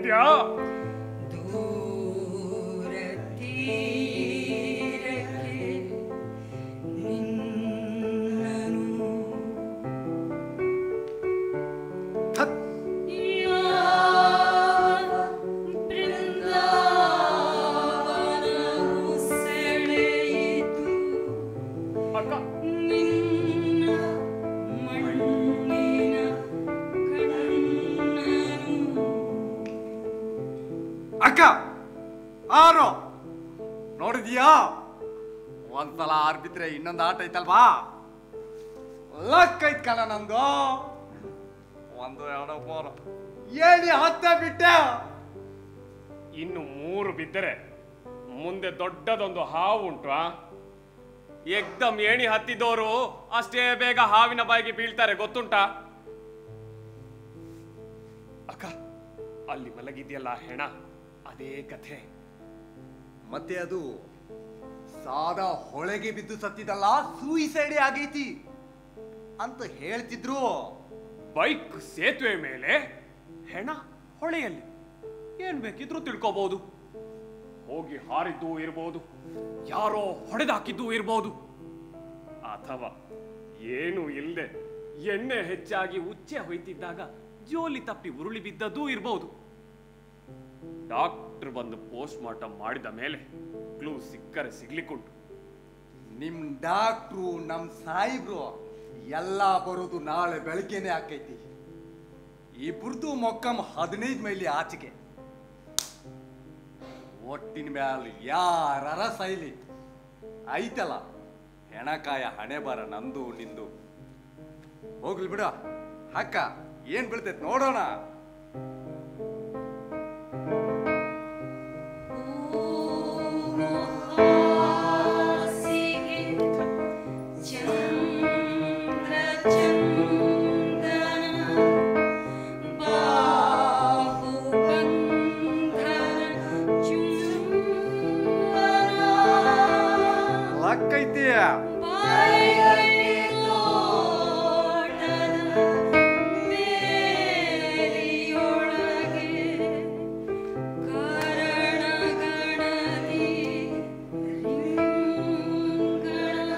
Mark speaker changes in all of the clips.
Speaker 1: ಹೋಗ್ತೀಯಾ
Speaker 2: ದೂರ ತೀರಕ್ಕೆ ನಿನ್ನನು
Speaker 3: ಥತ್
Speaker 2: ಯಾವ ಬೃಂದಾವನವು ಸೆಳೆಯಿತು
Speaker 1: ಅಕ್ಕ
Speaker 2: ನಿನ್ನ ಮಣ್ಣಿನ ಕಣ್ಣನು
Speaker 3: ಅಕ್ಕ ಆರೋ ನೋಡಿದ್ಯಾ ಒಂದ್ಸಲ ಆರ್ಬಿದ್ರೆ ಇನ್ನೊಂದು ಆಟ ಐತಲ್ವಾ ಲಕ್ ಐತ್ ಕಣ ನಂದು ಒಂದು ಎರಡು ಮೂರು ಏಳಿ ಹತ್ತ ಬಿಟ್ಟೆ
Speaker 1: ಇನ್ನು ಮೂರು ಬಿದ್ದರೆ ಮುಂದೆ ದೊಡ್ಡದೊಂದು ಹಾವು ಉಂಟು ಆ? ಏಕ್ದಮ್ ಏಣಿ ಹತ್ತಿದವರು ಅಷ್ಟೇ ಬೇಗ ಹಾವಿನ ಬಾಯಿಗೆ ಬೀಳ್ತಾರೆ ಗೊತ್ತುಂಟಾ ಅಕ್ಕ ಅಲ್ಲಿ ಮಲಗಿದ್ಯಲ್ಲ ಹೆಣ ಅದೇ ಕಥೆ
Speaker 3: ಮತ್ತೆ ಅದು ಸಾದಾ ಹೊಳೆಗೆ ಬಿದ್ದು ಸತ್ತಿದಲ್ಲ ಸೂಯಿಸೈಡೇ ಆಗೈತಿ ಅಂತ ಹೇಳ್ತಿದ್ರು
Speaker 1: ಬೈಕ್ ಸೇತುವೆ ಮೇಲೆ ಹೆಣ ಹೊಳೆಯಲ್ಲಿ ಏನ್ ಬೇಕಿದ್ರೂ ತಿಳ್ಕೋಬಹುದು ಹೋಗಿ ಹಾರಿದ್ದು ಇರ್ಬೋದು ಯಾರೋ ಹೊಡೆದಾಕಿದ್ದು ಇರ್ಬೋದು ಅಥವಾ ಏನು ಇಲ್ಲದೆ ಎಣ್ಣೆ ಹೆಚ್ಚಾಗಿ ಉಚ್ಚೆ ಹೊಯ್ತಿದ್ದಾಗ ಜೋಲಿ ತಪ್ಪಿ ಉರುಳಿ ಬಿದ್ದದ್ದೂ ಇರ್ಬೋದು ಡಾಕ್ಟರ್ ಬಂದು ಪೋಸ್ಟ್ ಮಾರ್ಟಮ್ ಮಾಡಿದ ಮೇಲೆ ಕ್ಲೂ ಸಿಕ್ಕರೆ ಸಿಗ್ಲಿಕ್ಕುಂಟು
Speaker 3: ನಿಮ್ ಡಾಕ್ಟ್ರು ನಮ್ ಸಾಯಿಬ್ರು ಎಲ್ಲ ಬರೋದು ನಾಳೆ ಬೆಳಗ್ಗೆನೆ ಆಕೈತಿ ಇಬ್ರದ್ದು ಮೊಕ್ಕಂ ಹದಿನೈದು ಮೈಲಿ ಆಚೆಗೆ ಒಟ್ಟಿನ ಮ್ಯಾಲ ಯಾರ ಸೈಲಿ ಐತಲ್ಲ ಹೆಣಕಾಯ ಹಣೆ ಬರ ನಂದು ನಿಂದು ಹೋಗ್ಲಿ ಬಿಡ ಅಕ್ಕ ಏನ್ ಬೀಳ್ತೈತ್ ನೋಡೋಣ
Speaker 2: ಹಾಸಿಗೆ ಚಂದ್ರ ಚಂದನ ಬಾಹುಬಂಧನ ಚುಂಬನ
Speaker 3: ಲಕ್ಕೈತಿ
Speaker 2: ಬಾಯಿಗೆ ತೋಟದ ಮೇಲಿಯೊಳಗೆ ಕರಣಗಣದಿ ರಿಂಗಣ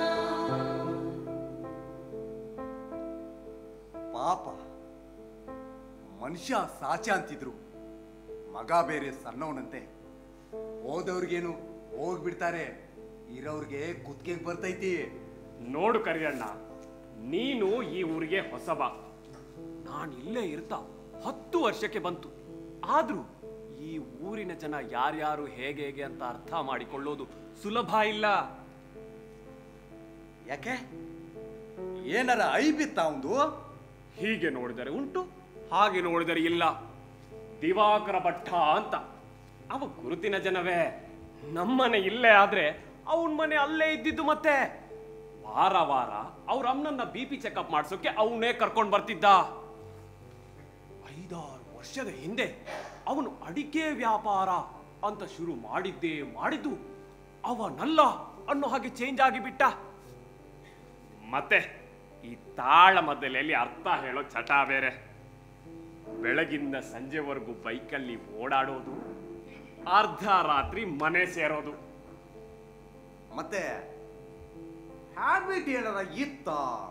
Speaker 3: ಪಾಪ ಮನುಷ್ಯ ಸಾಚ ಅಂತಿದ್ರು ಮಗ ಬೇರೆ ಸಣ್ಣವನಂತೆ ಹೋದವ್ರಿಗೇನು ಹೋಗ್ಬಿಡ್ತಾರೆ ಇರೋರ್ಗೆ ಕುತ್ತಿಗೆ ಬರ್ತೈತಿ
Speaker 1: ನೋಡು ಕರಿಯಣ್ಣ ನೀನು ಈ ಊರಿಗೆ ಹೊಸಬ ನಾನು ಇಲ್ಲೇ ಇರ್ತಾ ಹತ್ತು ವರ್ಷಕ್ಕೆ ಬಂತು ಆದ್ರೂ ಈ ಊರಿನ ಜನ ಯಾರ್ಯಾರು ಹೇಗೆ ಹೇಗೆ ಅಂತ ಅರ್ಥ ಮಾಡಿಕೊಳ್ಳೋದು ಸುಲಭ ಇಲ್ಲ
Speaker 3: ಯಾಕೆ ಏನಾರ ಐಬಿತ್ತ ಅವಂದು
Speaker 1: ಹೀಗೆ ನೋಡಿದರೆ ಉಂಟು ಹಾಗೆ ನೋಡಿದರೆ ಇಲ್ಲ ದಿವಾಕರ ಭಟ್ಟ ಅಂತ ಅವ ಗುರುತಿನ ಜನವೇ ನಮ್ಮನೆ ಇಲ್ಲೇ ಆದ್ರೆ ಅವನ ಮನೆ ಅಲ್ಲೇ ಇದ್ದಿದ್ದು ಮತ್ತೆ ವಾರ ವಾರ ಅವ್ರ ಅಮ್ಮನನ್ನ ಬಿ ಪಿ ಚೆಕಪ್ ಮಾಡ್ಸೋಕೆ ಅವನೇ ಕರ್ಕೊಂಡು ಬರ್ತಿದ್ದ ಐದಾರು ವರ್ಷದ ಹಿಂದೆ ಅವನು ಅಡಿಕೆ ವ್ಯಾಪಾರ ಅಂತ ಶುರು ಮಾಡಿದ್ದೇ ಮಾಡಿದ್ದು ಅವನಲ್ಲ ಅನ್ನೋ ಹಾಗೆ ಚೇಂಜ್ ಆಗಿಬಿಟ್ಟ ಮತ್ತೆ ಈ ತಾಳ ಮದ್ದಲೆಯಲ್ಲಿ ಅರ್ಥ ಹೇಳೋ ಚಟ ಬೇರೆ ಬೆಳಗಿಂದ ಸಂಜೆವರೆಗೂ ಬೈಕಲ್ಲಿ ಓಡಾಡೋದು ಅರ್ಧ ರಾತ್ರಿ ಮನೆ ಸೇರೋದು
Speaker 3: ಮತ್ತೆ ಹ್ಯಾಬಿಟ್ ಏನಾರ ಇತ್ತ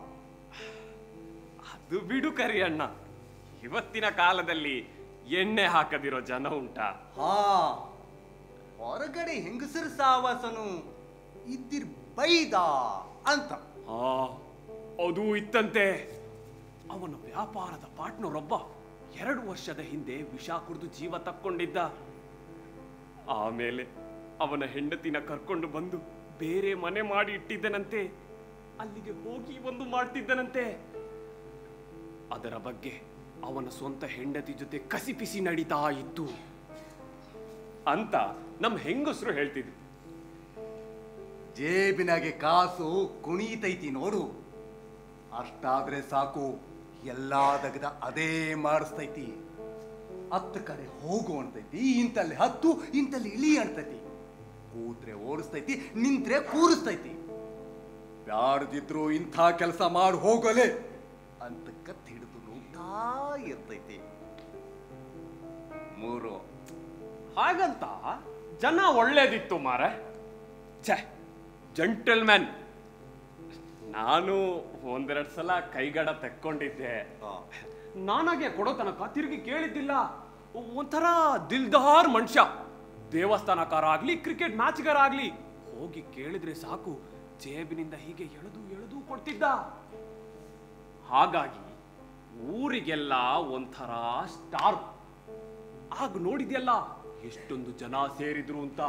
Speaker 1: ಅದು ಬಿಡು ಕರಿ ಅಣ್ಣ ಇವತ್ತಿನ ಕಾಲದಲ್ಲಿ ಎಣ್ಣೆ ಹಾಕದಿರೋ ಜನ ಉಂಟಾ
Speaker 3: ಹಾ ಹೊರಗಡೆ ಹೆಂಗಸರ ಸಾವಾಸನು ಇದ್ದಿರ್ ಬೈದ ಅಂತ
Speaker 1: ಆ ಅದು ಇತ್ತಂತೆ ಅವನ ವ್ಯಾಪಾರದ ಪಾರ್ಟ್ನರ್ ಒಬ್ಬ ಎರಡು ವರ್ಷದ ಹಿಂದೆ ವಿಷ ಕುಡಿದು ಜೀವ ತಕ್ಕೊಂಡಿದ್ದ ಆಮೇಲೆ ಅವನ ಹೆಂಡತಿನ ಕರ್ಕೊಂಡು ಬಂದು ಬೇರೆ ಮನೆ ಮಾಡಿ ಇಟ್ಟಿದ್ದನಂತೆ ಅಲ್ಲಿಗೆ ಹೋಗಿ ಒಂದು ಮಾಡ್ತಿದ್ದನಂತೆ ಅದರ ಬಗ್ಗೆ ಅವನ ಸ್ವಂತ ಹೆಂಡತಿ ಜೊತೆ ಕಸಿಪಿಸಿ ನಡೀತಾ ಇತ್ತು ಅಂತ ನಮ್ಮ ಹೆಂಗಸರು ಹೇಳ್ತಿದ್ರು
Speaker 3: ಜೇಬಿನಾಗೆ ಕಾಸು ಕುಣಿತೈತಿ ನೋಡು ಅಷ್ಟಾದ್ರೆ ಸಾಕು ಎಲ್ಲಾ ದಗದ ಅದೇ ಮಾಡಿಸ್ತೈತಿ ಹತ್ತ ಕಡೆ ಹೋಗು ಅನ್ತೈತಿ ಇಂತಲ್ಲಿ ಹತ್ತು ಇಂತಲ್ಲಿ ಇಳಿ ಅನ್ತೈತಿ ಕೂತ್ರೆ ಓಡಿಸ್ತೈತಿ ನಿಂತ್ರೆ ಕೂರಿಸ್ತೈತಿ ಬ್ಯಾಡದಿದ್ರು ಇಂಥ ಕೆಲಸ ಮಾಡಿ ಹೋಗಲೆ ಅಂತ ಕತ್ ಹಿಡಿದು ನೋಡ್ತಾ ಇರ್ತೈತಿ ಮೂರು
Speaker 1: ಹಾಗಂತ ಜನ ಒಳ್ಳೇದಿತ್ತು ಮಾರೆ ಛೆ ಜಂಟಲ್ಮ್ಯಾನ್ ನಾನು ಒಂದೆರಡು ಸಲ ಕೈಗಡ ತೆಕ್ಕೊಂಡಿದ್ದೆ
Speaker 3: ಆ,
Speaker 1: ನಾನಾಗೆ ಕೊಡೋ ತನಕ ತಿರುಗಿ ಕೇಳಿದ್ದಿಲ್ಲ ಒಂಥರ ದಿಲ್ದಾರ್ ಮನುಷ್ಯ ದೇವಸ್ಥಾನಕಾರ ಆಗ್ಲಿ ಕ್ರಿಕೆಟ್ ಮ್ಯಾಚ್ಗಾರ ಆಗ್ಲಿ ಹೋಗಿ ಕೇಳಿದ್ರೆ ಸಾಕು ಜೇಬಿನಿಂದ ಹೀಗೆ ಎಳೆದು ಎಳೆದು ಕೊಡ್ತಿದ್ದ ಹಾಗಾಗಿ ಊರಿಗೆಲ್ಲ ಒಂಥರ ಸ್ಟಾರ್ ಆಗ ನೋಡಿದ್ಯಲ್ಲ ಎಷ್ಟೊಂದು ಜನ ಸೇರಿದ್ರು ಅಂತ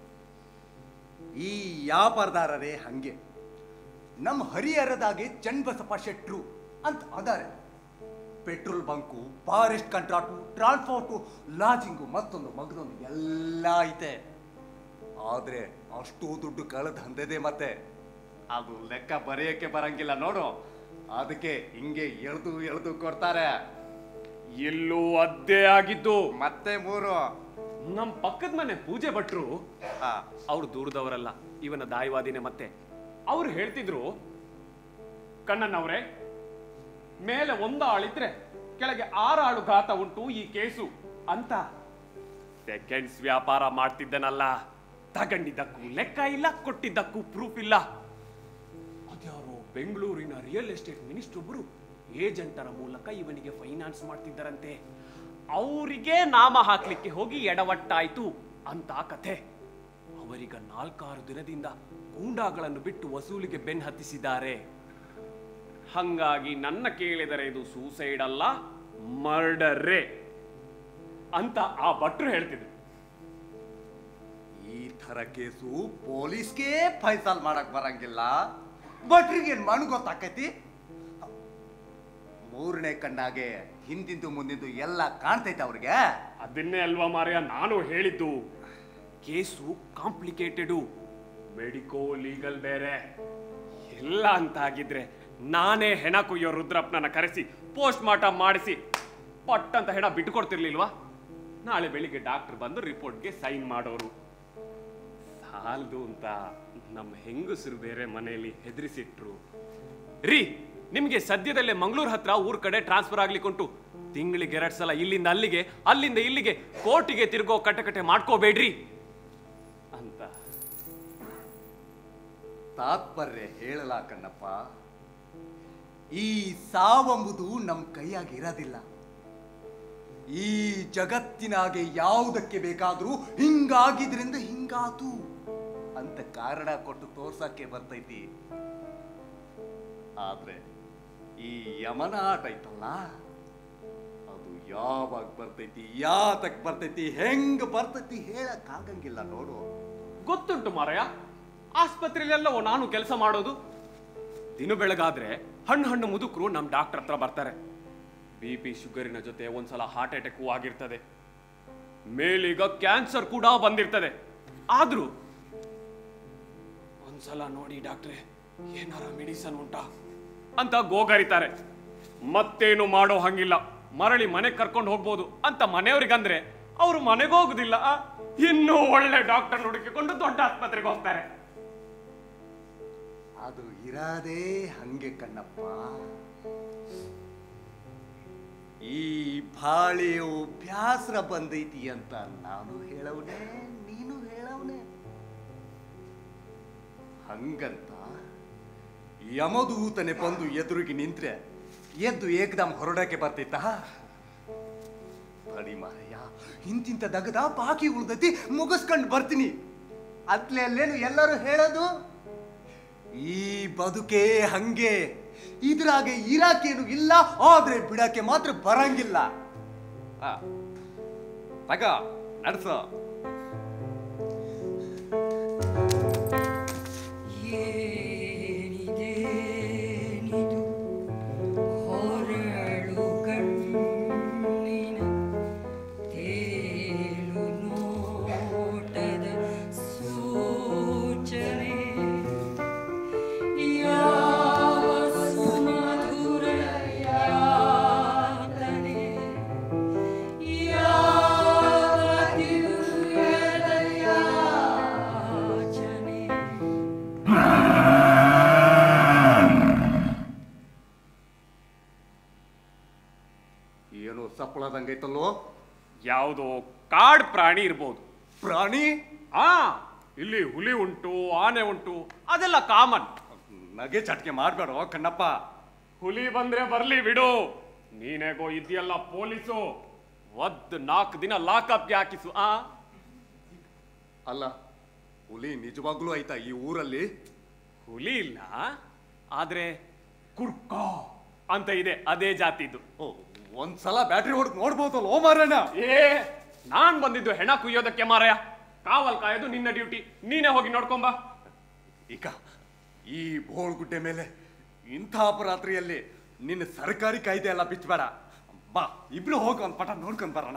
Speaker 3: ಈ ವ್ಯಾಪಾರದಾರರೇ ಹಂಗೆ ನಮ್ಮ ಹರಿಹರದಾಗೆ ಚನ್ನಬಸಪ್ಪ ಶೆಟ್ರು ಅಂತ ಅದಾರೆ petrol bunk forest contract transport lodging ಮತ್ತೊಂದು ಮಗದೊಂದು ಎಲ್ಲ ಐತೆ ಆದ್ರೆ ಅಷ್ಟು ದುಡ್ಡು ಕಳೆದ ಹಂದದೆ ಮತ್ತೆ ಅದು ಲೆಕ್ಕ ಬರೆಯಕ್ಕೆ ಬರಂಗಿಲ್ಲ ನೋಡು ಅದಕ್ಕೆ ಹಿಂಗೆ ಎಳ್ದು ಎಳ್ದು ಕೊಡ್ತಾರೆ
Speaker 1: ಎಲ್ಲೂ ಅದ್ದೇ ಆಗಿದ್ದು
Speaker 3: ಮತ್ತೆ ಮೂರು
Speaker 1: ನಮ್ ಪಕ್ಕದ ಮನೆ ಪೂಜೆ ಭಟ್ರು
Speaker 3: ಆ,
Speaker 1: ಅವ್ರು ದೂರದವರಲ್ಲ ಇವನ ದಾಯವಾದಿನೇ ಮತ್ತೆ ಅವ್ರು ಹೇಳ್ತಿದ್ರು ಕಣ್ಣನವ್ರೆ ಮೇಲೆ ಒಂದು ಆಳಿದ್ರೆ ಕೆಳಗೆ ಆರು ಆಳು ಘಾತ ಉಂಟು ಈ ಕೇಸು ಅಂತ ಸೆಕೆಂಡ್ಸ್ ವ್ಯಾಪಾರ ಮಾಡ್ತಿದ್ದನಲ್ಲ ತಗೊಂಡಿದ್ದಕ್ಕೂ ಲೆಕ್ಕ ಇಲ್ಲ ಕೊಟ್ಟಿದ್ದಕ್ಕೂ ಪ್ರೂಫ್ ಇಲ್ಲ ಅದ್ಯಾರೋ ಬೆಂಗಳೂರಿನ ರಿಯಲ್ ಎಸ್ಟೇಟ್ ಮಿನಿಸ್ಟರ್ ಒಬ್ಬರು ಏಜೆಂಟರ ಮೂಲಕ ಇವನಿಗೆ ಫೈನಾನ್ಸ್ ಮಾಡ್ತಿದ್ದರಂತೆ ಅವರಿಗೆ ನಾಮ ಹಾಕ್ಲಿಕ್ಕೆ ಹೋಗಿ ಎಡವಟ್ಟಾಯ್ತು ಅಂತ ಕಥೆ ಅವರೀಗ ನಾಲ್ಕಾರು ದಿನದಿಂದ ಗೂಂಡಾಗಳನ್ನು ಬಿಟ್ಟು ವಸೂಲಿಗೆ ಬೆನ್ ಹತ್ತಿಸಿದ್ದಾರೆ ಹಂಗಾಗಿ ನನ್ನ ಕೇಳಿದರೆ ಇದು ಸೂಸೈಡ್ ಅಲ್ಲ ಮರ್ಡರೇ ಅಂತ ಆ ಭಟ್ರು ಹೇಳ್ತಿದ್ರು
Speaker 3: ಈ ಥರ ಕೇಸು ಪೊಲೀಸ್ಗೆ ಫೈಸಲ್ ಮಾಡಕ್ ಬರಂಗಿಲ್ಲ ಭಟ್ರಿಗೇನ್ ಮಣ್ಣು ಗೊತ್ತಾಕೈತಿ ಮೂರನೇ ಕಣ್ಣಾಗೆ ಹಿಂದಿಂದು ಮುಂದಿಂದು ಎಲ್ಲ ಕಾಣ್ತೈತೆ ಅವ್ರಿಗೆ
Speaker 1: ಅದನ್ನೇ ಅಲ್ವಾ ಮಾರ್ಯ ನಾನು ಹೇಳಿದ್ದು ಕೇಸು ಕಾಂಪ್ಲಿಕೇಟೆಡು ಮೆಡಿಕೋ ಲೀಗಲ್ ಬೇರೆ ಎಲ್ಲ ಅಂತ ಆಗಿದ್ರೆ ನಾನೇ ಹೆಣ ಕುಯ್ಯೋ ರುದ್ರಪ್ಪನನ್ನ ಕರೆಸಿ ಪೋಸ್ಟ್ ಮಾರ್ಟಮ್ ಮಾಡಿಸಿ ಪಟ್ ಅಂತ ಹೆಣ ಬಿಟ್ಟುಕೊಡ್ತಿರ್ಲಿಲ್ವಾ ನಾಳೆ ಬೆಳಿಗ್ಗೆ ಡಾಕ್ಟರ್ ಬಂದು ರಿಪೋರ್ಟ್ಗೆ ಸೈನ್ ಮಾಡೋರು ಸಾಲದು ಅಂತ ನಮ್ಮ ಹೆಂಗಸರು ಬೇರೆ ಮನೆಯಲ್ಲಿ ಹೆದರಿಸಿಟ್ರು ರೀ ನಿಮ್ಗೆ ಸದ್ಯದಲ್ಲೇ ಮಂಗಳೂರು ಹತ್ರ ಊರ್ ಕಡೆ ಟ್ರಾನ್ಸ್ಫರ್ ಆಗ್ಲಿಕ್ಕುಂಟು ತಿಂಗಳಿಗೆ ಎರಡ್ ಸಲ ಇಲ್ಲಿಂದ ಅಲ್ಲಿಗೆ ಅಲ್ಲಿಂದ ಇಲ್ಲಿಗೆ ಕೋರ್ಟಿಗೆ ತಿರ್ಗೋ ಕಟಕಟೆ ಮಾಡ್ಕೋಬೇಡ್ರಿ ಅಂತ
Speaker 3: ತಾತ್ಪರ್ಯ ಹೇಳಲ ಕಣ್ಣಪ್ಪ ಈ ಸಾವೆಂಬುದು ನಮ್ ಕೈಯಾಗಿ ಇರೋದಿಲ್ಲ ಈ ಜಗತ್ತಿನಾಗೆ ಯಾವುದಕ್ಕೆ ಬೇಕಾದ್ರೂ ಹಿಂಗಾಗಿದ್ರಿಂದ ಹಿಂಗಾತು ಅಂತ ಕಾರಣ ಕೊಟ್ಟು ತೋರ್ಸಕ್ಕೆ ಬರ್ತೈತಿ ಆದ್ರೆ ಈ ಯಮನ ಆಟ ಐತಲ್ಲ ಅದು ಯಾವಾಗ ಬರ್ತೈತಿ ಯಾತಕ್ ಬರ್ತೈತಿ ಹೆಂಗ್ ಬರ್ತೈತಿ ಹೇಳಕ್ ಆಗಂಗಿಲ್ಲ ನೋಡು
Speaker 1: ಗೊತ್ತುಂಟು ಮಾರಯ್ಯ ಆಸ್ಪತ್ರೆಯಲ್ಲೆಲ್ಲವೋ ನಾನು ಕೆಲಸ ಮಾಡೋದು ದಿನ ಬೆಳಗಾದ್ರೆ ಹಣ್ಣು ಹಣ್ಣು ಮುದುಕರು ನಮ್ ಡಾಕ್ಟರ್ ಹತ್ರ ಬರ್ತಾರೆ ಬಿ ಪಿ ಶುಗರಿನ ಜೊತೆ ಒಂದ್ಸಲ ಹಾರ್ಟ್ ಅಟ್ಯಾಕ್ ಆಗಿರ್ತದೆ ಮೇಲೀಗ ಕ್ಯಾನ್ಸರ್ ಕೂಡ ಬಂದಿರ್ತದೆ ಆದ್ರೂ ಒಂದ್ಸಲ ನೋಡಿ ಡಾಕ್ಟ್ರೆ ಏನಾರ ಮೆಡಿಸನ್ ಉಂಟಾ ಅಂತ ಗೋಗರಿತಾರೆ ಮತ್ತೇನು ಮಾಡೋ ಹಂಗಿಲ್ಲ ಮರಳಿ ಮನೆಗೆ ಕರ್ಕೊಂಡು ಹೋಗ್ಬೋದು ಅಂತ ಮನೆಯವ್ರಿಗಂದ್ರೆ ಅವ್ರು ಮನೆಗೆ ಹೋಗುದಿಲ್ಲ ಆ, ಇನ್ನೂ ಒಳ್ಳೆ ಡಾಕ್ಟರ್ ಹುಡುಕಿಕೊಂಡು ದೊಡ್ಡ ಆಸ್ಪತ್ರೆಗೆ ಹೋಗ್ತಾರೆ
Speaker 3: ಅದು ಇರಾದೇ ಹಂಗೆ ಕಣ್ಣಪ್ಪ ಈ ಬಾಳೆಯು ಬ್ಯಾಸ್ರ ಬಂದೈತಿ ಅಂತ ನಾನು ಹೇಳವನೆ ನೀನು ಹೇಳವನೆ ಹಂಗಂತ ಯಮದೂತನೆ ಬಂದು ಎದುರಿಗೆ ನಿಂತ್ರೆ ಎದ್ದು ಏಕದಮ್ ಹೊರಡಕ್ಕೆ ಬರ್ತೈತ ತಡಿ ಮಾರಯ್ಯ ಇಂತಿಂತ ದಗದ ಬಾಕಿ ಉಳ್ದೈತಿ ಮುಗಿಸ್ಕೊಂಡು ಬರ್ತೀನಿ ಅತ್ಲೆ ಅಲ್ಲೇನು ಎಲ್ಲರೂ ಹೇಳೋದು ಈ ಬದುಕೇ ಹಂಗೆ ಇದ್ರಾಗೆ ಇರಾಕೇನು ಇಲ್ಲ ಆದ್ರೆ ಬಿಡಕ್ಕೆ ಮಾತ್ರ ಬರಂಗಿಲ್ಲ ಆ, ತಗ ನಡ್ಸೋ
Speaker 2: ಏನಿದೇನಿದು ಹೊರಳು ಕಣ್ಣಿನ ತೇಲು ನೋಟದ ಸೂಚನೆ ಯಾವ ಸುಮಧುರ ಯಾತನೆ ಯಾವ ದಿವ್ಯದ ಯಾಚನೆ
Speaker 3: ಏನೋ ಸಪ್ಪಳದಂಗೈತಲ್ಲೋ
Speaker 1: ಯಾವುದೋ ಕಾಡ್ ಪ್ರಾಣಿ ಇರ್ಬೋದು
Speaker 3: ಪ್ರಾಣಿ
Speaker 1: ಆ ಇಲ್ಲಿ ಹುಲಿ ಉಂಟು ಆನೆ ಉಂಟು ಅದೆಲ್ಲ ಕಾಮನ್
Speaker 3: ನಗೆ ಚಟ್ಕೆ ಮಾಡ್ಬೇಡ ಕಣ್ಣಪ್ಪ
Speaker 1: ಹುಲಿ ಬಂದ್ರೆ ಬರ್ಲಿ ಬಿಡು ನೀನೇಗೋ ಇದೆಯಲ್ಲ ಪೊಲೀಸು ಒದ್ ನಾಲ್ಕು ದಿನ ಲಾಕಪ್ಗೆ ಹಾಕಿಸು ಆ
Speaker 3: ಅಲ್ಲ ಹುಲಿ ನಿಜವಾಗ್ಲೂ ಆಯ್ತಾ ಈ ಊರಲ್ಲಿ
Speaker 1: ಹುಲಿ ಇಲ್ಲ ಆದ್ರೆ ಕುರ್ಕ ಅಂತ ಇದೆ ಅದೇ ಜಾತಿದು
Speaker 3: ಓ ಒಂದ್ಸಲ ಬ್ಯಾಟ್ರಿ ಹೊಡೆದು ನೋಡ್ಬೋದಲ್ಲ ಓ ಮಾರಣ್ಣ
Speaker 1: ಏ ನಾನ್ ಬಂದಿದ್ದು ಹೆಣ ಕುಯ್ಯೋದಕ್ಕೆ ಮಾರಾಯ ಕಾವಲ್ ಕಾಯೋದು ನಿನ್ನ ಡ್ಯೂಟಿ ನೀನೇ ಹೋಗಿ ನೋಡ್ಕೊಂಬ
Speaker 3: ಈಗ ಈ ಬೋಳ್ಗುಡ್ಡೆ ಮೇಲೆ ಇಂಥ ಅಪರಾತ್ರಿಯಲ್ಲಿ ನಿನ್ನ ಸರ್ಕಾರಿ ಕಾಯ್ದೆ ಎಲ್ಲ ಬಿಚ್ಚಬೇಡ ಬಾ ಇಬ್ರು ಹೋಗಿ ಒಂದ್ ಪಟ ನೋಡ್ಕೊಂಡ್ ಬರೋಣ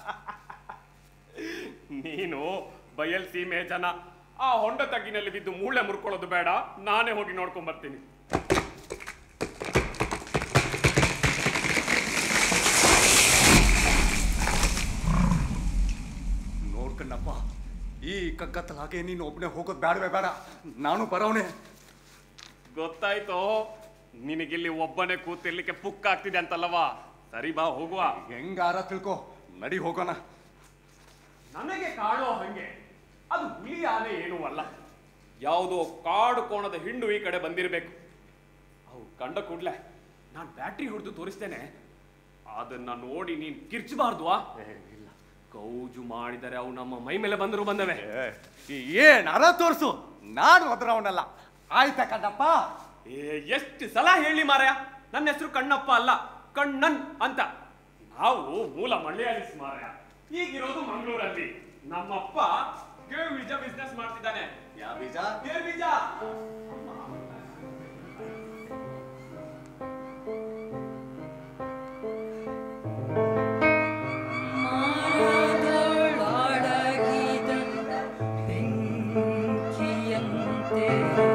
Speaker 1: ನೀನು ಬಯಲ್ ಸೀಮೆ ಜನ ಆ ಹೊಂಡ ತಗ್ಗಿನಲ್ಲಿ ಬಿದ್ದು ಮೂಳೆ ಮುರ್ಕೊಳ್ಳೋದು ಬೇಡ ನಾನೇ ಹೋಗಿ ನೋಡ್ಕೊಂಡ್ ಬರ್ತೀನಿ
Speaker 3: ನೋಡ್ಕಣ್ಣಪ್ಪ ಈ ಕಗ್ಗತ್ತಲಾಗೆ ನೀನು ಒಬ್ಬನೇ ಹೋಗೋದು ಬೇಡವೇ ಬೇಡ ನಾನು ಬರೋನೆ
Speaker 1: ಗೊತ್ತಾಯ್ತೋ ನಿನಗಿಲ್ಲಿ ಒಬ್ಬನೇ ಕೂತಿರ್ಲಿಕ್ಕೆ ಪುಕ್ ಆಗ್ತಿದೆ ಅಂತಲ್ಲವಾ ಸರಿ ಬಾ ಹೋಗುವ
Speaker 3: ಹೆಂಗಾರ ತಿಳ್ಕೊ ನಡಿ ಹೋಗೋಣ
Speaker 1: ನನಗೆ ಕಾಡೋ ಹಂಗೆ ಅದು ಹುಲಿ ಆನೆ ಏನೂ ಅಲ್ಲ ಯಾವುದೋ ಕಾಡು ಕೋಣದ ಹಿಂಡು ಈ ಕಡೆ ಬಂದಿರಬೇಕು ಅವು ಕಂಡ ಕೂಡ್ಲೆ ನಾನು ಬ್ಯಾಟ್ರಿ ಹೊಡೆದು ತೋರಿಸ್ತೇನೆ ಅದನ್ನ ನೋಡಿ ನೀನ್ ಕಿರ್ಚಬಾರ್ದು ಇಲ್ಲ ಕೌಜು ಮಾಡಿದರೆ ಅವು ನಮ್ಮ ಮೈ ಮೇಲೆ ಬಂದರು ಬಂದವೆ
Speaker 3: ಏನಾರ ತೋರ್ಸು ನಾನು ಅದ್ರವನಲ್ಲ ಆಯ್ತಾ ಕಣ್ಣಪ್ಪ
Speaker 1: ಏ ಎಷ್ಟು ಸಲ ಹೇಳಿ ಮಾರಾಯ ನನ್ನ ಹೆಸರು ಕಣ್ಣಪ್ಪ ಅಲ್ಲ ಕಣ್ಣನ್ ಅಂತ ನಾವು ಮೂಲ ಮಲಯಾಳಿಸ್ ಮಾರಾಯ ಈಗಿರೋದು ಮಂಗಳೂರಲ್ಲಿ ನಮ್ಮಪ್ಪ ಗೇವ್ ಬೀಜ ಬಿಸ್ನೆಸ್ ಮಾಡ್ತಿದ್ದಾನೆ
Speaker 3: ಯಾ ಬೀಜ
Speaker 1: ಗೇವ್ ಬೀಜ
Speaker 2: ಮರದೊಳಡಗಿದ ಬೆಂಕಿಯಂತೆ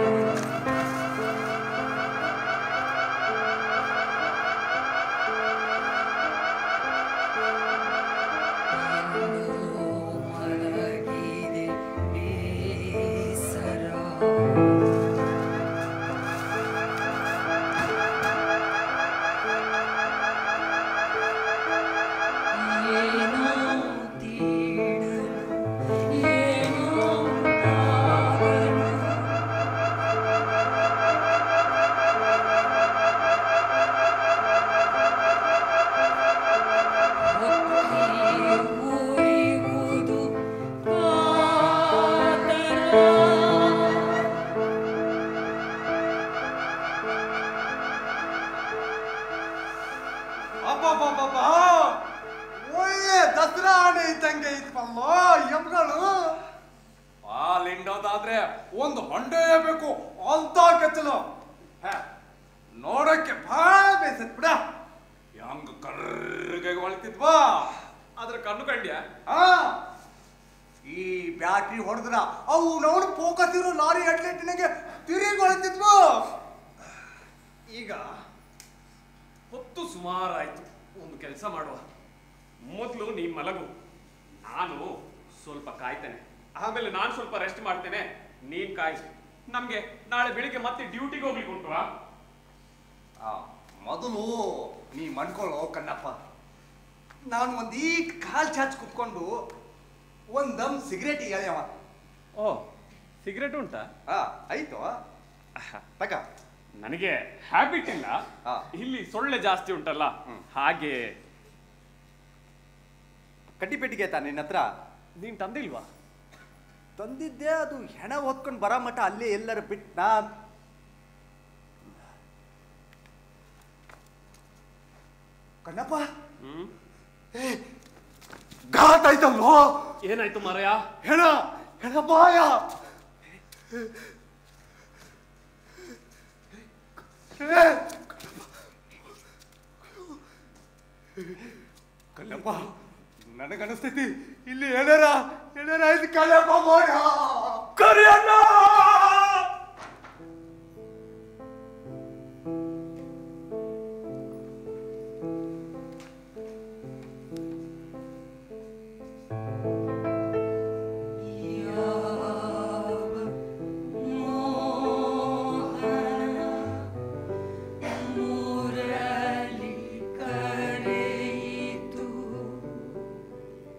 Speaker 2: ಎಲ್ಲೋ ಮಲಗಿದೆ ಬೇಸರ ಏನೋ ತೀಡಲು ಏನೋ ತಾಗಲು ಹೊತ್ತಿ ಉರಿಯುವುದು ಕಾತರ
Speaker 3: ಅಬ್ಬಬ್ಬಬ್ಬಬ್ಬ! ಒಳ್ಳೆ ದಸರಾ ಆನೆ ಇದ್ದಂಗೆ ಇದ್ವಲ್ಲೋ ಎಮ್ಗಳು ಹಾಲಿಂಡೋದಾದ್ರೆ ಒಂದು ಹೊಂಡೆ ಬೇಕು ಅಂತ ಕೆಚ್ಚಲು ಹೇ, ನೋಡಕ್ಕೆ ಬಹಳ ಬೇಸತ್ ಬಿಡ ಹೆಂಗ್ ಕರ್ರಗೆ ಹೊಳಿತಿದ್ವಾ
Speaker 1: ಅದ್ರ ಕಣ್ಣು ಕಂಡ್ಯ
Speaker 3: ಆ ಈ ಬ್ಯಾಟ್ರಿ ಹೊಡೆದ್ರ ಅವು ನೋಡು ಫೋಕಸ್ ಇರೋ ಲಾರಿ ಹೆಡ್ಲೈಟಿನಾಗೆ ತಿರುಗಿ ಹೊಳಿತಿದ್ವು ಈಗ
Speaker 1: ಹೊತ್ತು ಸುಮಾರಾಯ್ತು ಒಂದು ಕೆಲಸ ಮಾಡುವ ಮೊದಲು ನೀನ್ ಮಲಗು ನಾನು ಸ್ವಲ್ಪ ಕಾಯ್ತೇನೆ ಆಮೇಲೆ ನಾನು ಸ್ವಲ್ಪ ರೆಸ್ಟ್ ಮಾಡ್ತೇನೆ ನೀನ್ ಕಾಯಿಸು ನಮ್ಗೆ ನಾಳೆ ಬೆಳಿಗ್ಗೆ ಮತ್ತೆ ಡ್ಯೂಟಿಗೆ ಹೋಗ್ಲಿಕ್ಕೆ ಉಂಟು ಆ?
Speaker 3: ಆ, ಮೊದಲು ನೀ ಮಣ್ಕೊಳ್ಳೋ ಕಣ್ಣಪ್ಪ ನಾನು ಒಂದ್ ಈ ಕಾಲ್ ಚಾಚ್ ಕುತ್ಕೊಂಡು ಒಂದ್ ದಮ್ ಸಿಗರೇಟ್ ಎಳೆಯವ
Speaker 1: ಓ ಸಿಗರೇಟ್ ಉಂಟಾ
Speaker 3: ಆ ಆಯ್ತು ತಗ
Speaker 1: ನನಗೆ ಹ್ಯಾಬಿಟ್ ಇಲ್ಲ
Speaker 3: ಆ.
Speaker 1: ಇಲ್ಲಿ ಸೊಳ್ಳೆ ಜಾಸ್ತಿ ಉಂಟಲ್ಲ ಹಾಗೆ
Speaker 3: ಕಡ್ಡಿ ಪೆಟ್ಟಿಗೆ ಆಯ್ತಾ ನಿನ್ನ ಹತ್ರ
Speaker 1: ನೀನ್ ತಂದಿಲ್ವಾ
Speaker 3: ತಂದಿದ್ದೆ ಅದು ಹೆಣ ಹೊತ್ಕೊಂಡು ಬರ ಮಟ ಅಲ್ಲೇ ಎಲ್ಲರ ಬಿಟ್ ನಾ ಕಣ್ಣಪ್ಪ
Speaker 1: ಹ್ಮ್
Speaker 3: ಘಾಟ್ ಆಯ್ತಲ್ವೋ
Speaker 1: ಏನಾಯ್ತು ಮಾರಾಯ
Speaker 3: ಹೆಣ ಹೆಣ ಬಾಯ ಏ, ಕಲ್ಲಪ್ಪ ನನಗನಿಸ್ತೈತಿ ಇಲ್ಲಿ ಏನಾರ ಏನಾರ ಆಯ್ತು ಕಲ್ಲಪ್ಪ ಮೋಡ
Speaker 1: ಕರಿಯಣ್ಣ
Speaker 2: ಯಾವ ಮೋಹನ ಮುರಳಿ ಕರೆಯಿತು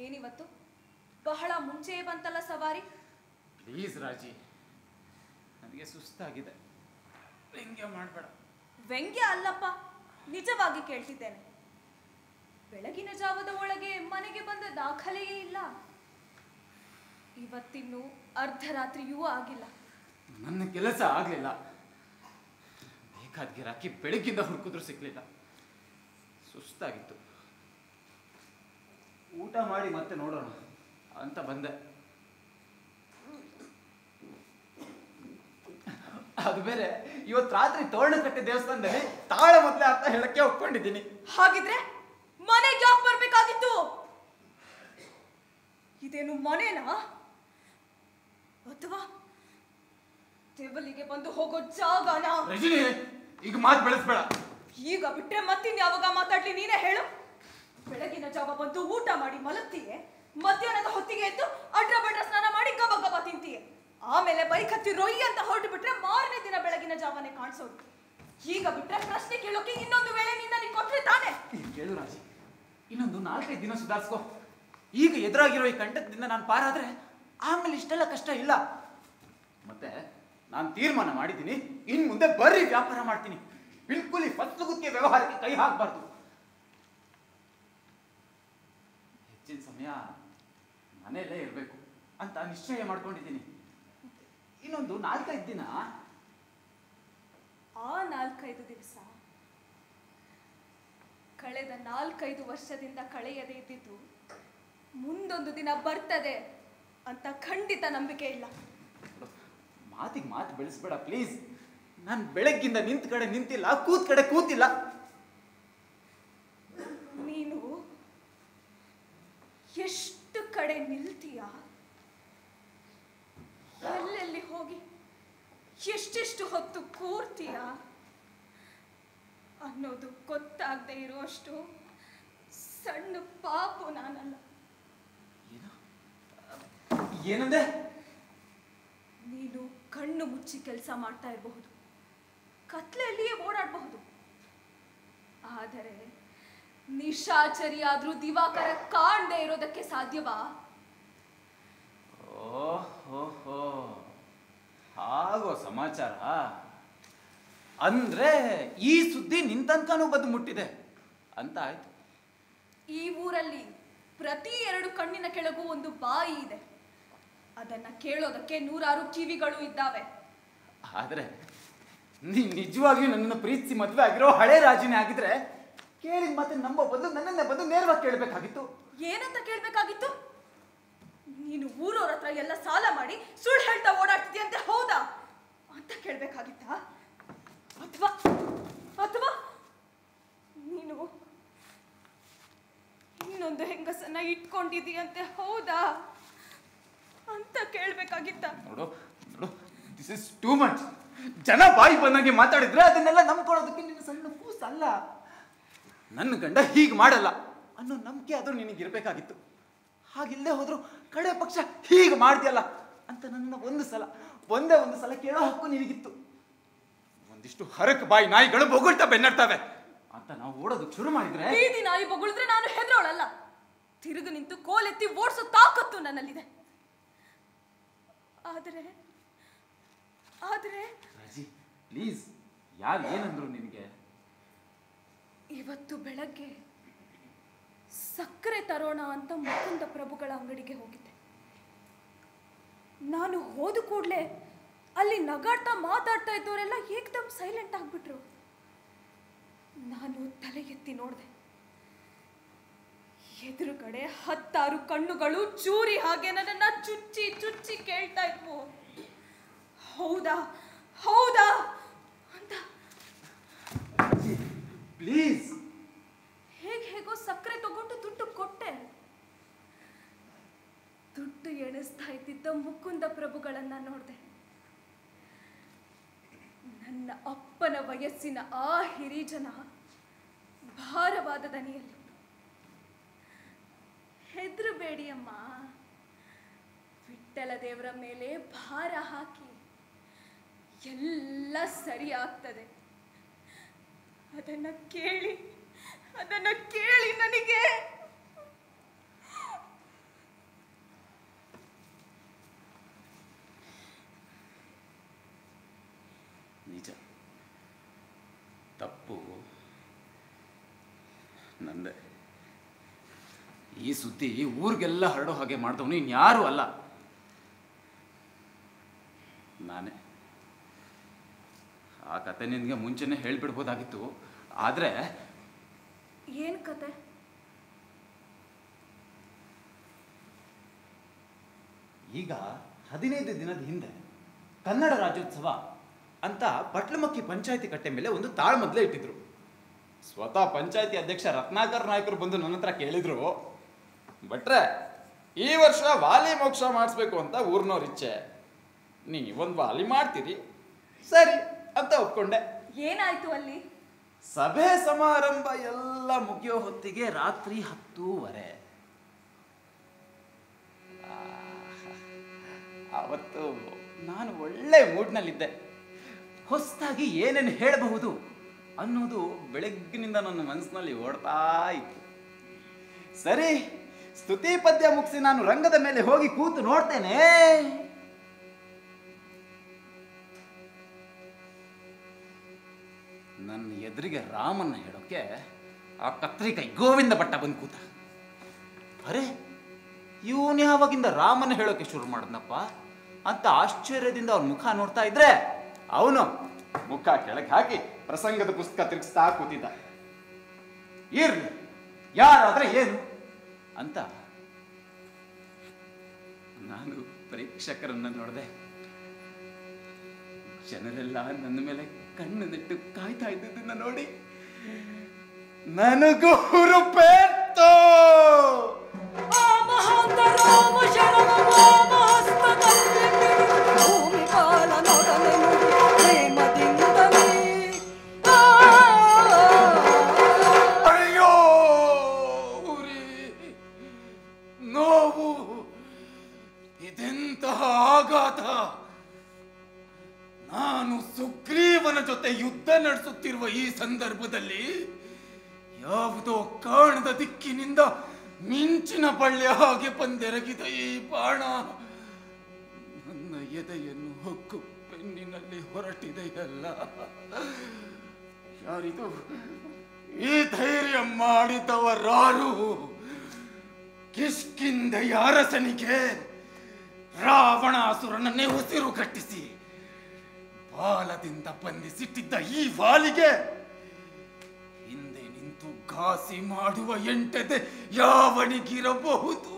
Speaker 4: ಏನಿವತ್ತು ಬಹಳ ಮುಂಚೆಯೇ ಬಂತಲ್ಲ ಸವಾರಿ
Speaker 5: ಪ್ಲೀಸ್ ರಾಜಿ ನನಗೆ ಸುಸ್ತಾಗಿದೆ ವ್ಯಂಗ್ಯ ಮಾಡಬೇಡ
Speaker 4: ವ್ಯಂಗ್ಯ ಅಲ್ಲಪ್ಪ ನಿಜವಾಗಿ ಕೇಳ್ತಿದ್ದೇನೆ ಬೆಳಗಿನ ಜಾವದ ಒಳಗೆ ಮನೆಗೆ ಬಂದ ದಾಖಲೆಯೇ ಇಲ್ಲ ಇವತ್ತಿನ್ನು ಅರ್ಧರಾತ್ರಿಯೂ ಆಗಿಲ್ಲ
Speaker 5: ನನ್ನ ಕೆಲಸ ಆಗಲಿಲ್ಲ ಬೇಕಾದ ಗಿರಾಕಿ ಬೆಳಗ್ಗಿಂದ ಹುಡುಕಿದ್ರು ಸಿಗ್ಲಿಲ್ಲ ಸುಸ್ತಾಗಿತ್ತು ಊಟ ಮಾಡಿ ಮತ್ತೆ ನೋಡೋಣ ಅಂತ ಬಂದೆ ಅದು ಬೇರೆ ಇವತ್ತು ರಾತ್ರಿ ತೋರಣಕಟ್ಟೆ ದೇವಸ್ಥಾನದಲ್ಲಿ ತಾಳ ಮೊದಲೇ ಅಂತ ಹೇಳಕ್ಕೆ ಒಪ್ಕೊಂಡಿದ್ದೀನಿ
Speaker 4: ಹಾಗಿದ್ರೆ ಮನೆಗೆ ಯಾಕೆ ಬರ್ಬೇಕಾಗಿತ್ತು ಇದೇನು ಮನೆನಾ ಅಥವಾ ಟೇಬಲಿಗೆ ಬಂದು ಹೋಗೋ ಜಾಗನಾ
Speaker 5: ರಜನಿ ಈಗ ಮಾತು ಬೆಳೆಸ್ಬೇಡ
Speaker 4: ಈಗ ಬಿಟ್ರೆ ಮತ್ತಿನ್ಯಾವಾಗ ಮಾತಾಡ್ಲಿ ನೀನೇ ಹೇಳು ಬೆಳಗಿನ ಜಾವ ಬಂದು ಊಟ ಮಾಡಿ ಮಲಗ್ತೀಯೆ ಮಧ್ಯಾಹ್ನದ ಹೊತ್ತಿಗೆ ಎದ್ದು ಅಡ್ರ ಬಡ್ರ ಸ್ನಾನ ಮಾಡಿ ಗಬ ಗಬ ತಿಂತೀಯೆ ಆಮೇಲೆ ಬೈಕ್ ಹತ್ತಿ ರೊಯ್ಯಿ ಅಂತ ಹೊರಟು ಬಿಟ್ರೆ ಮಾರನೇ ದಿನ ಬೆಳಗಿನ ಜಾವನೆ ಕಾಣಿಸೋದು ಈಗ ಬಿಟ್ರೆ ಪ್ರಶ್ನೆ ಕೇಳೋಕೆ ಇನ್ನೊಂದು ವೇಳೆ ನಿನ್ನ ನೀನ್ ಕೊಟ್ರೆ ತಾನೆ
Speaker 5: ನೀನ್ ಕೇಳು ರಾಜಿ ಇನ್ನೊಂದು ನಾಲ್ಕೈದು ದಿನ ಸುಧಾರಿಸ್ಕೋ ಈಗ ಎದುರಾಗಿರೋ ಈ ಕಂಟಕದಿಂದ ನಾನು ಪಾರಾದ್ರೆ ಆಮೇಲೆ ಇಷ್ಟೆಲ್ಲ ಕಷ್ಟ ಇಲ್ಲ ಮತ್ತೆ ನಾನು ತೀರ್ಮಾನ ಮಾಡಿದ್ದೀನಿ ಇನ್ ಮುಂದೆ ಬರೀ ವ್ಯಾಪಾರ ಮಾಡ್ತೀನಿ ಬಿಲ್ಕುಲ್ ಈ ಫಸ್ಲುಗುತ್ತಿಗೆ ವ್ಯವಹಾರಕ್ಕೆ ಕೈ ಹಾಕಬಾರ್ದು ಹೆಚ್ಚಿನ ಸಮಯ ಮನೆಯಲ್ಲೇ ಇರಬೇಕು ಅಂತ ನಿಶ್ಚಯ ಮಾಡ್ಕೊಂಡಿದ್ದೀನಿ ಇನ್ನೊಂದು ನಾಲ್ಕೈದು ದಿನ
Speaker 4: ಆ ನಾಲ್ಕೈದು ದಿವಸ ಕಳೆದ ನಾಲ್ಕೈದು ವರ್ಷದಿಂದ ಕಳೆಯದೇ ಇದ್ದಿದ್ದು ಮುಂದೊಂದು ದಿನ ಬರ್ತದೆ ಅಂತ ಖಂಡಿತ ನಂಬಿಕೆ ಇಲ್ಲ
Speaker 5: ಮಾತಿಗೆ ಮಾತು ಬೆಳೆಸ್ಬೇಡ ಪ್ಲೀಸ್ ನಾನು ಬೆಳಗ್ಗಿಂದ ನಿಂತ ಕಡೆ ನಿಂತಿಲ್ಲ ಕೂತ್ ಕಡೆ ಕೂತಿಲ್ಲ
Speaker 4: ನೀನು ಎಷ್ಟು ಕಡೆ ನಿಲ್ತೀಯ ಎಲ್ಲೆಲ್ಲಿ ಹೋಗಿ ಎಷ್ಟೆಷ್ಟು ಹೊತ್ತು ಕೂರ್ತೀಯ ಅನ್ನೋದು ಗೊತ್ತಾಗದೆ ಇರುವಷ್ಟು ಸಣ್ಣ ಪಾಪು ನಾನಲ್ಲ
Speaker 5: ಏನು ಏನಂದೆ
Speaker 4: ನೀನು ಕಣ್ಣು ಮುಚ್ಚಿ ಕೆಲಸ ಮಾಡ್ತಾ ಇರಬಹುದು ಕತ್ಲೆಯಲ್ಲಿಯೇ ಓಡಾಡಬಹುದು ಆದರೆ ನಿಶಾಚರಿಯಾದ್ರೂ ದಿವಾಕರ ಕಾಣದೆ ಇರೋದಕ್ಕೆ ಸಾಧ್ಯವಾ
Speaker 5: ಓಹೋ ಹಾಗೋ ಸಮಾಚಾರ ಅಂದ್ರೆ ಈ ಸುದ್ದಿ ನಿನ್ ತನಕನೂ ಬಂದು ಮುಟ್ಟಿದೆ ಅಂತ ಆಯ್ತು
Speaker 4: ಈ ಊರಲ್ಲಿ ಪ್ರತಿ ಎರಡು ಕಣ್ಣಿನ ಕೆಳಗೂ ಒಂದು ಬಾಯಿ ಇದೆ ಅದನ್ನ ಕೇಳೋದಕ್ಕೆ ನೂರಾರು ಕಿವಿಗಳು ಇದ್ದಾವೆ
Speaker 5: ಆದ್ರೆ ನೀ ನಿಜವಾಗಿಯೂ ನನ್ನನ್ನು ಪ್ರೀತಿಸಿ ಮದುವೆ ಆಗಿರೋ ಹಳೆ ರಾಜಿನೇ ಆಗಿದ್ರೆ ಕೇಳಿದ ಮತ್ತೆ ನಂಬೋ ಬದಲು ನನ್ನನ್ನೇ ಬಂದು ನೇರವಾಗಿ ಕೇಳಬೇಕಾಗಿತ್ತು
Speaker 4: ಏನಂತ ಕೇಳ್ಬೇಕಾಗಿತ್ತು ನೀನು ಊರವ್ರ ಹತ್ರ ಎಲ್ಲ ಸಾಲ ಮಾಡಿ ಸುಳ್ಳು ಹೇಳ್ತಾ ಓಡಾಡ್ತಿದ್ಯಂತೆ ಹೌದಾ ಅಂತ ಕೇಳ್ಬೇಕಾಗಿತ್ತಾ ಅಥವಾ ಅಥವಾ ನೀನು ಇನ್ನೊಂದು ಹೆಂಗಸನ್ನ ಇಟ್ಕೊಂಡಿದೀಯಂತೆ ಹೌದಾ ಅಂತ ಕೇಳ್ಬೇಕಾಗಿತ್ತ
Speaker 5: ನೋಡು ನೋಡು ದಿಸ್ ಇಸ್ ಟೂ ಮಚ್ ಜನ ಬಾಯಿ ಬಂದಂಗೆ ಮಾತಾಡಿದ್ರೆ ಅದನ್ನೆಲ್ಲ ನಂಬ್ಕೊಳ್ಳೋದಕ್ಕೆ ನಿನ್ನ ಸಣ್ಣ ಕೂಸ್ ಅಲ್ಲ ನನ್ನ ಗಂಡ ಹೀಗೆ ಮಾಡಲ್ಲ ಅನ್ನೋ ನಂಬಿಕೆ ಆದ್ರೂ ನಿನಗೆ ಇರಬೇಕಾಗಿತ್ತು ಹಾಗಿಲ್ಲದೆ ಹೋದ್ರು ಕಡೆ ಪಕ್ಷ ಹೀಗೆ ಮಾಡ್ತೀಯಲ್ಲ ಅಂತ ನನ್ನ ಒಂದು ಸಲ ಒಂದೇ ಒಂದು ಸಲ ಕೇಳೋ ಹಕ್ಕು ನಿನಗಿತ್ತು ಒಂದಿಷ್ಟು ಹರಕ್ ಬಾಯಿ ನಾಯಿಗಳು ಬೊಗಳ್ತಾ ಬೆನ್ನಡ್ತವೆ ಅಂತ ನಾವು ಓಡೋದಕ್ಕೆ ಶುರು ಮಾಡಿದ್ರೆ
Speaker 4: ಬೀದಿ ನಾಯಿ ಬೊಗಳಿದ್ರೆ ನಾನು ಹೆದರೋಳಲ್ಲ ತಿರುಗು ನಿಂತು ಕೋಲೆತ್ತಿ ಓಡಿಸೋ ತಾಕತ್ತು ನನ್ನಲ್ಲಿದೆ ಆದರೆ ಆದರೆ
Speaker 5: ರಾಜಿ ಪ್ಲೀಸ್ ಯಾರು ಏನಂದ್ರು ನಿನಗೆ
Speaker 4: ಇವತ್ತು ಬೆಳಗ್ಗೆ ಸಕ್ಕರೆ ತರೋಣ ಅಂತ ಮುಕುಂದ ಪ್ರಭುಗಳ ಅಂಗಡಿಗೆ ಹೋಗಿದ್ದೆ ನಾನು ಹೋದ ಕೂಡಲೇ ಅಲ್ಲಿ ನಗಾಡ್ತಾ ಮಾತಾಡ್ತಾ ಇದ್ದವರೆಲ್ಲ ಏಕ್ದಮ್ ಸೈಲೆಂಟ್ ಆಗ್ಬಿಟ್ರು ನಾನು ತಲೆ ಎತ್ತಿ ನೋಡಿದೆ ಎದುರುಗಡೆ ಹತ್ತಾರು ಕಣ್ಣುಗಳು ಚೂರಿ ಹಾಗೆ ನನ್ನನ್ನ ಚುಚ್ಚಿ ಚುಚ್ಚಿ ಕೇಳ್ತಾ ಇದ್ವು ಹೌದಾ ಹೌದಾ ಅಂತ
Speaker 5: ಪ್ಲೀಸ್
Speaker 4: ಹೇಗೆ ಹೇಗೋ ಸಕ್ಕರೆ ತಗೊಂಡು ದುಡ್ಡು ಕೊಟ್ಟೆ ದುಡ್ಡು ಎಣಿಸ್ತಾ ಇದ್ದಿದ್ದ ಮುಕುಂದ ಪ್ರಭುಗಳನ್ನ ನೋಡಿದೆ ನನ್ನ ಅಪ್ಪನ ವಯಸ್ಸಿನ ಆ ಹಿರಿಜನ ಭಾರವಾದ ದನಿಯಲ್ಲಿ ಹೆದರಬೇಡಿ ಅಮ್ಮ ವಿಠ್ಠಲ ದೇವರ ಮೇಲೆ ಭಾರ ಹಾಕಿ ಎಲ್ಲ ಸರಿ ಆಗ್ತದೆ ಅದನ್ನ ಕೇಳಿ ಅದನ್ನ ಕೇಳಿ ನನಗೆ
Speaker 5: ನಂದೆ ಈ ಸುದ್ದಿ ಊರಿಗೆಲ್ಲ ಹರಡೋ ಹಾಗೆ ಮಾಡಿದವನು ಇನ್ಯಾರೂ ಅಲ್ಲ ನಾನೇ ಆ ಕತೆ ನಿನಗೆ ಮುಂಚೆನೆ ಹೇಳ್ಬಿಡ್ಬೋದಾಗಿತ್ತು ಆದರೆ
Speaker 4: ಏನ್ ಕತೆ
Speaker 5: ಈಗ ಹದಿನೈದು ದಿನದ ಹಿಂದೆ ಕನ್ನಡ ರಾಜ್ಯೋತ್ಸವ ಅಂತ ಪಟ್ಲಮಕ್ಕಿ ಪಂಚಾಯತಿ ಕಟ್ಟೆ ಮೇಲೆ ಒಂದು ತಾಳ್ಮದ್ಲೆ ಇಟ್ಟಿದ್ರು ಸ್ವತಃ ಪಂಚಾಯತಿ ಅಧ್ಯಕ್ಷ ರತ್ನಾಕರ್ ನಾಯಕರು ಬಂದು ನನ್ನ ಹತ್ರ ಕೇಳಿದ್ರು ಭಟ್ರೆ ಈ ವರ್ಷ ವಾಲಿ ಮೋಕ್ಷ ಮಾಡಿಸ್ಬೇಕು ಅಂತ ಊರ್ನವ್ರ ಇಚ್ಛೆ ನೀವೊಂದು ವಾಲಿ ಮಾಡ್ತೀರಿ ಸರಿ ಅಂತ ಒಪ್ಕೊಂಡೆ
Speaker 4: ಏನಾಯ್ತು ಅಲ್ಲಿ
Speaker 5: ಸಭೆ ಸಮಾರಂಭ ಎಲ್ಲ ಮುಗಿಯೋ ಹೊತ್ತಿಗೆ ರಾತ್ರಿ ಹತ್ತೂವರೆ ಆಹಾ. ಅವತ್ತು ನಾನು ಒಳ್ಳೆ ಮೂಡ್ನಲ್ಲಿದ್ದೆ ಹೊಸದಾಗಿ ಏನೇನು ಹೇಳಬಹುದು ಅನ್ನೋದು ಬೆಳಗ್ಗಿನಿಂದ ನನ್ನ ಮನಸ್ಸಿನಲ್ಲಿ ಓಡ್ತಾ ಇತ್ತು ಸರಿ ಸ್ತುತಿ ಪದ್ಯ ಮುಗಿಸಿ ನಾನು ರಂಗದ ಮೇಲೆ ಹೋಗಿ ಕೂತು ನೋಡ್ತೇನೆ ನನ್ನ ಎದುರಿಗೆ ರಾಮನ್ನ ಹೇಳೋಕೆ ಆ ಕತ್ರಿಕೈ ಗೋವಿಂದ ಭಟ್ಟ ಬಂದು ಕೂತ ಅರೆ ಇವನು ಯಾವಾಗಿಂದ ರಾಮನ ಹೇಳೋಕೆ ಶುರು ಮಾಡಿದ್ನಪ್ಪ ಅಂತ ಆಶ್ಚರ್ಯದಿಂದ ಅವ್ನ ಮುಖ ನೋಡ್ತಾ ಇದ್ರೆ ಅವನು ಮುಖ ಕೆಳಗೆ ಹಾಕಿ ಪ್ರಸಂಗದ ಪುಸ್ತಕ ತಿರುಗಿಸ್ತಾ ಕೂತಿದ್ದ ಇರ್ಲಿ ಯಾರಾದ್ರೆ ಏನು ಅಂತ ನಾನು ಪ್ರೇಕ್ಷಕರನ್ನ ನೋಡಿದೆ ಜನರೆಲ್ಲ ನನ್ನ ಮೇಲೆ ಕಣ್ಣು ನೆಟ್ಟು ಕಾಯ್ತಾ ಇದ್ದದನ್ನ ನೋಡಿ ನನಗೂ ಹುರುಪೇರ್ತು
Speaker 2: ಆ ಮಹಾಂತ ರಾಮ ಶರಣ ವಾಮಹಸ್ತ ಕಲ್ಪಿಸಿ ಭೂಮಿ ಪಾಲನೊಡನೆ ನುಡಿ ಪ್ರೇಮದಿಂದಲೇ. ಆ
Speaker 5: ಅಯ್ಯೋ ಉರಿ ನೋವು ಇದೆಂತಹ ಆಘಾತ ನಾನು ಸುಗ್ರೀವನ ಜೊತೆ ಯುದ್ಧ ನಡೆಸುತ್ತಿರುವ ಈ ಸಂದರ್ಭದಲ್ಲಿ ಯಾವುದೋ ಕಾಣದ ದಿಕ್ಕಿನಿಂದ ಮಿಂಚಿನ ಬಳ್ಳಿಯ ಹಾಗೆ ಬಂದೆರಗಿದ ಈ ಬಾಣ ನನ್ನ ಎದೆಯನ್ನು ಹೊಕ್ಕು ಬೆನ್ನಿನಲ್ಲಿ ಹೊರಟಿದೆಯಲ್ಲ ಯಾರಿದು ಈ ಧೈರ್ಯ ಮಾಡಿದವರಾರು ಕಿಷ್ಕಿಂದೆಯ ಅರಸನಿಗೆ ರಾವಣಾಸುರನನ್ನೇ ಉಸಿರು ಕಟ್ಟಿಸಿ ಬಾಲದಿಂದ ಬಂಧಿಸಿಟ್ಟಿದ್ದ ಈ ವಾಲಿಗೆ ಹಿಂದೆ ನಿಂತು ಘಾಸಿ ಮಾಡುವ ಎಂಟದೆ ಯಾವನಿಗಿರಬಹುದು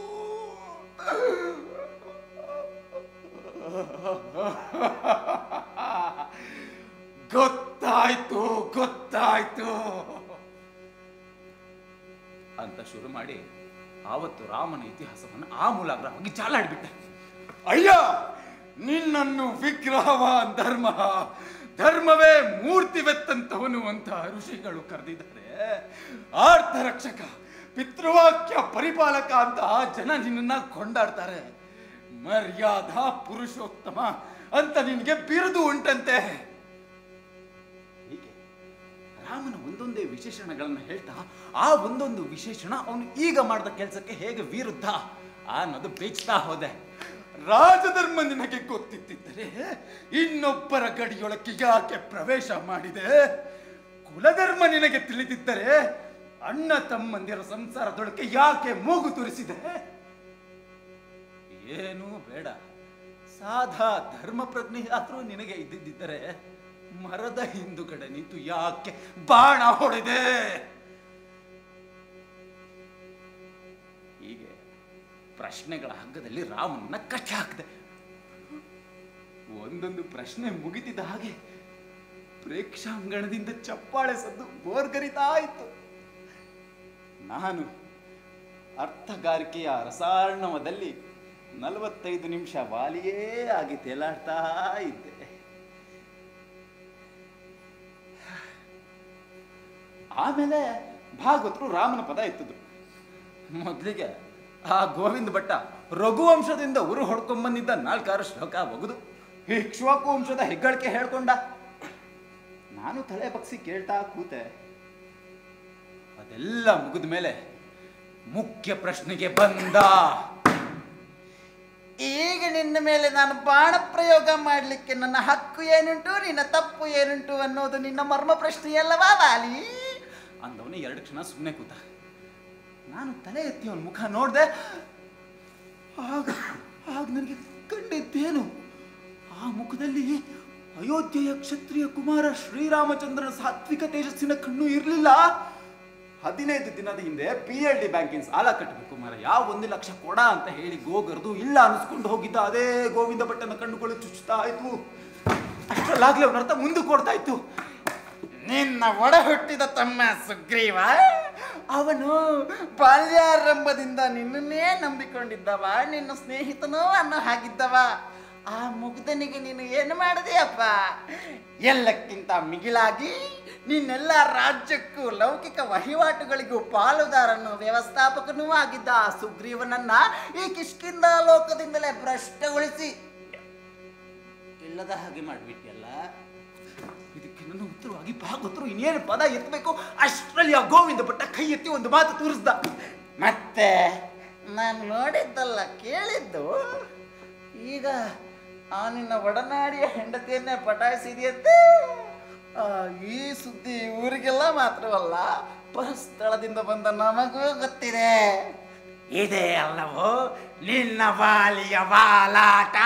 Speaker 5: ಗೊತ್ತಾಯ್ತು ಗೊತ್ತಾಯ್ತು ಅಂತ ಶುರು ಮಾಡಿ ಆವತ್ತು ರಾಮನ ಇತಿಹಾಸವನ್ನು ಆ ಮೂಲಗ್ರಹವಾಗಿ ಚಾಲಾಡ್ಬಿಟ್ಟೆ ಅಯ್ಯ ನಿನ್ನನ್ನು ವಿಗ್ರಹವಾನ್ ಧರ್ಮ ಧರ್ಮವೇ ಮೂರ್ತಿವೆತ್ತಂತವನು ಅಂತ ಋಷಿಗಳು ಕರೆದಿದ್ದಾರೆ ಆರ್ಥ ರಕ್ಷಕ ಪಿತೃವಾಕ್ಯ ಪರಿಪಾಲಕ ಅಂತ ಜನ ನಿನ್ನನ್ನ ಕೊಂಡಾಡ್ತಾರೆ ಮರ್ಯಾದಾ ಪುರುಷೋತ್ತಮ ಅಂತ ನಿನಗೆ ಬಿರುದು ಉಂಟಂತೆ ಹೀಗೆ ರಾಮನ ಒಂದೊಂದೇ ವಿಶೇಷಣಗಳನ್ನು ಹೇಳ್ತಾ ಆ ಒಂದೊಂದು ವಿಶೇಷಣ ಅವನು ಈಗ ಮಾಡಿದ ಕೆಲಸಕ್ಕೆ ಹೇಗೆ ವಿರುದ್ಧ ಅನ್ನೋದು ಬೇಚ್ತಾ ಹೋದೆ ರಾಜಧರ್ಮ ನಿನಗೆ ಗೊತ್ತಿದ್ದರೆ ಇನ್ನೊಬ್ಬರ ಗಡಿಯೊಳಕ್ಕೆ ಯಾಕೆ ಪ್ರವೇಶ ಮಾಡಿದೆ ಕುಲಧರ್ಮ ನಿನಗೆ ತಿಳಿದಿದ್ದರೆ ಅಣ್ಣ ತಮ್ಮಂದಿರ ಸಂಸಾರದೊಳಕ್ಕೆ ಯಾಕೆ ಮೂಗು ತುರಿಸಿದೆ ಏನೂ ಬೇಡ ಸಾಧಾ ಧರ್ಮ ಪ್ರಜ್ಞೆ ಆದ್ರೂ ನಿನಗೆ ಇದ್ದಿದ್ದರೆ ಮರದ ಹಿಂದುಗಡೆ ನಿಂತು ಯಾಕೆ ಬಾಣ ಹೊಡೆದೆ ಹೀಗೆ ಪ್ರಶ್ನೆಗಳ ಹಗ್ಗದಲ್ಲಿ ರಾಮನನ್ನ ಕಟ್ಟಿ ಹಾಕಿದೆ ಒಂದೊಂದು ಪ್ರಶ್ನೆ ಮುಗಿತಿದ್ದ ಹಾಗೆ ಪ್ರೇಕ್ಷಾಂಗಣದಿಂದ ಚಪ್ಪಾಳೆ ಸದ್ದು ಬೋರ್ಗರಿತಾ ಇತ್ತು ನಾನು ಅರ್ಥಗಾರಿಕೆಯ ರಸಾರ್ಣವದಲ್ಲಿ ನಲವತ್ತೈದು ನಿಮಿಷ ವಾಲಿಯೇ ಆಗಿ ತೇಲಾಡ್ತಾ ಇದ್ದೆ ಆಮೇಲೆ ಭಾಗವತರು ರಾಮನ ಪದ ಎತ್ತಿದ್ರು ಮೊದಲಿಗೆ ಆ ಗೋವಿಂದ ಭಟ್ಟ ರಘುವಂಶದಿಂದ ಉರು ಹೊಡ್ಕೊಂಡ್ಬಂದಿದ್ದ ನಾಲ್ಕಾರು ಶ್ಲೋಕ ಒಗದು ಇಕ್ಷ್ವಾಕು ವಂಶದ ಹೆಗ್ಗಳಿಕೆ ಹೇಳ್ಕೊಂಡ ನಾನು ತಲೆ ಬಗ್ಸಿ ಕೇಳ್ತಾ ಕೂತೆ ಅದೆಲ್ಲ ಮುಗಿದ ಮೇಲೆ ಮುಖ್ಯ ಪ್ರಶ್ನೆಗೆ ಬಂದ ಈಗ ನಿನ್ನ ಮೇಲೆ ನಾನು ಬಾಣ ಪ್ರಯೋಗ ಮಾಡಲಿಕ್ಕೆ ನನ್ನ ಹಕ್ಕು ಏನುಂಟು ನಿನ್ನ ತಪ್ಪು ಏನುಂಟು ಅನ್ನೋದು ನಿನ್ನ ಮರ್ಮ ಪ್ರಶ್ನೆಯಲ್ಲವಾ ವಾಲಿ ಅಂದವನೇ ಎರಡು ಕ್ಷಣ ಸುಮ್ಮನೆ ಕೂತ ನಾನು ತಲೆ ಎತ್ತಿ ಅವನ ಮುಖ ನೋಡಿದೆ ಆಗ ಆಗ ನನಗೆ ಕಂಡಿದ್ದೇನು ಆ ಮುಖದಲ್ಲಿ ಅಯೋಧ್ಯೆಯ ಕ್ಷತ್ರಿಯ ಕುಮಾರ ಶ್ರೀರಾಮಚಂದ್ರನ ಸಾತ್ವಿಕ ತೇಜಸ್ಸಿನ ಕಣ್ಣು ಇರಲಿಲ್ಲ ಹದಿನೈದು ದಿನದ ಹಿಂದೆ ಪಿ ಎಲ್ ಡಿ ಬ್ಯಾಂಕಿನ ಸಾಲ ಕಟ್ಟಬೇಕು ಮಾರ ಯಾವ ಒಂದು ಲಕ್ಷ ಕೊಡ ಅಂತ ಹೇಳಿ ಗೋಗರ್ದು ಇಲ್ಲ ಅನಿಸ್ಕೊಂಡು ಹೋಗಿದ್ದ ಅದೇ ಗೋವಿಂದ ಭಟ್ಟನ ಕಣ್ಣುಗಳು ಚುಚ್ಚುತ್ತಾ ಇದ್ವು ಅಷ್ಟರಲ್ಲಾಗ್ಲೇ ಅವನ ಅರ್ಥ ಮುಂದಕ್ಕೆ ಕೊಡ್ತಾ ಇತ್ತು ನಿನ್ನ ಒಡ ಹುಟ್ಟಿದ ತಮ್ಮ ಸುಗ್ರೀವ ಅವನು ಬಾಲ್ಯಾರಂಭದಿಂದ ನಿನ್ನನ್ನೇ ನಂಬಿಕೊಂಡಿದ್ದವ ನಿನ್ನ ಸ್ನೇಹಿತನೂ ಅನ್ನೋ ಹಾಗಿದ್ದವ ಆ ಮುಗ್ಧನಿಗೆ ನೀನು ಏನು ಮಾಡಿದೆಯಪ್ಪ ಎಲ್ಲಕ್ಕಿಂತ ಮಿಗಿಲಾಗಿ ನಿನ್ನೆಲ್ಲ ರಾಜ್ಯಕ್ಕೂ ಲೌಕಿಕ ವಹಿವಾಟುಗಳಿಗೂ ಪಾಲುದಾರನು ವ್ಯವಸ್ಥಾಪಕನೂ ಆಗಿದ್ದ ಆ ಸುಗ್ರೀವನನ್ನ ಈ ಕಿಷ್ಕಿಂದ ಲೋಕದಿಂದಲೇ ಭ್ರಷ್ಟಗೊಳಿಸಿ ಇಲ್ಲದ ಹಾಗೆ ಮಾಡಿಬಿಟ್ಟಿಯಲ್ಲ ಇದಕ್ಕೆ ನನ್ನ ಉತ್ತರವಾಗಿ ಭಾಗವತರು ಇನ್ನೇನು ಪದ ಎತ್ತಬೇಕು ಅಷ್ಟರಲ್ಲಿ ಆ ಗೋವಿಂದ ಭಟ್ಟ ಕೈ ಎತ್ತಿ ಒಂದು ಮಾತು ತೋರಿಸ್ದ ಮತ್ತೆ ನಾನು ನೋಡಿದ್ದಲ್ಲ ಕೇಳಿದ್ದು ಈಗ ಆ ನಿನ್ನ ಒಡನಾಡಿಯ ಹೆಂಡತಿಯನ್ನೇ ಪಟಾಯಿಸಿದೆಯಂತೆ ಆ, ಈ ಸುದ್ದಿ ಊರಿಗೆಲ್ಲ ಮಾತ್ರವಲ್ಲ ಪರಸ್ಥಳದಿಂದ ಬಂದ ನಮಗೂ ಗೊತ್ತಿದೆ ಇದೇ ಅಲ್ಲವೋ ನಿನ್ನ ಬಾಲಿಯ ಬಾಲಾಟ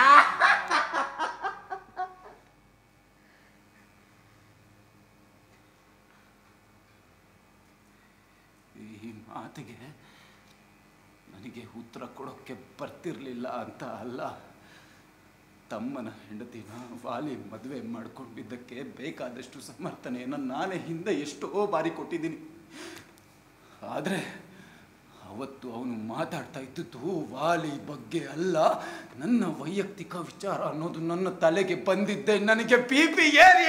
Speaker 5: ಈ ಮಾತಿಗೆ ನನಗೆ ಉತ್ತರ ಕೊಡೋಕ್ಕೆ ಬರ್ತಿರ್ಲಿಲ್ಲ ಅಂತ ಅಲ್ಲ ತಮ್ಮನ ಹೆಂಡತಿನ ವಾಲಿ ಮದುವೆ ಮಾಡ್ಕೊಂಡಿದ್ದಕ್ಕೆ ಬೇಕಾದಷ್ಟು ಸಮರ್ಥನೆಯನ್ನು ನಾನೇ ಹಿಂದೆ ಎಷ್ಟೋ ಬಾರಿ ಕೊಟ್ಟಿದ್ದೀನಿ ಆದರೆ ಅವತ್ತು ಅವನು ಮಾತಾಡ್ತಾ ಇದ್ದದ್ದು ವಾಲಿ ಬಗ್ಗೆ ಅಲ್ಲ ನನ್ನ ವೈಯಕ್ತಿಕ ವಿಚಾರ ಅನ್ನೋದು ನನ್ನ ತಲೆಗೆ ಬಂದಿದ್ದೆ ನನಗೆ ಪಿ ಪಿ ಏರಿ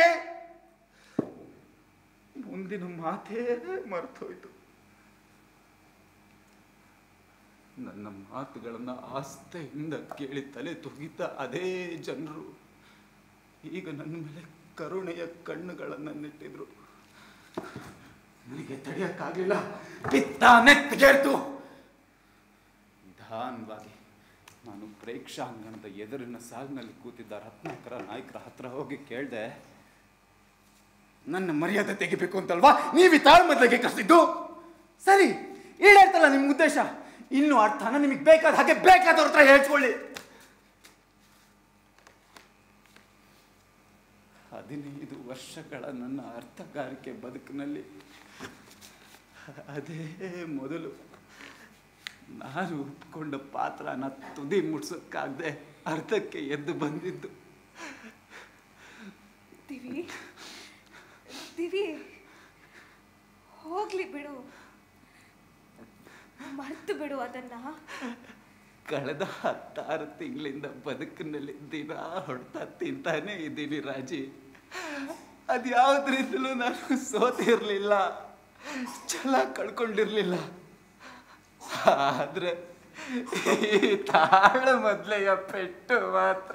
Speaker 5: ಮುಂದಿನ ಮಾತೇ ಮರ್ತೋಯ್ತು ನನ್ನ ಮಾತುಗಳನ್ನು ಆಸ್ಥೆಯಿಂದ ಕೇಳಿ ತಲೆ ತುಗಿತ ಅದೇ ಜನರು ಈಗ ನನ್ನ ಮೇಲೆ ಕರುಣೆಯ ಕಣ್ಣುಗಳನ್ನು ನೆಟ್ಟಿದ್ರು ನನಗೆ ತಡೆಯಕ್ಕಾಗಲಿಲ್ಲ ಪಿತ್ತ ನೆತ್ತಿಗೇರ್ತು ನಿಧಾನವಾಗಿ ನಾನು ಪ್ರೇಕ್ಷಾಂಗಣದ ಎದುರಿನ ಸಾಲಿನಲ್ಲಿ ಕೂತಿದ್ದ ರತ್ನಾಕರ ನಾಯಕರ ಹತ್ರ ಹೋಗಿ ಕೇಳಿದೆ ನನ್ನ ಮರ್ಯಾದೆ ತೆಗಿಬೇಕು ಅಂತಲ್ವಾ ನೀವು ಈ ತಾಳ್ಮದ್ಲೆಗೆ ಕರೆಸಿದ್ದು ಸರಿ ಈಡೇರ್ತಲ್ಲ ನಿಮ್ಮ ಉದ್ದೇಶ ಇನ್ನು ಅರ್ಥನ ನಿಮಗೆ ಬೇಕಾದ ಹಾಗೆ ಬೇಕಾದವ್ರ ಹತ್ರ ಹೇಳ್ಕೊಳ್ಳಿ ಹದಿನೈದು ವರ್ಷಗಳ ನನ್ನ ಅರ್ಥಗಾರಿಕೆ ಬದುಕಿನಲ್ಲಿ ಅದೇ ಮೊದಲು ನಾನು ಒಪ್ಕೊಂಡ ಪಾತ್ರನ ತುದಿ ಮುಡ್ಸೋಕ್ಕಾಗದೆ ಅರ್ಧಕ್ಕೆ ಎದ್ದು ಬಂದಿದ್ದು
Speaker 4: ದಿವಿ ದಿವಿ ಹೋಗ್ಲಿ ಬಿಡು ಮರ್ತು ಬಿಡು ಅದನ್ನ
Speaker 5: ಕಳೆದ ಹತ್ತಾರು ತಿಂಗಳಿಂದ ಬದುಕಿನಲ್ಲಿ ದಿನ ಹೊಡ್ತಾ ತಿಂತಾನೆ ಇದ್ದೀನಿ ರಾಜಿ ಅದ್ಯಾವುದ್ರಿಂದಲೂ ನಾನು ಸೋತಿರ್ಲಿಲ್ಲ ಛಲ ಕಳ್ಕೊಂಡಿರ್ಲಿಲ್ಲ ಆದ್ರೆ ಈ ತಾಳ ಮೊದಲೆಯ ಪೆಟ್ಟು ಮಾತ್ರ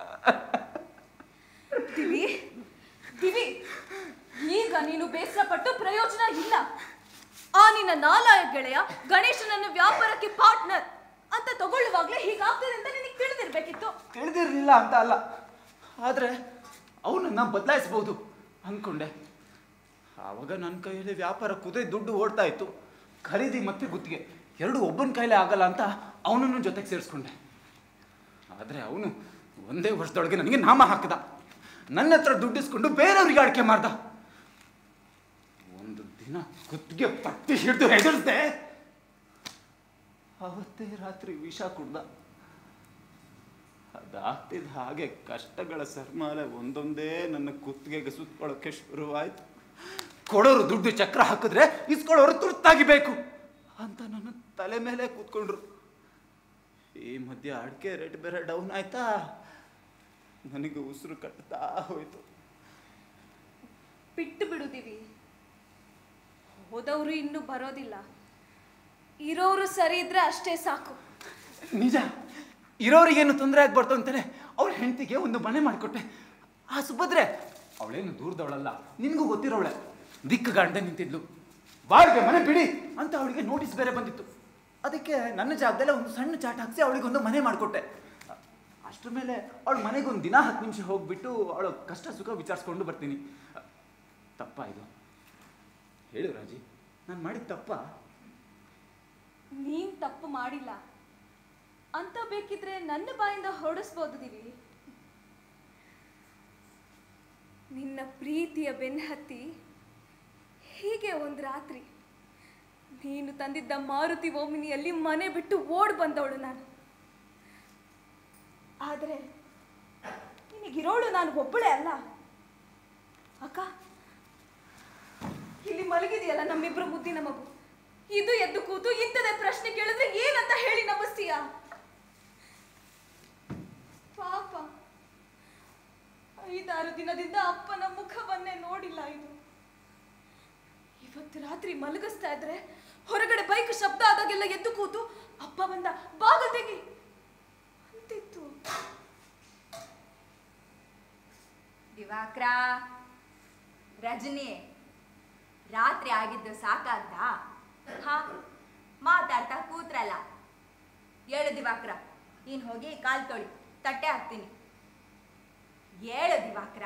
Speaker 4: ದಿವಿ ದಿವಿ ಈಗ ನೀನು ಬೇಸರ ಪಟ್ಟು ಪ್ರಯೋಜನ ಇಲ್ಲ ಆ ನಿನ್ನ ನಾಲಾಯ ಗೆಳೆಯ ಗಣೇಶನನ್ನು ವ್ಯಾಪಾರಕ್ಕೆ ಪಾರ್ಟ್ನರ್ ಅಂತ ತಗೊಳ್ಳುವಾಗ್ಲೇ ಹೀಗಾಗ್ತದೆ ಅಂತ ನಿನಗೆ ತಿಳಿದಿರ್ಬೇಕಿತ್ತು
Speaker 5: ತಿಳಿದಿರ್ಲಿಲ್ಲ ಅಂತ ಅಲ್ಲ ಆದ್ರೆ ಅವನನ್ನ ಬದಲಾಯಿಸ್ಬೋದು ಅನ್ಕೊಂಡೆ ಆವಾಗ ನನ್ನ ಕೈಯಲ್ಲಿ ವ್ಯಾಪಾರ ಕುದುರೆ ದುಡ್ಡು ಓಡ್ತಾ ಇತ್ತು ಖರೀದಿ ಮತ್ತೆ ಗುತ್ತಿಗೆ ಎರಡು ಒಬ್ಬನ ಕೈಲೇ ಆಗಲ್ಲ ಅಂತ ಅವನನ್ನು ಜೊತೆಗೆ ಸೇರಿಸ್ಕೊಂಡೆ ಆದರೆ ಅವನು ಒಂದೇ ವರ್ಷದೊಳಗೆ ನನಗೆ ನಾಮ ಹಾಕಿದ ನನ್ನ ಹತ್ರ ದುಡ್ಡಿಸ್ಕೊಂಡು ಬೇರೆಯವ್ರಿಗೆ ಅಡಿಕೆ ಮಾಡ್ದ ಒಂದು ದಿನ ಕುತ್ತಿಗೆ ಪಟ್ಟಿ ಹಿಡಿದು ಹೆದರ್ಸ್ದೆ ಅವತ್ತೇ ರಾತ್ರಿ ವಿಷ ಕುಡ್ದ ಅದಾಗ್ತಿದ್ದ ಹಾಗೆ ಕಷ್ಟಗಳ ಸರ್ಮಾಲೆ ಒಂದೊಂದೇ ನನ್ನ ಕುತ್ತಿಗೆಗೆ ಸುತ್ಕೊಳ್ಳೋಕೆ ಶುರುವಾಯ್ತು ಕೊಡೋರು ದುಡ್ಡು ಚಕ್ರ ಹಾಕಿದ್ರೆ ಇಸ್ಕೊಳ್ಳೋರು ತುರ್ತಾಗಿ ಬೇಕು ಅಂತ ನನ್ನ ತಲೆ ಮೇಲೆ ಕೂತ್ಕೊಂಡ್ರು ಈ ಮಧ್ಯೆ ಅಡಿಕೆ ರೇಟ್ ಬೇರೆ ಡೌನ್ ಆಯ್ತಾ ನನಗೆ ಉಸಿರು ಕಟ್ತಾ ಹೋಯ್ತು
Speaker 4: ಬಿಟ್ಟು ಬಿಡುದಿವಿ ಹೋದವರು ಇನ್ನು ಬರೋದಿಲ್ಲ ಇರೋರು ಸರಿ ಇದ್ರೆ ಅಷ್ಟೇ ಸಾಕು
Speaker 5: ನಿಜ ಇರೋರಿಗೇನು ತೊಂದರೆ ಆಗ್ಬಾರ್ದು ಅಂತಲೇ ಅವಳ ಹೆಂಡತಿಗೆ ಒಂದು ಮನೆ ಮಾಡಿಕೊಟ್ಟೆ ಆ ಸುಭದ್ರೆ ಅವಳೇನು ದೂರದವಳಲ್ಲ ನಿನಗೂ ಗೊತ್ತಿರೋಳೆ ದಿಕ್ಕು ಗಂಡೆ ನಿಂತಿದ್ಲು ಬಾಳ್ಗೆ ಮನೆ ಬಿಡಿ ಅಂತ ಅವಳಿಗೆ ನೋಟಿಸ್ ಬೇರೆ ಬಂದಿತ್ತು ಅದಕ್ಕೆ ನನ್ನ ಜಾಗದಲ್ಲೇ ಒಂದು ಸಣ್ಣ ಚಾಟ್ ಹಾಕ್ಸಿ ಅವಳಿಗೊಂದು ಮನೆ ಮಾಡಿಕೊಟ್ಟೆ ಅಷ್ಟ್ರ ಮೇಲೆ ಅವಳ ಮನೆಗೆ ಒಂದು ದಿನ ಹತ್ತು ನಿಮಿಷ ಹೋಗ್ಬಿಟ್ಟು ಅವಳ ಕಷ್ಟ ಸುಖ ವಿಚಾರಿಸ್ಕೊಂಡು ಬರ್ತೀನಿ ತಪ್ಪಾಯಿತು ಹೇಳು ರಾಜಿ ನಾನು ಮಾಡಿದ ತಪ್ಪ
Speaker 4: ನೀನ್ ತಪ್ಪು ಮಾಡಿಲ್ಲ ಅಂತ ಬೇಕಿದ್ರೆ ನನ್ನ ಬಾಯಿಂದ ಹೊರಡಿಸ್ಬೋದು ದಿವಿ ನಿನ್ನ ಪ್ರೀತಿಯ ಬೆನ್ನಹತ್ತಿ ಹೀಗೆ ಒಂದು ರಾತ್ರಿ ನೀನು ತಂದಿದ್ದ ಮಾರುತಿ ಓಮಿನಿಯಲ್ಲಿ ಮನೆ ಬಿಟ್ಟು ಓಡ್ ಬಂದವಳು ನಾನು ಆದರೆ ನಿನಗಿರೋಳು ನಾನು ಒಬ್ಬಳೇ ಅಲ್ಲ ಅಕ್ಕ ಇಲ್ಲಿ ಮಲಗಿದೆಯಲ್ಲ ನಮ್ಮಿಬ್ರು ಮುದ್ದಿನ ಮಗು ಇದು ಎದ್ದು ಕೂತು ಇಂಥದೇ ಪ್ರಶ್ನೆ ಕೇಳಿದ್ರೆ ಏನಂತ ಹೇಳಿ ನಂಬಿಸ್ತೀಯ ಪಾಪ ಐದಾರು ದಿನದಿಂದ ಅಪ್ಪನ ಮುಖವನ್ನೇ ನೋಡಿಲ್ಲ ಇದು ಇವತ್ತು ರಾತ್ರಿ ಮಲಗಿಸ್ತಾ ಇದ್ರೆ ಹೊರಗಡೆ ಬೈಕ್ ಶಬ್ದ ಆದಾಗೆಲ್ಲ ಎದ್ದು ಕೂತು ಅಪ್ಪ ಬಂದ ಬಾಗಲ್ ತೆಗಿ ಅಂತಿತ್ತು
Speaker 6: ದಿವಾಕ್ರ ರಜನಿ ರಾತ್ರಿ ಆಗಿದ್ದು ಸಾಕಾಗ್ದಾ ಹಾ ಮಾತಾಡ್ತಾ ಕೂತ್ರಲ್ಲ ಏಳು ದಿವಾಕ್ರ ನೀನ್ ಹೋಗಿ ಕಾಲ್ ತೊಳಿ ತಟ್ಟೆ ಹಾಕ್ತೀನಿ ಏಳು ದಿವಾಕ್ರ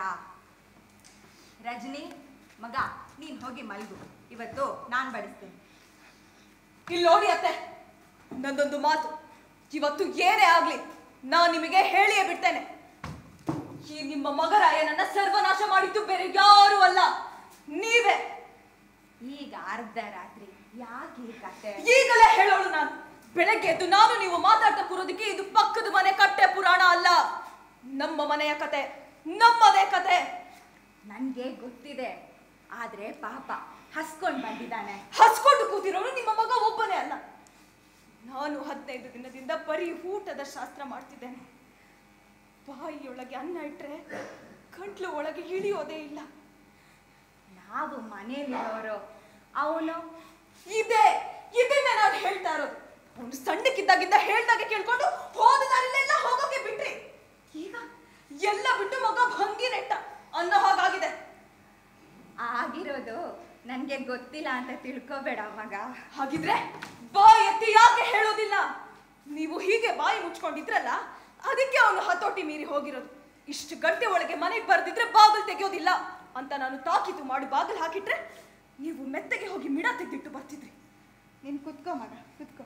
Speaker 6: ರಜನಿ ಮಗ ನೀನ್ ಹೋಗಿ ಮಲ್ಗು ಇವತ್ತು ನಾನ್ ಬಡಿಸ್ತೀನಿ
Speaker 4: ಇಲ್ಲಿ ನೋಡಿ ಅತ್ತೆ ನಂದೊಂದು ಮಾತು ಇವತ್ತು ಏನೇ ಆಗ್ಲಿ ನಾನು ನಿಮಗೆ ಹೇಳಿಯೇ ಬಿಡ್ತೇನೆ ಈ ನಿಮ್ಮ ಮಗರಾಯನನ್ನ ಸರ್ವನಾಶ ಮಾಡಿದ್ದು ಬೇರೆ ಯಾರು ಅಲ್ಲ ನೀವೇ
Speaker 6: ಈಗ ಅರ್ಧ ರಾತ್ರಿ ಯಾಕೆ ಈ ಕತೆ
Speaker 4: ಈಗಲೇ ಹೇಳೋಳು ನಾನು ಬೆಳಗ್ಗೆ ಎದ್ದು ನಾನು ನೀವು ಮಾತಾಡ್ತಾ ಕೂರೋದಕ್ಕೆ ಇದು ಪಕ್ಕದ ಮನೆ ಕಟ್ಟೆ ಪುರಾಣ ಅಲ್ಲ ನಮ್ಮ ಮನೆಯ ಕತೆ ನಮ್ಮದೇ ಕತೆ
Speaker 6: ನನ್ಗೆ ಗೊತ್ತಿದೆ ಆದ್ರೆ ಪಾಪ ಹಸ್ಕೊಂಡ್ ಬಂದಿದ್ದಾನೆ
Speaker 4: ಹಸ್ಕೊಂಡು ಕೂತಿರೋನು ನಿಮ್ಮ ಮಗ ಒಬ್ಬನೇ ಅಲ್ಲ ನಾನು ಹದಿನೈದು ದಿನದಿಂದ ಬರೀ ಊಟದ ಶಾಸ್ತ್ರ ಮಾಡ್ತಿದ್ದೇನೆ ಬಾಯಿಯೊಳಗೆ ಅನ್ನ ಇಟ್ರೆ ಗಂಟ್ಲು ಒಳಗೆ ಇಳಿಯೋದೇ ಇಲ್ಲ
Speaker 6: ನಾವು ಮನೇಲಿರೋರು ಅವನು
Speaker 4: ಇದೆ ಇದನ್ನೇ ನಾನು ಹೇಳ್ತಾ ಇರೋದು ಅವನು ಸಣ್ಣಕ್ಕಿದ್ದಾಗಿಂದ ಹೇಳ್ದಾಗೆ ಕೇಳ್ಕೊಂಡು ಹೋದ ದಾರಿಲೆಲ್ಲ ಹೋಗೋಕೆ ಬಿಟ್ರಿ ಈಗ ಎಲ್ಲ ಬಿಟ್ಟು ಮಗ ಭಂಗಿ ನೆಟ್ಟ ಅನ್ನೋ ಹಾಗಾಗಿದೆ
Speaker 6: ಆಗಿರೋದು ನನ್ಗೆ ಗೊತ್ತಿಲ್ಲ ಅಂತ ತಿಳ್ಕೊಬೇಡ ಮಗ
Speaker 4: ಹಾಗಿದ್ರೆ ಬಾಯಿ ಎತ್ತಿ ಯಾಕೆ ಹೇಳೋದಿಲ್ಲ ನೀವು ಹೀಗೆ ಬಾಯಿ ಮುಚ್ಕೊಂಡಿದ್ರಲ್ಲ ಅದಕ್ಕೆ ಅವನು ಹತೋಟಿ ಮೀರಿ ಹೋಗಿರೋದು ಇಷ್ಟು ಗಂಟೆ ಒಳಗೆ ಮನೆಗೆ ಬರ್ದಿದ್ರೆ ಬಾಗಿಲು ತೆಗೆಯೋದಿಲ್ಲ ಅಂತ ನಾನು ತಾಕೀತು ಮಾಡಿ ಬಾಗಿಲು ಹಾಕಿಟ್ರೆ ನೀವು ಮೆತ್ತಗೆ ಹೋಗಿ ಮಿಡ ತೆಗೆದಿಟ್ಟು ಬರ್ತಿದ್ರಿ
Speaker 6: ನೀನ್ ಕುತ್ಕೋ ಮಗ ಕುತ್ಕೋ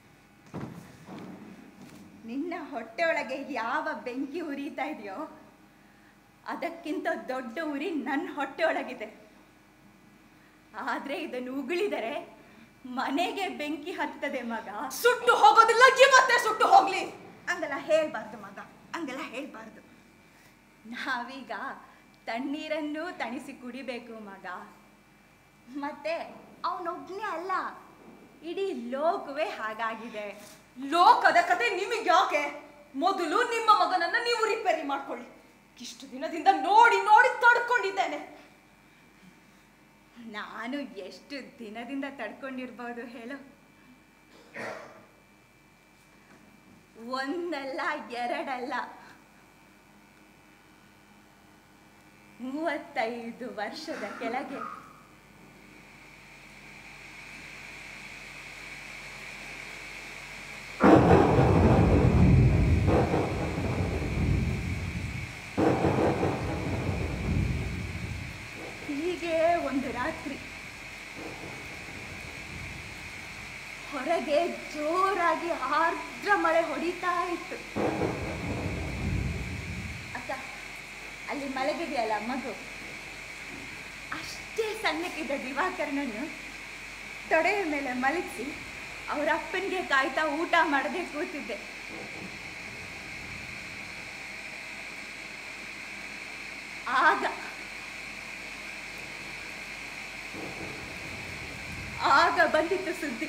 Speaker 6: ನಿನ್ನ ಹೊಟ್ಟೆ ಒಳಗೆ ಯಾವ ಬೆಂಕಿ ಉರಿತಾ ಇದೆಯೋ ಅದಕ್ಕಿಂತ ದೊಡ್ಡ ಉರಿ ನನ್ನ ಹೊಟ್ಟೆ ಒಳಗಿದೆ ಆದ್ರೆ ಇದನ್ನು ಉಗುಳಿದರೆ ಮನೆಗೆ ಬೆಂಕಿ ಹತ್ತದೆ ಮಗ
Speaker 4: ಸುಟ್ಟು ಹೋಗೋದಿಲ್ಲ ಇವತ್ತೇ ಸುಟ್ಟು ಹೋಗ್ಲಿ
Speaker 6: ಹಂಗೆಲ್ಲ ಹೇಳ್ಬಾರ್ದು ಮಗ ಹಂಗೆಲ್ಲ ಹೇಳ್ಬಾರ್ದು ನಾವೀಗ ತಣ್ಣೀರನ್ನು ತಣಿಸಿ ಕುಡಿಬೇಕು ಮಗ ಮತ್ತೆ ಅವನೊಬ್ನೇ ಅಲ್ಲ ಇಡೀ ಲೋಕವೇ ಹಾಗಾಗಿದೆ
Speaker 4: ಲೋಕದ ಕತೆ ನಿಮಗೆ ಯಾಕೆ ಮೊದಲು ನಿಮ್ಮ ಮಗನನ್ನ ನೀವು ರಿಪೇರಿ ಮಾಡ್ಕೊಳ್ಳಿ ಇಷ್ಟು ದಿನದಿಂದ ನೋಡಿ ನೋಡಿ ತಡ್ಕೊಂಡಿದ್ದೇನೆ
Speaker 6: ನಾನು ಎಷ್ಟು ದಿನದಿಂದ ತಡ್ಕೊಂಡಿರ್ಬೋದು ಹೇಳು ಒಂದಲ್ಲ ಎರಡಲ್ಲ ಮೂವತ್ತೈದು ವರ್ಷದ ಕೆಳಗೆ ಹೀಗೆ ಒಂದು ರಾತ್ರಿ ಹೊರಗೆ ಜೋರಾಗಿ ಆರ್ದ್ರ ಮಳೆ ಹೊಡಿತಾ ಇತ್ತು ಅಕ್ಕ ಅಲ್ಲಿ ಮಲಗಿದೆಯಲ್ಲ ಮಗು ಅಷ್ಟೇ ಸಣ್ಣಕ್ಕಿದ್ದ ದಿವಾಕರನನ್ನು ತೊಡೆಯ ಮೇಲೆ ಮಲಗಿಸಿ ಅವ್ರ ಅಪ್ಪನಿಗೆ ಕಾಯ್ತಾ ಊಟ ಮಾಡದೆ ಕೂತಿದ್ದೆ ಆಗ ಆಗ ಬಂದಿತ್ತು ಸುದ್ದಿ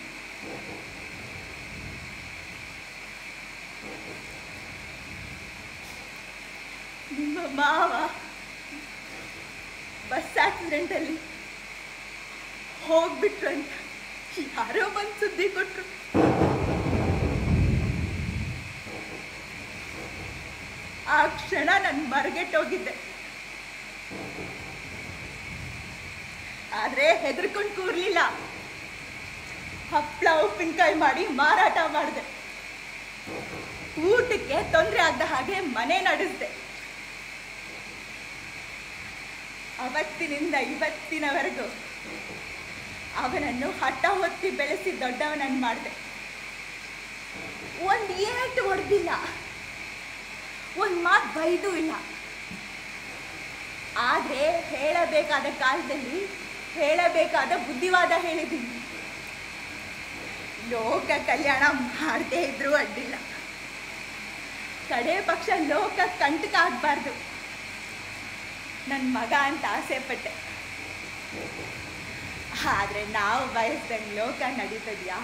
Speaker 6: ನಿಮ್ಮ ಮಾವ ಬಸ್ ಆಕ್ಸಿಡೆಂಟಲ್ಲಿ ಹೋಗ್ಬಿಟ್ರು ಅಂತ ಯಾರೋ ಬಂದು ಸುದ್ದಿ ಕೊಟ್ರು ಆ ಕ್ಷಣ ನಾನು ಮರಗೆಟ್ಟೋಗಿದ್ದೆ ಆದ್ರೆ ಹೆದರ್ಕೊಂಡು ಕೂರ್ಲಿಲ್ಲ ಹಪ್ಪಳ ಉಪ್ಪಿನಕಾಯಿ ಮಾಡಿ ಮಾರಾಟ ಮಾಡಿದೆ ಊಟಕ್ಕೆ ತೊಂದರೆ ಆಗದ ಹಾಗೆ ಮನೆ ನಡೆಸಿದೆ ಅವತ್ತಿನಿಂದ ಇವತ್ತಿನವರೆಗೂ ಅವನನ್ನು ಹಠ ಹೊತ್ತಿ ಬೆಳೆಸಿ ದೊಡ್ಡವನನ್ನು ಮಾಡಿದೆ ಒಂದು ಏಟು ಹೊಡೆದಿಲ್ಲ ಒಂದು ಮಾತು ಬೈದೂ ಇಲ್ಲ ಆದರೆ ಹೇಳಬೇಕಾದ ಕಾಲದಲ್ಲಿ ಹೇಳಬೇಕಾದ ಬುದ್ಧಿವಾದ ಹೇಳಿದ್ದೀನಿ ಲೋಕ ಕಲ್ಯಾಣ ಮಾಡದೇ ಇದ್ರೂ ಅಡ್ಡಿಲ್ಲ ಕಡೆ ಪಕ್ಷ ಲೋಕ ಕಂಟಕ ಆಗಬಾರ್ದು ನನ್ನ ಮಗ ಅಂತ ಆಸೆ ಪಟ್ಟೆ ಆದರೆ ನಾವು ಬಯಸ್ದಂಗೆ ಲೋಕ ನಡೀತದ್ಯಾ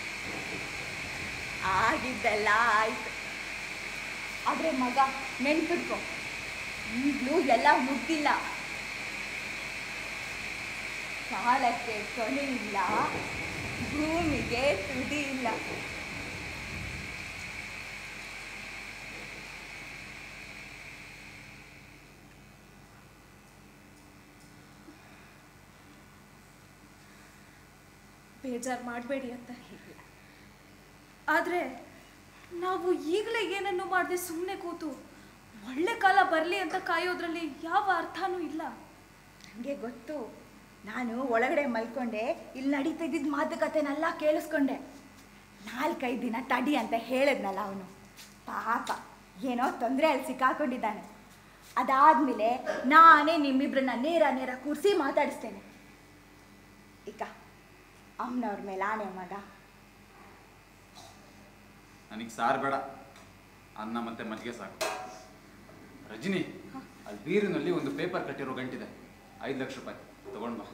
Speaker 6: ಆಗಿದ್ದೆಲ್ಲ ಆಯ್ತು ಆದರೆ ಮಗ ನೆನ್ಪಿಟ್ಕೊ ಈಗಲೂ ಎಲ್ಲ ಮುಗ್ದಿಲ್ಲ ಕಾಲಕ್ಕೆ ಕೊನೆ ಇಲ್ಲ ಭೂಮಿಗೆ ತುದಿ ಇಲ್ಲ
Speaker 4: ಬೇಜಾರು ಮಾಡಬೇಡಿ ಅಂತ ಹೇಳಿ ಆದರೆ ನಾವು ಈಗಲೇ ಏನನ್ನು ಮಾಡದೆ ಸುಮ್ಮನೆ ಕೂತು ಒಳ್ಳೆ ಕಾಲ ಬರಲಿ ಅಂತ ಕಾಯೋದ್ರಲ್ಲಿ ಯಾವ ಅರ್ಥನೂ ಇಲ್ಲ
Speaker 6: ನನಗೆ ಗೊತ್ತು ನಾನು ಒಳಗಡೆ ಮಲ್ಕೊಂಡೆ ಇಲ್ಲಿ ನಡೀತಿದ್ದ ಮಾತುಕತೆನೆಲ್ಲ ಕೇಳಿಸ್ಕೊಂಡೆ ನಾಲ್ಕೈದು ದಿನ ತಡಿ ಅಂತ ಹೇಳಿದ್ನಲ್ಲ ಅವನು ಪಾಪ ಏನೋ ತೊಂದರೆ ಅಲ್ಲಿ ಸಿಕ್ಕಾಕೊಂಡಿದ್ದಾನೆ ಅದಾದ್ಮೇಲೆ ನಾನೇ ನಿಮ್ಮಿಬ್ರನ್ನ ನೇರ ನೇರ ಕೂರಿಸಿ ಮಾತಾಡಿಸ್ತೇನೆ ಈಗ ಅಮ್ಮನವ್ರ ಮೇಲೆ ಆನೆ ಮಗ
Speaker 5: ನನಗೆ ಸಾರು ಬೇಡ ಅನ್ನ ಮತ್ತೆ ಮಜ್ಜಿಗೆ ಸಾಕು ರಜನಿ ಅಲ್ಲಿ ಬೀರಿನಲ್ಲಿ ಒಂದು ಪೇಪರ್ ಕಟ್ಟಿರೋ ಗಂಟಿದೆ ಐದು ಲಕ್ಷ ರೂಪಾಯಿ ತಗೊಂಡ್ ಬಾ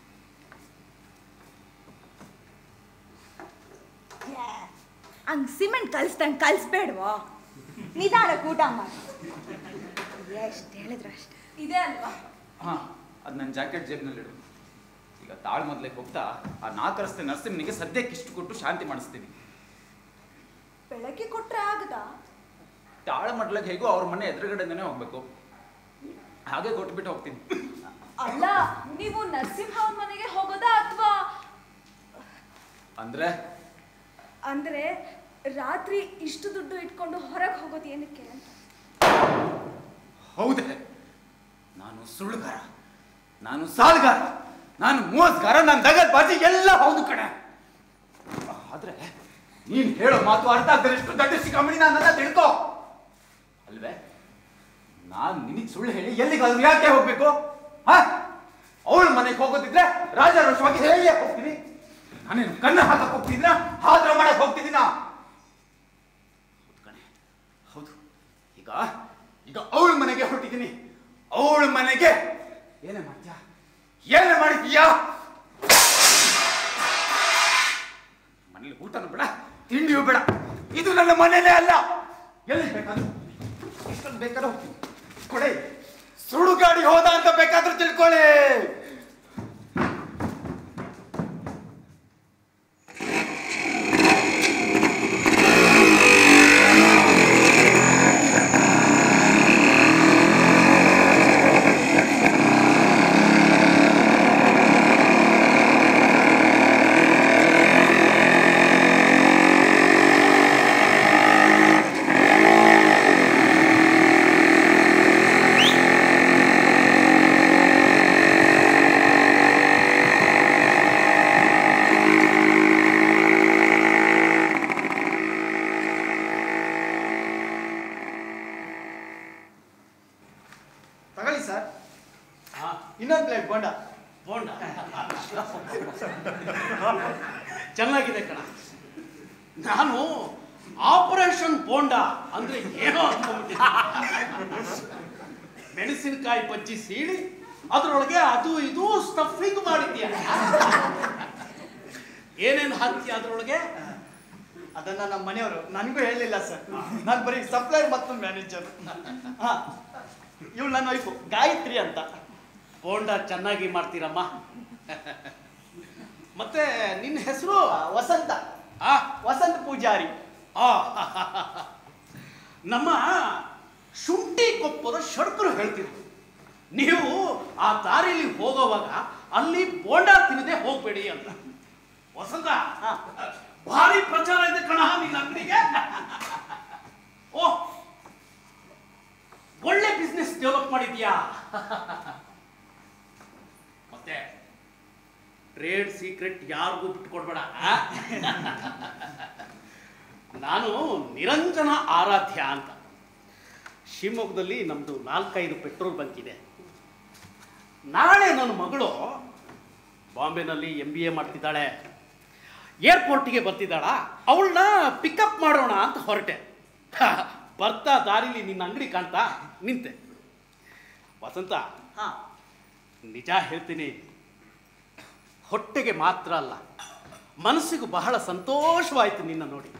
Speaker 6: ಹಂಗೆ ಸಿಮೆಂಟ್ ಕಲಿಸ್ದಂಗೆ ಕಲಿಸ್ಬೇಡ್ವೋ ನಿಧಾನ ಊಟ ಮಾಡಿ ಎಷ್ಟು ಹೇಳಿದ್ರು ಅಷ್ಟೇ
Speaker 4: ಇದೆ ಅಲ್ವಾ
Speaker 5: ಹಾ ಅದು ನನ್ನ ಜಾಕೆಟ್ ಜೇಬ್ನಲ್ಲಿಡು ಈಗ ತಾಳ್ ಮೊದಲೇ ಹೋಗ್ತಾ ಆ ನಾಲ್ಕು ರಸ್ತೆ ನರಸಿಂಹನಿಗೆ ಸದ್ಯಕ್ಕೆ ಇಷ್ಟು ಕೊಟ್ಟು ಶಾಂತಿ ಮಾಡಿಸ್ತೀನಿ
Speaker 4: ಬೆಳಗ್ಗೆ ಕೊಟ್ರೆ ಆಗದಾ
Speaker 5: ತಾಳ ಮಡ್ಲಕ್ಕೆ ಹೇಗೋ ಅವ್ರ ಮನೆ ಎದುರುಗಡೆನೇ ಹೋಗ್ಬೇಕು ಹಾಗೆ ಕೊಟ್ಬಿಟ್ಟು ಹೋಗ್ತೀನಿ
Speaker 4: ಅಲ್ಲ ನೀವು ನರಸಿಂಹ ಅವ್ರ ಮನೆಗೆ ಹೋಗೋದಾ ಅಥವಾ
Speaker 5: ಅಂದ್ರೆ
Speaker 4: ಅಂದ್ರೆ ರಾತ್ರಿ ಇಷ್ಟು ದುಡ್ಡು ಇಟ್ಕೊಂಡು ಹೊರಗೆ ಹೋಗೋದು ಏನಕ್ಕೆ ಅಂತ
Speaker 5: ಹೌದೇ ನಾನು ಸುಳ್ಳುಗಾರ ನಾನು ಸಾಲಗಾರ ನಾನು ಮೋಸಗಾರ ನಾನು ದಗದ್ ಬಾಜಿ ಎಲ್ಲ ಹೌದು ಕಣೆ ಆದ್ರೆ ನೀನ್ ಹೇಳೋ ಮಾತು ಅರ್ಥ ಆಗ್ತಾರೆ ಎಷ್ಟು ದೊಡ್ಡ ಸಿಕ್ಕಾಮಣಿ ನನ್ನ ತಿಳ್ಕೋ ಅಲ್ವೇ ನಾನ್ ನಿನಗ್ ಸುಳ್ಳು ಹೇಳಿ ಎಲ್ಲಿಗಾದ್ರೂ ಯಾಕೆ ಹೋಗ್ಬೇಕು ಹಾ ಅವಳ ಮನೆಗೆ ಹೋಗೋದಿದ್ರೆ ರಾಜಾರೋಷವಾಗಿ ಹೇಳಿ ಹೋಗ್ತೀನಿ ನಾನೇನು ಕಣ್ಣ ಹಾಕಕ್ ಹೋಗ್ತಿದ್ದೀನ ಹಾದ್ರ ಮಾಡಕ್ ಹೋಗ್ತಿದ್ದೀನ ಹೌದು ಕಣೆ ಹೌದು ಈಗ ಈಗ ಅವಳ ಮನೆಗೆ ಹೊರಟಿದ್ದೀನಿ ಅವಳ ಮನೆಗೆ ಏನೇ ಮಾಡ್ತೀಯಾ ಏನೇ ಮಾಡಿದ್ಯಾ ಮನೇಲಿ ಊಟನೂ ಬೇಡ ತಿಂಡಿಯೂ ಬೇಡ ಇದು ನನ್ನ ಮನೆಯೇ ಅಲ್ಲ ಎಲ್ಲಿ ಬೇಕಾದ್ರೂ ಎಷ್ಟೊಂದು ಬೇಕಾದ್ರೂ ಹೋಗ್ತೀನಿ ಕೊಡೆ ಸುಡುಗಾಡಿ ಹೋದ ಅಂತ ಬೇಕಾದ್ರೂ ತಿಳ್ಕೊಳ್ಳಿ
Speaker 7: ತಗೊಳ್ಳಿ ಸರ್ ಇನ್ನೊಂದು ಪ್ಲೇಟ್ ಬೋಂಡ
Speaker 8: ಬೋಂಡ ಚೆನ್ನಾಗಿದೆ ಕಣ ನಾನು ಆಪರೇಷನ್ ಬೋಂಡ ಅಂದ್ರೆ ಏನೋ ಅನ್ಕೊಂಡ್ಬಿಟ್ಟಿದ್ದೆ ಮೆಣಸಿನಕಾಯಿ ಬಜ್ಜಿ ಸೀಳಿ ಅದರೊಳಗೆ ಅದು ಇದು ಸ್ಟಫಿಂಗ್ ಮಾಡಿದ್ಯಾ ಏನೇನು ಹಾಕ್ತೀಯ ಅದರೊಳಗೆ
Speaker 7: ಅದನ್ನ ನಮ್ಮ ಮನೆಯವರು ನನಗೂ ಹೇಳಿಲ್ಲ ಸರ್ ನಾನು ಬರೀ ಸಪ್ಲೈರ್ ಮತ್ತು ಮ್ಯಾನೇಜರ್ ಹಾ ಇವಳು ನನ್ನ ವೈಫು ಗಾಯತ್ರಿ ಅಂತ
Speaker 8: ಬೋಂಡ ಚೆನ್ನಾಗಿ ಮಾಡ್ತೀರಮ್ಮ ಮತ್ತೆ ನಿನ್ನ ಹೆಸರು
Speaker 7: ಆ, ವಸಂತ
Speaker 8: ಆ
Speaker 7: ವಸಂತ ಪೂಜಾರಿ
Speaker 8: ಆ, ನಮ್ಮ ಶುಂಠಿ ಕೊಪ್ಪದ ಶಡ್ಕರು ಹೇಳ್ತಿದ್ರು ನೀವು ಆ ದಾರಿಲಿ ಹೋಗೋವಾಗ ಅಲ್ಲಿ ಬೋಂಡ ತಿನ್ನದೆ ಹೋಗ್ಬೇಡಿ ಅಂತ ವಸಂತ
Speaker 7: ಹಾ.
Speaker 8: ಭಾರಿ ಪ್ರಚಾರ ಇದೆ ಕಣ ನಿನ್ನ ಅಂಗಡಿಗೆ ಓ ಒಳ್ಳೆ ಬಿಸ್ನೆಸ್ ಡೆವಲಪ್ ಮಾಡಿದ್ಯಾ ಮತ್ತೆ ಟ್ರೇಡ್ ಸೀಕ್ರೆಟ್ ಯಾರಿಗೂ ಬಿಟ್ಕೊಡ್ಬೇಡ ಆ? ನಾನು ನಿರಂಜನ ಆರಾಧ್ಯ ಅಂತ ಶಿವಮೊಗ್ಗದಲ್ಲಿ ನಮ್ಮದು ನಾಲ್ಕೈದು ಪೆಟ್ರೋಲ್ ಬಂಕ್ ಇದೆ ನಾಳೆ ನನ್ನ ಮಗಳು ಬಾಂಬೆನಲ್ಲಿ ಎಂ ಬಿ ಎ ಮಾಡ್ತಿದ್ದಾಳೆ ಏರ್ಪೋರ್ಟಿಗೆ ಬರ್ತಿದ್ದಾಳ ಅವಳನ್ನ ಪಿಕಪ್ ಮಾಡೋಣ ಅಂತ ಹೊರಟೆ ಬರ್ತಾ ದಾರಿಲಿ ನಿನ್ನ ಅಂಗಡಿ ಕಾಣ್ತಾ ನಿಂತೆ ವಸಂತ
Speaker 7: ಹಾ
Speaker 8: ನಿಜ ಹೇಳ್ತೀನಿ ಹೊಟ್ಟೆಗೆ ಮಾತ್ರ ಅಲ್ಲ ಮನಸ್ಸಿಗೂ ಬಹಳ ಸಂತೋಷವಾಯಿತು ನಿನ್ನ ನೋಡಿ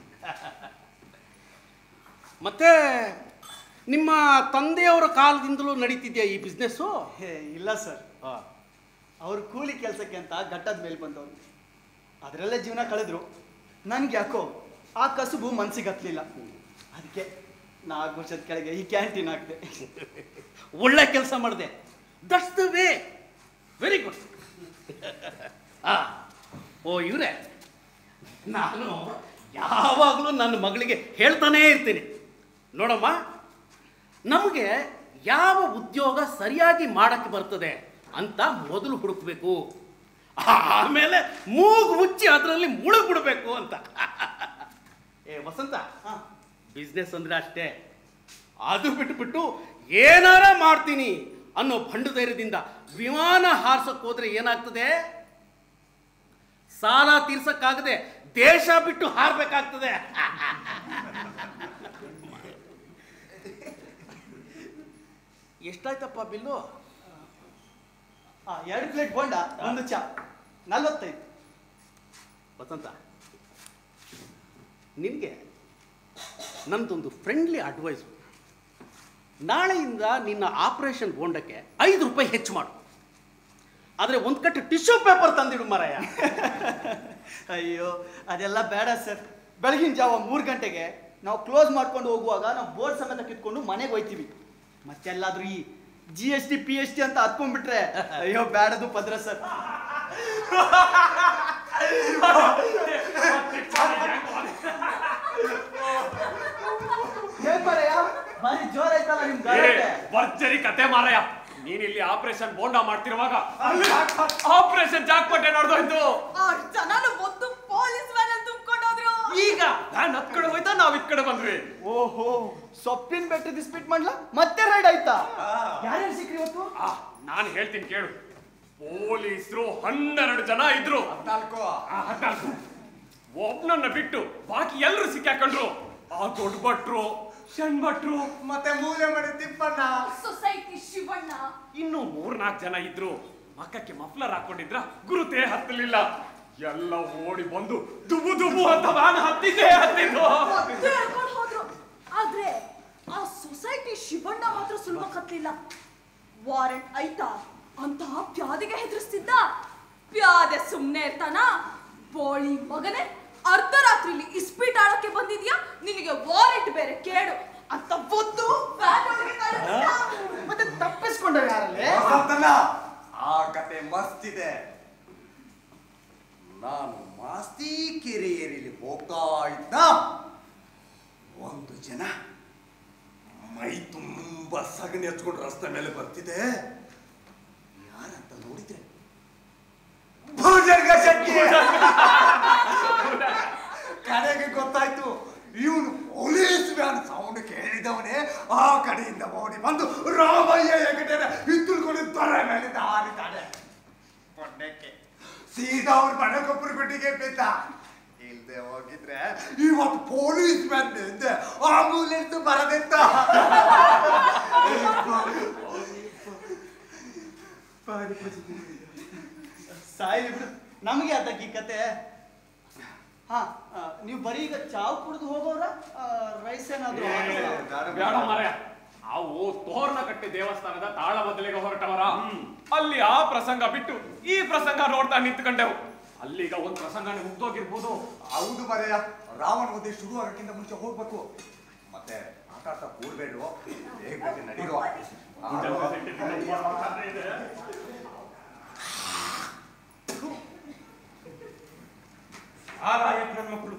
Speaker 8: ಮತ್ತೆ ನಿಮ್ಮ ತಂದೆಯವರ ಕಾಲದಿಂದಲೂ ನಡೀತಿದೆಯಾ ಈ ಬಿಸ್ನೆಸ್ಸು
Speaker 7: ಹೇ, ಇಲ್ಲ ಸರ್ ಅವ್ರು ಕೂಲಿ ಕೆಲಸಕ್ಕೆ ಅಂತ ಘಟ್ಟದ ಮೇಲೆ ಬಂದವರು ಅದರಲ್ಲೇ ಜೀವನ ಕಳೆದ್ರು ನನ್ಗೆ ಯಾಕೋ ಆ ಕಸುಬು ಮನ್ಸಿಗೆ ಹತ್ಲಿಲ್ಲ ಅದಕ್ಕೆ ನಾಲ್ಕು ವರ್ಷದ ಕೆಳಗೆ ಈ ಕ್ಯಾಂಟೀನ್ ಹಾಕ್ದೆ
Speaker 8: ಒಳ್ಳೆ ಕೆಲಸ ಮಾಡಿದೆ that's the way very good ಆ ಓ ಇವರೇ ನಾನು ಯಾವಾಗಲೂ ನನ್ನ ಮಗಳಿಗೆ ಹೇಳ್ತಾನೇ ಇರ್ತೀನಿ ನೋಡಮ್ಮ ನಮಗೆ ಯಾವ ಉದ್ಯೋಗ ಸರಿಯಾಗಿ ಮಾಡಕ್ಕೆ ಬರ್ತದೆ ಅಂತ ಮೊದಲು ಹುಡುಕ್ಬೇಕು ಆಮೇಲೆ ಮೂಗು ಮುಚ್ಚಿ ಅದರಲ್ಲಿ ಮುಳುಗ್ಬಿಡ್ಬೇಕು ಅಂತ ಏ ವಸಂತ
Speaker 7: ಹಾ
Speaker 8: ಬಿಸ್ನೆಸ್ ಅಂದ್ರೆ ಅಷ್ಟೇ ಅದು ಬಿಟ್ಬಿಟ್ಟು ಏನಾರ ಮಾಡ್ತೀನಿ ಅನ್ನೋ ಭಂಡು ಧೈರ್ಯದಿಂದ ವಿಮಾನ ಹಾರ್ಸಕ್ ಹೋದ್ರೆ ಏನಾಗ್ತದೆ ಸಾಲ ತೀರ್ಸಕ್ಕಾಗದೆ ದೇಶ ಬಿಟ್ಟು ಹಾರ್ಬೇಕಾಗ್ತದೆ ಎಷ್ಟಾಯ್ತಪ್ಪ ಬಿಲ್ಲು
Speaker 7: ಆ, ಎರಡು ಪ್ಲೇಟ್ ಬೋಂಡ ಒಂದು ಚಾ ನಲ್ವತ್ತೈದು
Speaker 8: ವಸಂತ ನಿನಗೆ ನಂದೊಂದು ಫ್ರೆಂಡ್ಲಿ ಅಡ್ವೈಸ್ ನಾಳೆಯಿಂದ ನಿನ್ನ ಆಪರೇಷನ್ ಬೋಂಡಕ್ಕೆ ಐದು ರೂಪಾಯಿ ಹೆಚ್ಚು ಮಾಡು ಆದರೆ ಒಂದು ಕಟ್ಟು ಟಿಶ್ಯೂ ಪೇಪರ್ ತಂದಿಡು ಮಾರಾಯ
Speaker 7: ಅಯ್ಯೋ ಅದೆಲ್ಲ ಬೇಡ ಸರ್ ಬೆಳಗಿನ ಜಾವ ಮೂರು ಗಂಟೆಗೆ ನಾವು ಕ್ಲೋಸ್ ಮಾಡ್ಕೊಂಡು ಹೋಗುವಾಗ ನಾವು ಬೋರ್ಡ್ ಸಮೇತ ಕಿತ್ಕೊಂಡು ಮನೆಗೆ ಹೋಯ್ತೀವಿ ಮತ್ತೆಲ್ಲಾದ್ರೂ ಈ G S T P S T ಅಂತ ಹತ್ಕೊಂಡ್ಬಿಟ್ರೆ ಅಯ್ಯೋ ಬೇಡದು ಪದ್ರ ಸರ್ ಏನ್ ಮಾರಾಯ? ಭಾರಿ ಜೋರ್ ಆಯ್ತಲ್ಲ ನಿಮ್ ಗಲಾಟೆ.
Speaker 1: ಭರ್ಜರಿ ಕತೆ ಮಾರಾಯ ನೀನ್ ಇಲ್ಲಿ ಆಪರೇಷನ್ ಬೋಂಡ ಮಾಡ್ತಿರುವಾಗ ಆಪರೇಷನ್ ಜಾಕ್ಪಟ್ಟೆ ನಡೆದೋಯ್ತು
Speaker 4: ಆರ್ ಜನನು ಒಂದು ಪೊಲೀಸ್ ವ್ಯಾನ್ ಅಲ್ಲಿ ತುಂಬಿಕೊಂಡು ಹೋದ್ರು
Speaker 1: ಈಗ ನಾನು ಹತ್ ಕಡೆ ಹೋಯ್ತಾ ನಾವ್ ಇತ್ ಕಡೆ ಬಂದ್ವಿ
Speaker 7: ಓಹೋ ಸೊಪ್ಪಿನ ಬೆಟ್ಟದ ಇಸ್ಪಿಟ್ ಮಾಡ್ಲಾ ಮತ್ತೆ ರೈಡ್ ಆಯ್ತಾ ಯಾರ್ಯಾರು ಸಿಕ್ರಿ ಇವತ್ತು
Speaker 1: ಆ, ನಾನ್ ಹೇಳ್ತೀನಿ ಕೇಳು ಪೊಲೀಸರು ಹನ್ನೆರಡು ಜನ ಇದ್ರು ಆ, ಹದ್ನಾಲ್ಕು ಒಬ್ನನ್ನ ಬಿಟ್ಟು ಬಾಕಿ ಎಲ್ರು ಸಿಕ್ಕಾಕೊಂಡ್ರು ಆ ದೊಡ್ಡ ಭಟ್ರು ಸಣ್ಣ ಭಟ್ರು
Speaker 3: ಮತ್ತೆ ಮೂಲೆ ಮಾಡಿ ತಿಪ್ಪಣ್ಣ
Speaker 4: ಸೊಸೈಟಿ ಶಿವಣ್ಣ
Speaker 1: ಇನ್ನು ಮೂರ್ನಾಲ್ಕು ಜನ ಇದ್ರು ಮಕ್ಕಕ್ಕೆ ಮಫ್ಲರ್ ಹಾಕೊಂಡಿದ್ರ ಗುರುತೇ ಹತ್ತಲಿಲ್ಲ ಎಲ್ಲ ಓಡಿ ಬಂದು ದುಬು ದುಬು ಅಂತ ನಾನು ಹತ್ತಿದ್ದೆ ಹತ್ತಿದ್ದು
Speaker 4: ಮತ್ತೆ ಹೇಳ್ಕೊಂಡು ಹೋದ್ರು ಆದ್ರೆ ಆ ಸೊಸೈಟಿ ಶಿವಣ್ಣ ಮಾತ್ರ ಸುಲಭ ಕತ್ಲಿಲ್ಲ ವಾರಂಟ್ ಆಯ್ತಾ ಅಂತ ಪ್ಯಾದೆಗೆ ಹೆದರಿಸ್ತಿದ್ದ ಪ್ಯಾದೆ ಸುಮ್ನೆ ಇರ್ತಾನ ಬೋಳಿ ಮಗನೇ ಅರ್ಧರಾತ್ರಿಲಿ ಇಸ್ಪೀಟ್ ಆಡೋಕೆ ಬಂದಿದ್ಯಾ ನಿನಗೆ ವಾರೆಂಟ್ ಬೇರೆ ಕೇಳು ಅಂತ ಬೊದ್ದು ವ್ಯಾನ್ ಒಳಗೆ ಕಳ್ಸಿದ್ದ.
Speaker 7: ಮತ್ತೆ ತಪ್ಪಿಸ್ಕೊಂಡ್ರೆ ಯಾರಲ್ಲಿ
Speaker 3: ವಸಂತಣ್ಣ, ಆ ಕತೆ ಮಸ್ತ್ ಇದೆ ನಾನು ಮಾಸ್ತಿ ಕೆರೆ ಏರಿಲಿ ಹೋಗ್ತಾ ಇದ್ದ ಒಂದು ಜನ ಮೈ ತುಂಬ ಸಗಣಿ ಹಚ್ಕೊಂಡು ರಸ್ತೆ ಮೇಲೆ ಬರ್ತಿದೆ ಯಾರಂತ ನೋಡಿದ್ರೆ ಭುಜಂಗ ಶೆಟ್ಟಿ ಕಡೆಗೆ ಗೊತ್ತಾಯ್ತು ಇವನು ಪೊಲೀಸ್ ವ್ಯಾನ್ ಸೌಂಡ್ ಕೇಳಿದವನೇ ಆ ಕಡೆಯಿಂದ ಓಡಿ ಬಂದು ರಾಮಯ್ಯ ಹೆಗಡೆನ ಹಿತ್ತುಳ್ಕೊಂಡು ತೊರೆ ಮೇಲೆ ಹಾರಿದ್ದಾನೆ ಪೊಣ್ಣಕ್ಕೆ ಸೀದಾ ಅವ್ರ ಮನೆಗೊಬ್ಬರು ಗುಡ್ಡಿಗೆ ಬಿದ್ದ ಇಲ್ದೆ ಹೋಗಿದ್ರೆ ಇವತ್ತು ಪೊಲೀಸ್ ವ್ಯಾನ್ ನಿಂದೆ ಆಂಬುಲೆನ್ಸ್ ಬರದಿತ್ತ
Speaker 7: ಸಾಯಿ ಬಿಡು ನಮಗೆ ಅದಕ್ಕೆ ಈ ಕತೆ ಹಾ ಆ, ನೀವು ಬರೀ ಈಗ ಚಾವ್ ಕುಡಿದು ಹೋಗೋರ ರೈಸ್ ಏನಾದ್ರು
Speaker 1: ಬೇಡ ಮಾರಾಯ ಅವು ತೋರ್ನ ಕಟ್ಟೆ ದೇವಸ್ಥಾನದ ತಾಳ ಬದಲಿಗೆ ಹೊರಟವರ ಅಲ್ಲಿ ಆ ಪ್ರಸಂಗ ಬಿಟ್ಟು ಈ ಪ್ರಸಂಗ ನೋಡ್ತಾ ನಿಂತ್ಕೊಂಡೆವು ಅಲ್ಲಿಗ ಒಂದ್ ಪ್ರಸಂಗನೇ ಮುಗ್ದೋಗಿರ್ಬೋದು
Speaker 3: ಹೌದು ಮರೆಯ ರಾವಣ ವಧೆ ಶುರು ಆಗಕ್ಕಿಂತ ಮುಂಚೆ ಹೋಗ್ಬೇಕು ಮತ್ತೆ ಆಟಾಡ್ತಾ ಕೂರ್ಬೇಡ್ರು ಬೇಗ ಬೇಗ ನಡೀರೋ
Speaker 1: ಆರಾಯತ್ ನನ್ನ ಮಕ್ಕಳು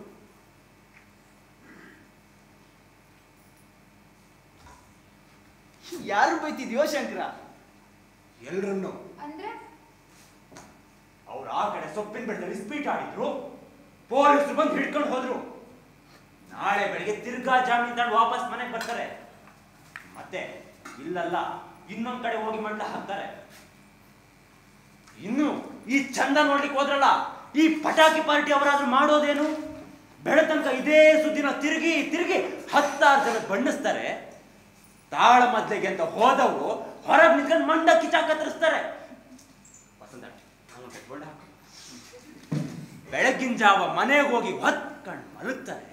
Speaker 7: ಯಾರು ಬೈತಿದ್ಯೋ ಶಂಕರ
Speaker 3: ಎಲ್ರನ್ನು
Speaker 6: ಅಂದ್ರೆ
Speaker 1: ಅವ್ರು ಆ ಕಡೆ ಸೊಪ್ಪಿನ ಬೆಳೆದಲ್ಲಿ ಸ್ಪೀಟ್ ಆಡಿದ್ರು ಪೊಲೀಸರು ಬಂದು ಹಿಡ್ಕೊಂಡು ಹೋದ್ರು ನಾಳೆ ಬೆಳಿಗ್ಗೆ ತಿರ್ಗಾ ಜಾಮೀನ್ ತಗೊಂಡು ವಾಪಸ್ ಮನೆಗೆ ಬರ್ತಾರೆ ಮತ್ತೆ ಇಲ್ಲಲ್ಲ ಇನ್ನೊಂದ್ ಕಡೆ ಹೋಗಿ ಮಂಡ ಹಾಕ್ತಾರೆ ಇನ್ನು ಈ ಚಂದ ನೋಡ್ಲಿಕ್ಕೆ ಹೋದ್ರಲ್ಲ ಈ ಪಟಾಕಿ ಪಾರ್ಟಿ ಅವರಾದ್ರೂ ಮಾಡೋದೇನು ಬೆಳತನಕ ಇದೇ ಸುದ್ದಿನ ತಿರುಗಿ ತಿರುಗಿ ಹತ್ತಾರು ಜನ ಬಣ್ಣಿಸ್ತಾರೆ ತಾಳ ಮದ್ಲೆಗೆ ಅಂತ ಹೋದವರು ಹೊರಗೆ ನಿಂತ್ಕೊಂಡು ಮಂಡ ಕಿಚಾಕ ಕತ್ತರಿಸ್ತಾರೆ ವಸಂತ ಅವ್ನು ಕಟ್ಕೊಂಡ್ ಹಾಕು. ಬೆಳಗಿನ ಜಾವ ಮನೆಗೆ ಹೋಗಿ ಹೊತ್ಕೊಂಡು ಮಲಗ್ತಾರೆ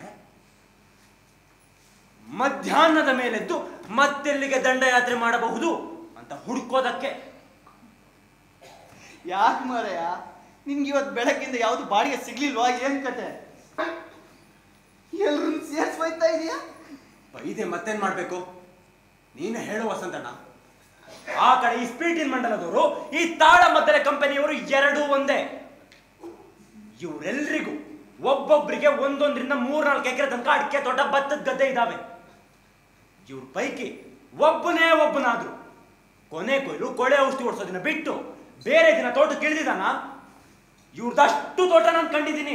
Speaker 1: ಮಧ್ಯಾಹ್ನದ ಮೇಲೆದ್ದು ಮತ್ತೆಲ್ಲಿಗೆ ದಂಡಯಾತ್ರೆ ಮಾಡಬಹುದು ಅಂತ ಹುಡುಕೋದಕ್ಕೆ
Speaker 7: ಯಾಕೆ ಮಾರಯ್ಯ ನಿನ್ಗೆ ಇವತ್ತು ಬೆಳಗ್ಗಿಂದ ಯಾವುದು ಬಾಡಿಗೆ ಸಿಗ್ಲಿಲ್ವಾ ಏನ್ ಕತೆ ಎಲ್ರೂ ಸೇರ್ಸ್ ಹೋಯ್ತಾ ಇದೀಯಾ
Speaker 1: ಬೈದೆ ಮತ್ತೇನ್ ಮಾಡ್ಬೇಕು ನೀನು ಹೇಳು ವಸಂತಣ್ಣ ಆ ಕಡೆ ಈ ಸ್ಪೀಟಿನ್ ಮಂಡಲದವರು ಈ ತಾಳ ಮದ್ದಲೆ ಕಂಪನಿಯವರು ಎರಡೂ ಒಂದೇ ಇವರೆಲ್ರಿಗೂ ಒಬ್ಬೊಬ್ಬರಿಗೆ ಒಂದೊಂದರಿಂದ ಮೂರ್ನಾಲ್ಕು ಎಕರೆ ತನಕ ಅಡಿಕೆ ತೋಟ ಭತ್ತದ ಗದ್ದೆ ಇದಾವೆ ಇವ್ರ ಪೈಕಿ ಒಬ್ಬನೇ ಒಬ್ಬನಾದ್ರು ಕೊನೆ ಕೊಯ್ಲು ಕೊಳೆ ಔಷಧಿ ಓಡಿಸೋದನ್ನ ಬಿಟ್ಟು ಬೇರೆ ದಿನ ತೋಟಕ್ಕೆ ಇಳಿದಿದಾನ ಇವ್ರದಷ್ಟು ತೋಟ ನಾನು ಕಂಡಿದ್ದೀನಿ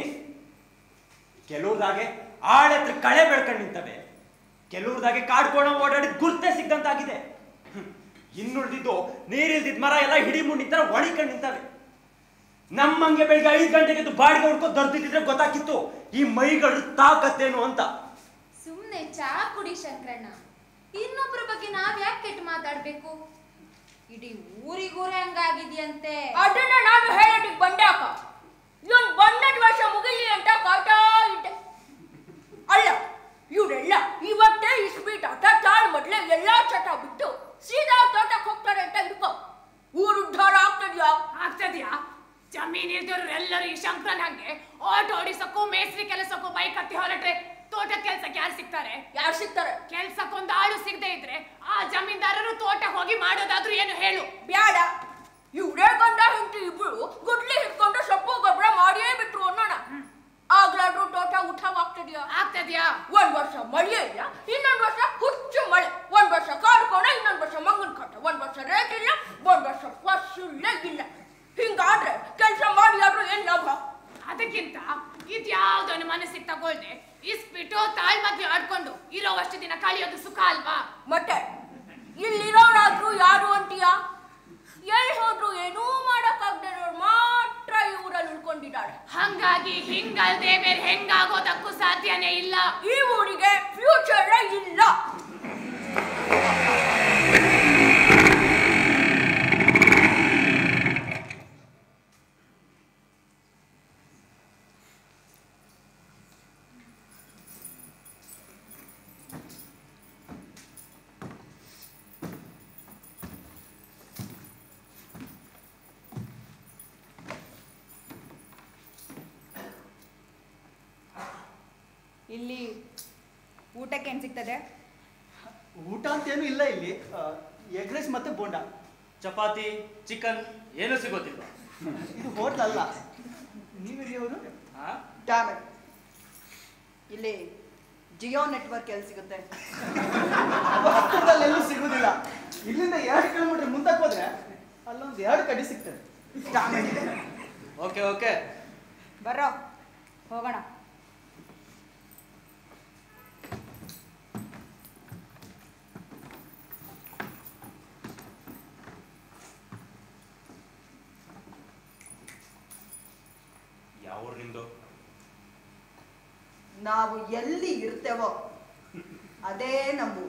Speaker 1: ಕೆಲವ್ರದಾಗೆ ಆಳೆತ್ರ ಕಳೆ ಬೆಳ್ಕೊಂಡು ನಿಂತವೆ ಕೆಲವ್ರದಾಗೆ ಕಾಡ್ಕೋಣ ಓಡಾಡಿ ಗುರ್ತೇ ಸಿಗ್ದಂತಾಗಿದೆ ಹ್ಮ್. ಇನ್ನುಳಿದಿದ್ದು ನೀರಿಲ್ದಿದ್ ಮರ ಎಲ್ಲ ಹಿಡಿ ಮುಂಡಿ ತರ ಒಳಿಕೊಂಡು ನಿಂತವೆ ನಮ್ಮಂಗೆ ಬೆಳಿಗ್ಗೆ ಐದು ಗಂಟೆಗೆ ಎದ್ದು ಬಾಡಿಗೆ ಹುಡ್ಕೋ ದರ್ದಿದ್ರೆ ಗೊತ್ತಾಕಿತ್ತು ಈ ಮೈಗಳು ತಾಕತ್ತೇನು ಅಂತ
Speaker 9: ಸುಮ್ನೆ ಚಾ ಕುಡಿ ಶಂಕರಣ್ಣ ಇನ್ನೊಬ್ರ ಬಗ್ಗೆ ನಾವ್ ಯಾಕೆ ಕೆಟ್ಟ ಮಾತಾಡ್ಬೇಕು ಇಡೀ ಊರಿಗೂರೇ ಹಂಗಾಗಿದ್ಯಂತೆ
Speaker 2: ಅದನ್ನ ನಾನು ಹೇಳೋದಕ್ಕೆ ಬಂದಾಕ ಇವನ್ ಬಂದದ ವರ್ಷ ಮುಗಿಲಿ ಅಂತ ಕಾಯ್ತಾ ಇದ್ದೆ ಅಲ್ಲ ಇವರೆಲ್ಲ ಇವತ್ತೇ ಇಸ್ಬೀಟ್ ಆಟ ತಾಳ್ ಮೊದ್ಲೆ ಎಲ್ಲಾ ಚಟ ಬಿಟ್ಟು ಸೀದಾ ತೋಟಕ್ಕೆ ಹೋಗ್ತಾರೆ ಅಂತ ಹಿಡ್ಕೊ ಊರು ಉದ್ಧಾರ ಆಗ್ತದ್ಯಾ
Speaker 10: ಆಗ್ತದ್ಯಾ ಜಮೀನ್ ಇಲ್ದವ್ರು ಎಲ್ಲರೂ ಈ ಶಂಕರನ್ ಹಂಗೆ ಆಟೋ ಓಡಿಸಕ್ಕೂ ಮೇಸ್ತ್ರಿ ಕೆಲಸಕ್ಕೂ ಬೈಕ್ ಹತ್ತಿ ಹೊರಟ್ರೆ ತೋಟ ಕೆಲ್ಸಕ್ಕೆ ಯಾರು ಸಿಗ್ತಾರೆ
Speaker 2: ಯಾರು ಸಿಗ್ತಾರೆ
Speaker 10: ಕೆಲ್ಸಕ್ಕೊಂದು ಆಳು ಸಿಗದೆ ಇದ್ರೆ ಆ ಜಮೀನ್ದಾರರು ತೋಟ ಹೋಗಿ ಮಾಡೋದಾದ್ರೂ ಏನು ಹೇಳು
Speaker 2: ಬ್ಯಾಡ ಇವ್ರೇ ಗಂಡ ಹೆಂಡತಿ ಇಬ್ರು ಗುಡ್ಲಿ ಹಿಡ್ಕೊಂಡು ಸೊಪ್ಪು ಗೊಬ್ಬರ ಮಾಡಿಯೇ ಬಿಟ್ರು ಅನ್ನೋಣ ಆಗ್ಲಾದ್ರೂ ತೋಟ ಊಟವಾಗ್ತದ್ಯಾ
Speaker 10: ಆಗ್ತದ್ಯಾ
Speaker 2: ಒಂದ್ ವರ್ಷ ಮಳೆಯೇ ಇಲ್ಲ ಇನ್ನೊಂದ್ ವರ್ಷ ಹುಚ್ಚು ಮಳೆ ಒಂದ್ ವರ್ಷ ಕಾಡ್ಕೋಣ ಇನ್ನೊಂದ್ ವರ್ಷ ಮಂಗನ ಕಟ್ಟ ಒಂದ್ ವರ್ಷ ರೇಟ್ ಇಲ್ಲ ಒಂದ್ ವರ್ಷ ಫಸುಲ್ಲೇ ಇಲ್ಲ ಹಿಂಗಾದ್ರೆ ಕೆಲ್ಸ ಮಾಡಿ ಆದ್ರೂ ಏನ್ ಲಾಭ
Speaker 10: ಅದಕ್ಕಿಂತ ಇದ್ಯಾವ್ದನ್ನು ಮನಸ್ಸಿಗೆ ತಗೊಳ್ದೆ ಇಸ್ಬಿಟ್ಟು ತಾಳ್ ಮದ್ವೆ ಆಡ್ಕೊಂಡು ಇರೋವಷ್ಟು ದಿನ ಕಳಿಯೋದು ಸುಖ ಅಲ್ವಾ
Speaker 2: ಮತ್ತೆ ಇಲ್ಲಿರೋರಾದ್ರೂ ಯಾರು ಅಂತೀಯ ಎಲ್ಲಿ ಹೋದ್ರು ಏನೂ ಮಾಡಕ್ಕಾಗ್ದೇ ಇರೋರು ಮಾತ್ರ ಈ ಊರಲ್ಲಿ ಉಳ್ಕೊಂಡಿದ್ದಾರೆ
Speaker 10: ಹಂಗಾಗಿ ಹಿಂಗಲ್ದೆ ಬೇರೆ ಹೆಂಗಾಗೋದಕ್ಕೂ ಸಾಧ್ಯನೇ ಇಲ್ಲ
Speaker 2: ಈ ಊರಿಗೆ ಫ್ಯೂಚರ್ ಇಲ್ಲ
Speaker 6: ಇಲ್ಲಿ ಊಟಕ್ಕೆ ಏನ್ ಸಿಗ್ತದೆ
Speaker 7: ಊಟ ಅಂತೇನು ಇಲ್ಲ ಇಲ್ಲಿ ಎಗ್ ರೈಸ್ ಮತ್ತೆ ಬೋಂಡ
Speaker 1: ಚಪಾತಿ ಚಿಕನ್ ಏನು ಸಿಗೋದಿಲ್ಲ
Speaker 7: ಇದು ಹೋಟ್ಲ್ ಅಲ್ಲ ನೀವಿಲ್ಲಿ ಅವರು
Speaker 1: ಆ?
Speaker 6: ಡ್ಯಾಮೇಜ್ ಇಲ್ಲಿ ಜಿಯೋ ನೆಟ್ವರ್ಕ್ ಎಲ್ಲಿ ಸಿಗುತ್ತೆ
Speaker 7: ಅದು ಹತ್ತಿರದಲ್ಲಿ ಎಲ್ಲೂ ಸಿಗುದಿಲ್ಲ ಇಲ್ಲಿಂದ ಎರಡು ಕಿಲೋಮೀಟರ್ ಮುಂದಕ್ಕೆ ಹೋದ್ರೆ ಅಲ್ಲೊಂದು ಎರಡು ಕಡೆ ಸಿಗ್ತದೆ
Speaker 6: ಡ್ಯಾಮೇಜ್
Speaker 1: ಓಕೆ ಓಕೆ
Speaker 6: ಬರ್ರೋ ಹೋಗೋಣ
Speaker 1: ಯಾವ ಊರಿನಿಂದು
Speaker 6: ನಾವು ಎಲ್ಲಿ ಇರ್ತೇವೋ ಅದೇ ನಮ್ಮ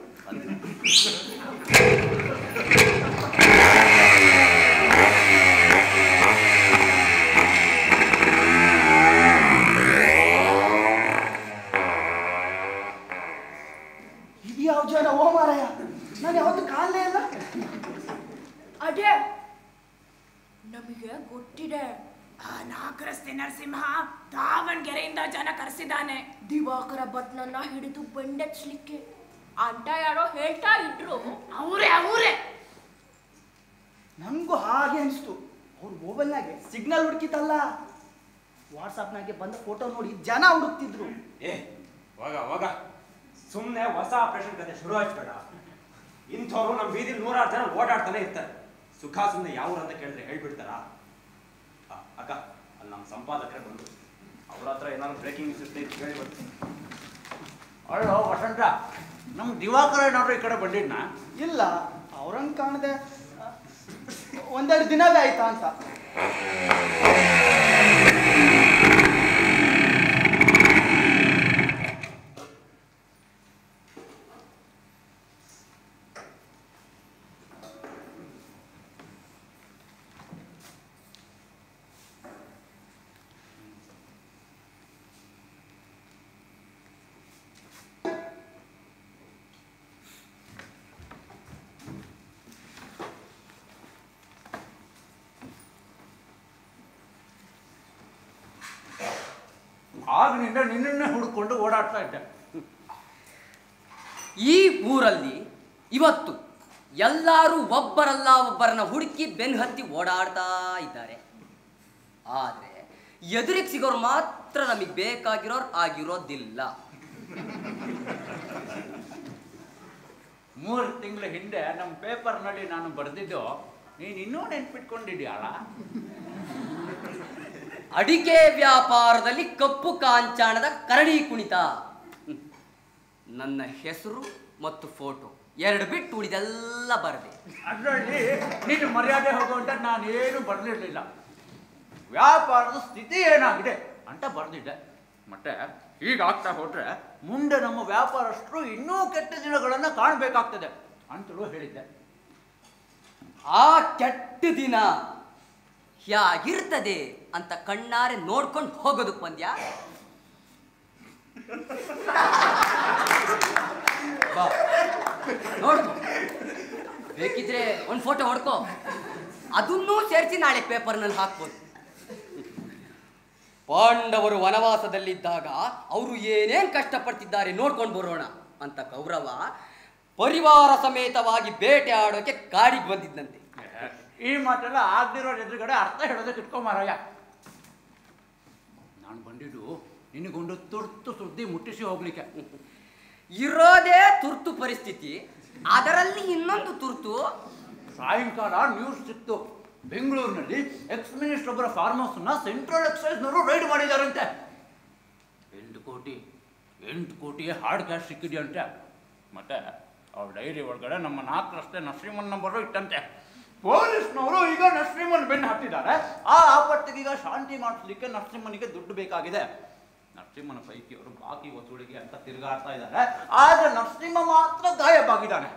Speaker 7: ಇದು ಯಾವ ಜನ ಓ ಮಾರಾಯ ನಾನು ಯಾವತ್ತು ಕಾಲೇ ಇಲ್ಲ
Speaker 2: ಅದೇ ನಮಗೆ ಗೊತ್ತಿದೆ
Speaker 10: ಆ ನಾಲ್ಕು ರಸ್ತೆ ನರಸಿಂಹ ದಾವಣಗೆರೆಯಿಂದ ಜನ ಕರೆಸಿದ್ದಾನೆ
Speaker 2: ದಿವಾಕರ ಬಟ್ನನ್ನ ಹಿಡಿದು ಬೆಂಡೆಚ್ಲಿಕ್ಕೆ ಅಂತ ಯಾರೋ ಹೇಳ್ತಾ ಇದ್ರು
Speaker 10: ಅವರೇ ಅವರೇ
Speaker 7: ನನಗೂ ಹಾಗೆ ಅನಿಸ್ತು ಅವ್ರ ಮೊಬೈಲ್ನಾಗೆ ಸಿಗ್ನಲ್ ಹುಡುಕಿತಲ್ಲ ವಾಟ್ಸಾಪ್ನಾಗೆ ಬಂದ ಫೋಟೋ ನೋಡಿ ಜನ ಹುಡುಕ್ತಿದ್ರು
Speaker 1: ಏ ಹೋಗ ಹೋಗ ಸುಮ್ಮನೆ ಹೊಸ ಆಪರೇಷನ್ ಕತೆ ಶುರು ಹಚ್ಬೇಡ ಇಂಥವ್ರು ನಮ್ಮ ಬೀದಿಲಿ ನೂರಾರು ಜನ ಓಡಾಡ್ತಾನೆ ಇರ್ತಾರೆ ಸುಖ ಸುಮ್ಮನೆ ಯಾವ ಅಂತ ಕೇಳಿದ್ರೆ ಹೇಳ್ಬಿಡ್ತಾರ ಆ,
Speaker 5: ಅಕ್ಕ ಅಲ್ಲಿ ನಮ್ಮ ಸಂಪಾದಕರೇ ಬಂದು ಅವ್ರ ಹತ್ರ ಏನಾದ್ರು ಬ್ರೇಕಿಂಗ್ ನ್ಯೂಸ್ ಇರುತ್ತೆ ಅಂತ ಹೇಳಿ ಬರ್ತೀನಿ ಅಳ್ಳೋ ವಸಂತ ನಮ್ಮ ದಿವಾಕರ ಏನಾದ್ರು ಈ ಕಡೆ ಬಂದಿದ್ನಾ
Speaker 7: ಇಲ್ಲ ಅವ್ರಂಗ್ ಕಾಣದೆ ಒಂದೆರಡು ದಿನವೇ ಆಯ್ತಾ ಅಂತ
Speaker 5: ಆಗಿನಿಂದ ನಿನ್ನನ್ನೇ ಹುಡುಕೊಂಡು ಓಡಾಡ್ತಾ ಇದ್ದೆ
Speaker 11: ಈ ಊರಲ್ಲಿ ಇವತ್ತು ಎಲ್ಲರೂ ಒಬ್ಬರಲ್ಲ ಒಬ್ಬರನ್ನ ಹುಡುಕಿ ಬೆನ್ ಹತ್ತಿ ಓಡಾಡ್ತಾ ಇದ್ದಾರೆ ಆದರೆ ಎದುರಿಗೆ ಸಿಗೋರು ಮಾತ್ರ ನಮಗೆ ಬೇಕಾಗಿರೋರು ಆಗಿರೋದಿಲ್ಲ
Speaker 5: ಮೂರು ತಿಂಗಳ ಹಿಂದೆ ನಮ್ಮ ಪೇಪರ್ನಲ್ಲಿ ನಾನು ಬರೆದಿದ್ದು ನೀನು ಇನ್ನೂ ನೆನ್ಪಿಟ್ಕೊಂಡಿದ್ಯಾಳ
Speaker 11: ಅಡಿಕೆ ವ್ಯಾಪಾರದಲ್ಲಿ ಕಪ್ಪು ಕಾಂಚಾಣದ ಕರಡಿ ಕುಣಿತ ಹ್ಮ್. ನನ್ನ ಹೆಸರು ಮತ್ತು ಫೋಟೋ ಎರಡು ಬಿಟ್ಟು ಉಳಿದೆಲ್ಲ ಬರದೆ
Speaker 5: ಅದರಲ್ಲಿ ನೀನು ಮರ್ಯಾದೆ ಹೋಗುವಂತ ನಾನೇನು ಬರೆದಿರಲಿಲ್ಲ ವ್ಯಾಪಾರದ ಸ್ಥಿತಿ ಏನಾಗಿದೆ ಅಂತ ಬರೆದಿದ್ದೆ ಮತ್ತೆ ಹೀಗಾಗ್ತಾ ಹೋದ್ರೆ ಮುಂದೆ ನಮ್ಮ ವ್ಯಾಪಾರಸ್ಥರು ಇನ್ನೂ ಕೆಟ್ಟ ದಿನಗಳನ್ನು ಕಾಣಬೇಕಾಗ್ತದೆ ಅಂತಲೂ ಹೇಳಿದ್ದೆ
Speaker 11: ಆ ಕೆಟ್ಟ ದಿನ ಹೇಗಿರ್ತದೆ ಅಂತ ಕಣ್ಣಾರೆ ನೋಡ್ಕೊಂಡು ಹೋಗೋದು ಪಂದ್ಯ ಬಾ ನೋಡ್ಕೊ ಬೇಕಿದ್ರೆ ಒಂದು ಫೋಟೋ ಹೊಡ್ಕೋ ಅದನ್ನೂ ಸೇರಿಸಿ ನಾಳೆ ಪೇಪರ್ನಲ್ಲಿ ಹಾಕ್ಬೋದು ಪಾಂಡವರು ವನವಾಸದಲ್ಲಿದ್ದಾಗ ಅವರು ಏನೇನ್ ಕಷ್ಟಪಡ್ತಿದ್ದಾರೆ ನೋಡ್ಕೊಂಡು ಬರೋಣ ಅಂತ ಕೌರವ ಪರಿವಾರ ಸಮೇತವಾಗಿ ಬೇಟೆ ಆಡೋಕೆ ಕಾಡಿಗೆ ಬಂದಿದ್ದಂತೆ
Speaker 5: ಈ ಮಾತೆಲ್ಲ ಆಗ್ದಿರೋ ಎದುರುಗಡೆ ಅರ್ಥ ಹೇಳೋದಕ್ಕೆ ಇಟ್ಕೊಂಬಾರಯ್ಯ ನಾನು ಬಂದಿದ್ದು ನಿನಗೊಂದು ತುರ್ತು ಸುದ್ದಿ ಮುಟ್ಟಿಸಿ ಹೋಗ್ಲಿಕ್ಕೆ
Speaker 11: ಇರೋದೇ ತುರ್ತು ಪರಿಸ್ಥಿತಿ ಅದರಲ್ಲಿ ಇನ್ನೊಂದು ತುರ್ತು
Speaker 5: ಸಾಯಂಕಾಲ ನ್ಯೂಸ್ ಸಿಕ್ತು ಬೆಂಗಳೂರಿನಲ್ಲಿ ಎಕ್ಸ್ ಮಿನಿಸ್ಟರ್ ಒಬ್ಬರ ಫಾರ್ಮ್ ಹೌಸ್ನ ಸೆಂಟ್ರಲ್ ಎಕ್ಸೈಸ್ನವರು ರೈಡ್ ಮಾಡಿದಾರಂತೆ ಎಂಟು ಕೋಟಿ ಎಂಟು ಕೋಟಿ ಹಾರ್ಡ್ ಕ್ಯಾಶ್ ಸಿಕ್ಕಿದೆಯಂತೆ ಮತ್ತೆ ಅವ್ರ ಡೈರಿ ಒಳಗಡೆ ನಮ್ಮ ನಾಲ್ಕು ರಸ್ತೆ ನರಸಿಂಹನ್ ನಂಬರು ಇಟ್ಟಂತೆ ಪೊಲೀಸ್ನವರು ಈಗ ನರಸಿಂಹನ್ ಬೆನ್ನು ಹತ್ತಿದ್ದಾರೆ ಆ ಆಪತ್ತಿಗೆ ಈಗ ಶಾಂತಿ ಮಾಡಿಸ್ಲಿಕ್ಕೆ ನರಸಿಂಹನಿಗೆ ದುಡ್ಡು ಬೇಕಾಗಿದೆ ನರಸಿಂಹನ ಪೈಕಿ ಅವರು ಬಾಕಿ ವಸೂಲಿಗೆ ಅಂತ ತಿರುಗಾಡ್ತಾ ಇದ್ದಾರೆ ಆದ್ರೆ ನರಸಿಂಹ ಮಾತ್ರ ಗಾಯಬಾಗಿದ್ದಾನೆ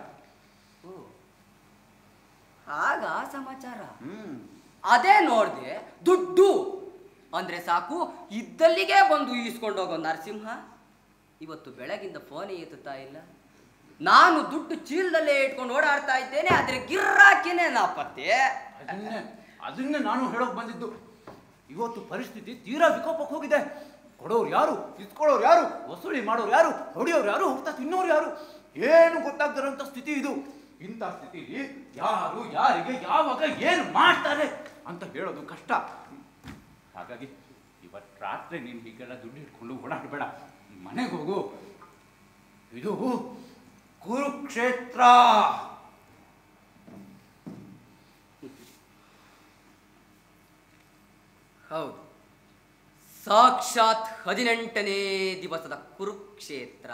Speaker 11: ಆಗ ಸಮಾಚಾರ
Speaker 5: ಹ್ಮ್
Speaker 11: ಅದೇ ನೋಡ್ದೆ ದುಡ್ಡು ಅಂದ್ರೆ ಸಾಕು ಇದ್ದಲ್ಲಿಗೆ ಬಂದು ಈಸ್ಕೊಂಡು ಹೋಗೋ ನರಸಿಂಹ ಇವತ್ತು ಬೆಳಗಿಂದ ಫೋನೇ ಎತ್ತುತ್ತಾ ಇಲ್ಲ ನಾನು ದುಡ್ಡು ಚೀಲದಲ್ಲೇ ಇಟ್ಕೊಂಡು ಓಡಾಡ್ತಾ ಇದ್ದೇನೆ ಆದ್ರೆ ಗಿರ್ರಾಕಿನೇ ನಾಪತ್ತೆ
Speaker 5: ಅದನ್ನೇ ಅದನ್ನೇ ನಾನು ಹೇಳೋಕ್ ಬಂದಿದ್ದು ಇವತ್ತು ಪರಿಸ್ಥಿತಿ ತೀರಾ ವಿಕೋಪಕ್ಕೆ ಹೋಗಿದೆ ಕೊಡೋರು ಯಾರು ಇಸ್ಕೊಳ್ಳೋರು ಯಾರು ವಸೂಲಿ ಮಾಡೋರು ಯಾರು ಹೊಡೆಯೋರು ಯಾರು ಹೋಗ್ತಾ ತಿನ್ನೋರು ಯಾರು ಏನು ಗೊತ್ತಾಗ್ದಿರೋಂಥ ಸ್ಥಿತಿ ಇದು ಇಂಥ ಸ್ಥಿತಿಲಿ ಯಾರು ಯಾರಿಗೆ ಯಾವಾಗ ಏನು ಮಾಡ್ತಾರೆ ಅಂತ ಹೇಳೋದು ಕಷ್ಟ ಹಾಗಾಗಿ ಇವತ್ತು ರಾತ್ರಿ ನೀನು ಹೀಗೆಲ್ಲ ದುಡ್ಡು ಇಟ್ಕೊಂಡು ಓಡಾಡಬೇಡ ಮನೆಗೆ ಹೋಗು ಇದು ಕುರುಕ್ಷೇತ್ರ
Speaker 11: ಹೌದು ಸಾಕ್ಷಾತ್ ಹದಿನೆಂಟನೇ ದಿವಸದ ಕುರುಕ್ಷೇತ್ರ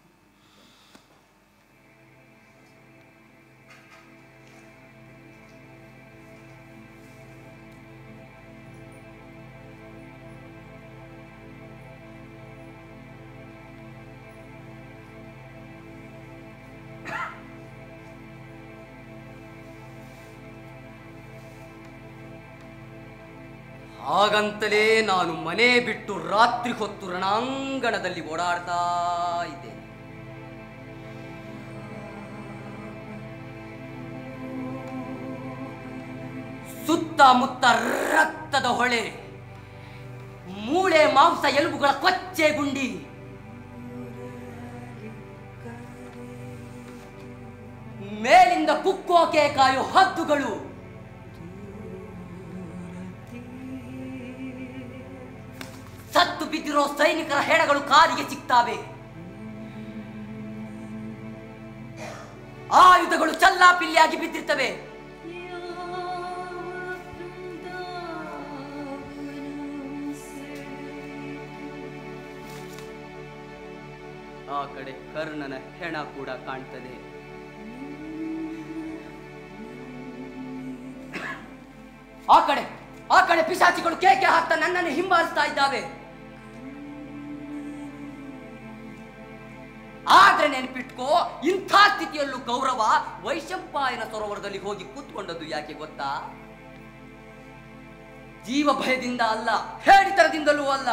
Speaker 11: ಹಾಗಂತಲೇ ನಾನು ಮನೆ ಬಿಟ್ಟು ರಾತ್ರಿ ಹೊತ್ತು ರಣಾಂಗಣದಲ್ಲಿ ಓಡಾಡ್ತಾ ಇದ್ದೇನೆ ಸುತ್ತಮುತ್ತ ರಕ್ತದ ಹೊಳೆ ಮೂಳೆ ಮಾಂಸ ಎಲುಬುಗಳ ಕೊಚ್ಚೆ ಗುಂಡಿ ಮೇಲಿಂದ ಕುಕ್ಕೋಕೆ ಕಾಯೋ ಹದ್ದುಗಳು ಸತ್ತು ಬಿದ್ದಿರೋ ಸೈನಿಕರ ಹೆಣಗಳು ಕಾಲಿಗೆ ಸಿಗ್ತಾವೆ ಆಯುಧಗಳು ಚಲ್ಲಾಪಿಲ್ಲಿಯಾಗಿ ಬಿದ್ದಿರ್ತವೆ ಆ ಕಡೆ ಕರ್ಣನ ಹೆಣ ಕೂಡ ಕಾಣ್ತದೆ ಆ ಕಡೆ ಆ ಕಡೆ ಪಿಶಾಚಿಗಳು ಕೇಕೆ ಹಾಕ್ತಾ ನನ್ನನ್ನು ಹಿಂಬಾಲಿಸ್ತಾ ಇದ್ದಾವೆ ಆದ್ರೆ ನೆನ್ಪಿಟ್ಕೋ ಇಂಥ ಸ್ಥಿತಿಯಲ್ಲೂ ಕೌರವ ವೈಶಂಪಾಯನ ಸರೋವರದಲ್ಲಿ ಹೋಗಿ ಕೂತ್ಕೊಂಡದ್ದು ಯಾಕೆ ಗೊತ್ತಾ ಜೀವ ಭಯದಿಂದ ಅಲ್ಲ ಹೇಳಿತನದಿಂದಲೂ ಅಲ್ಲ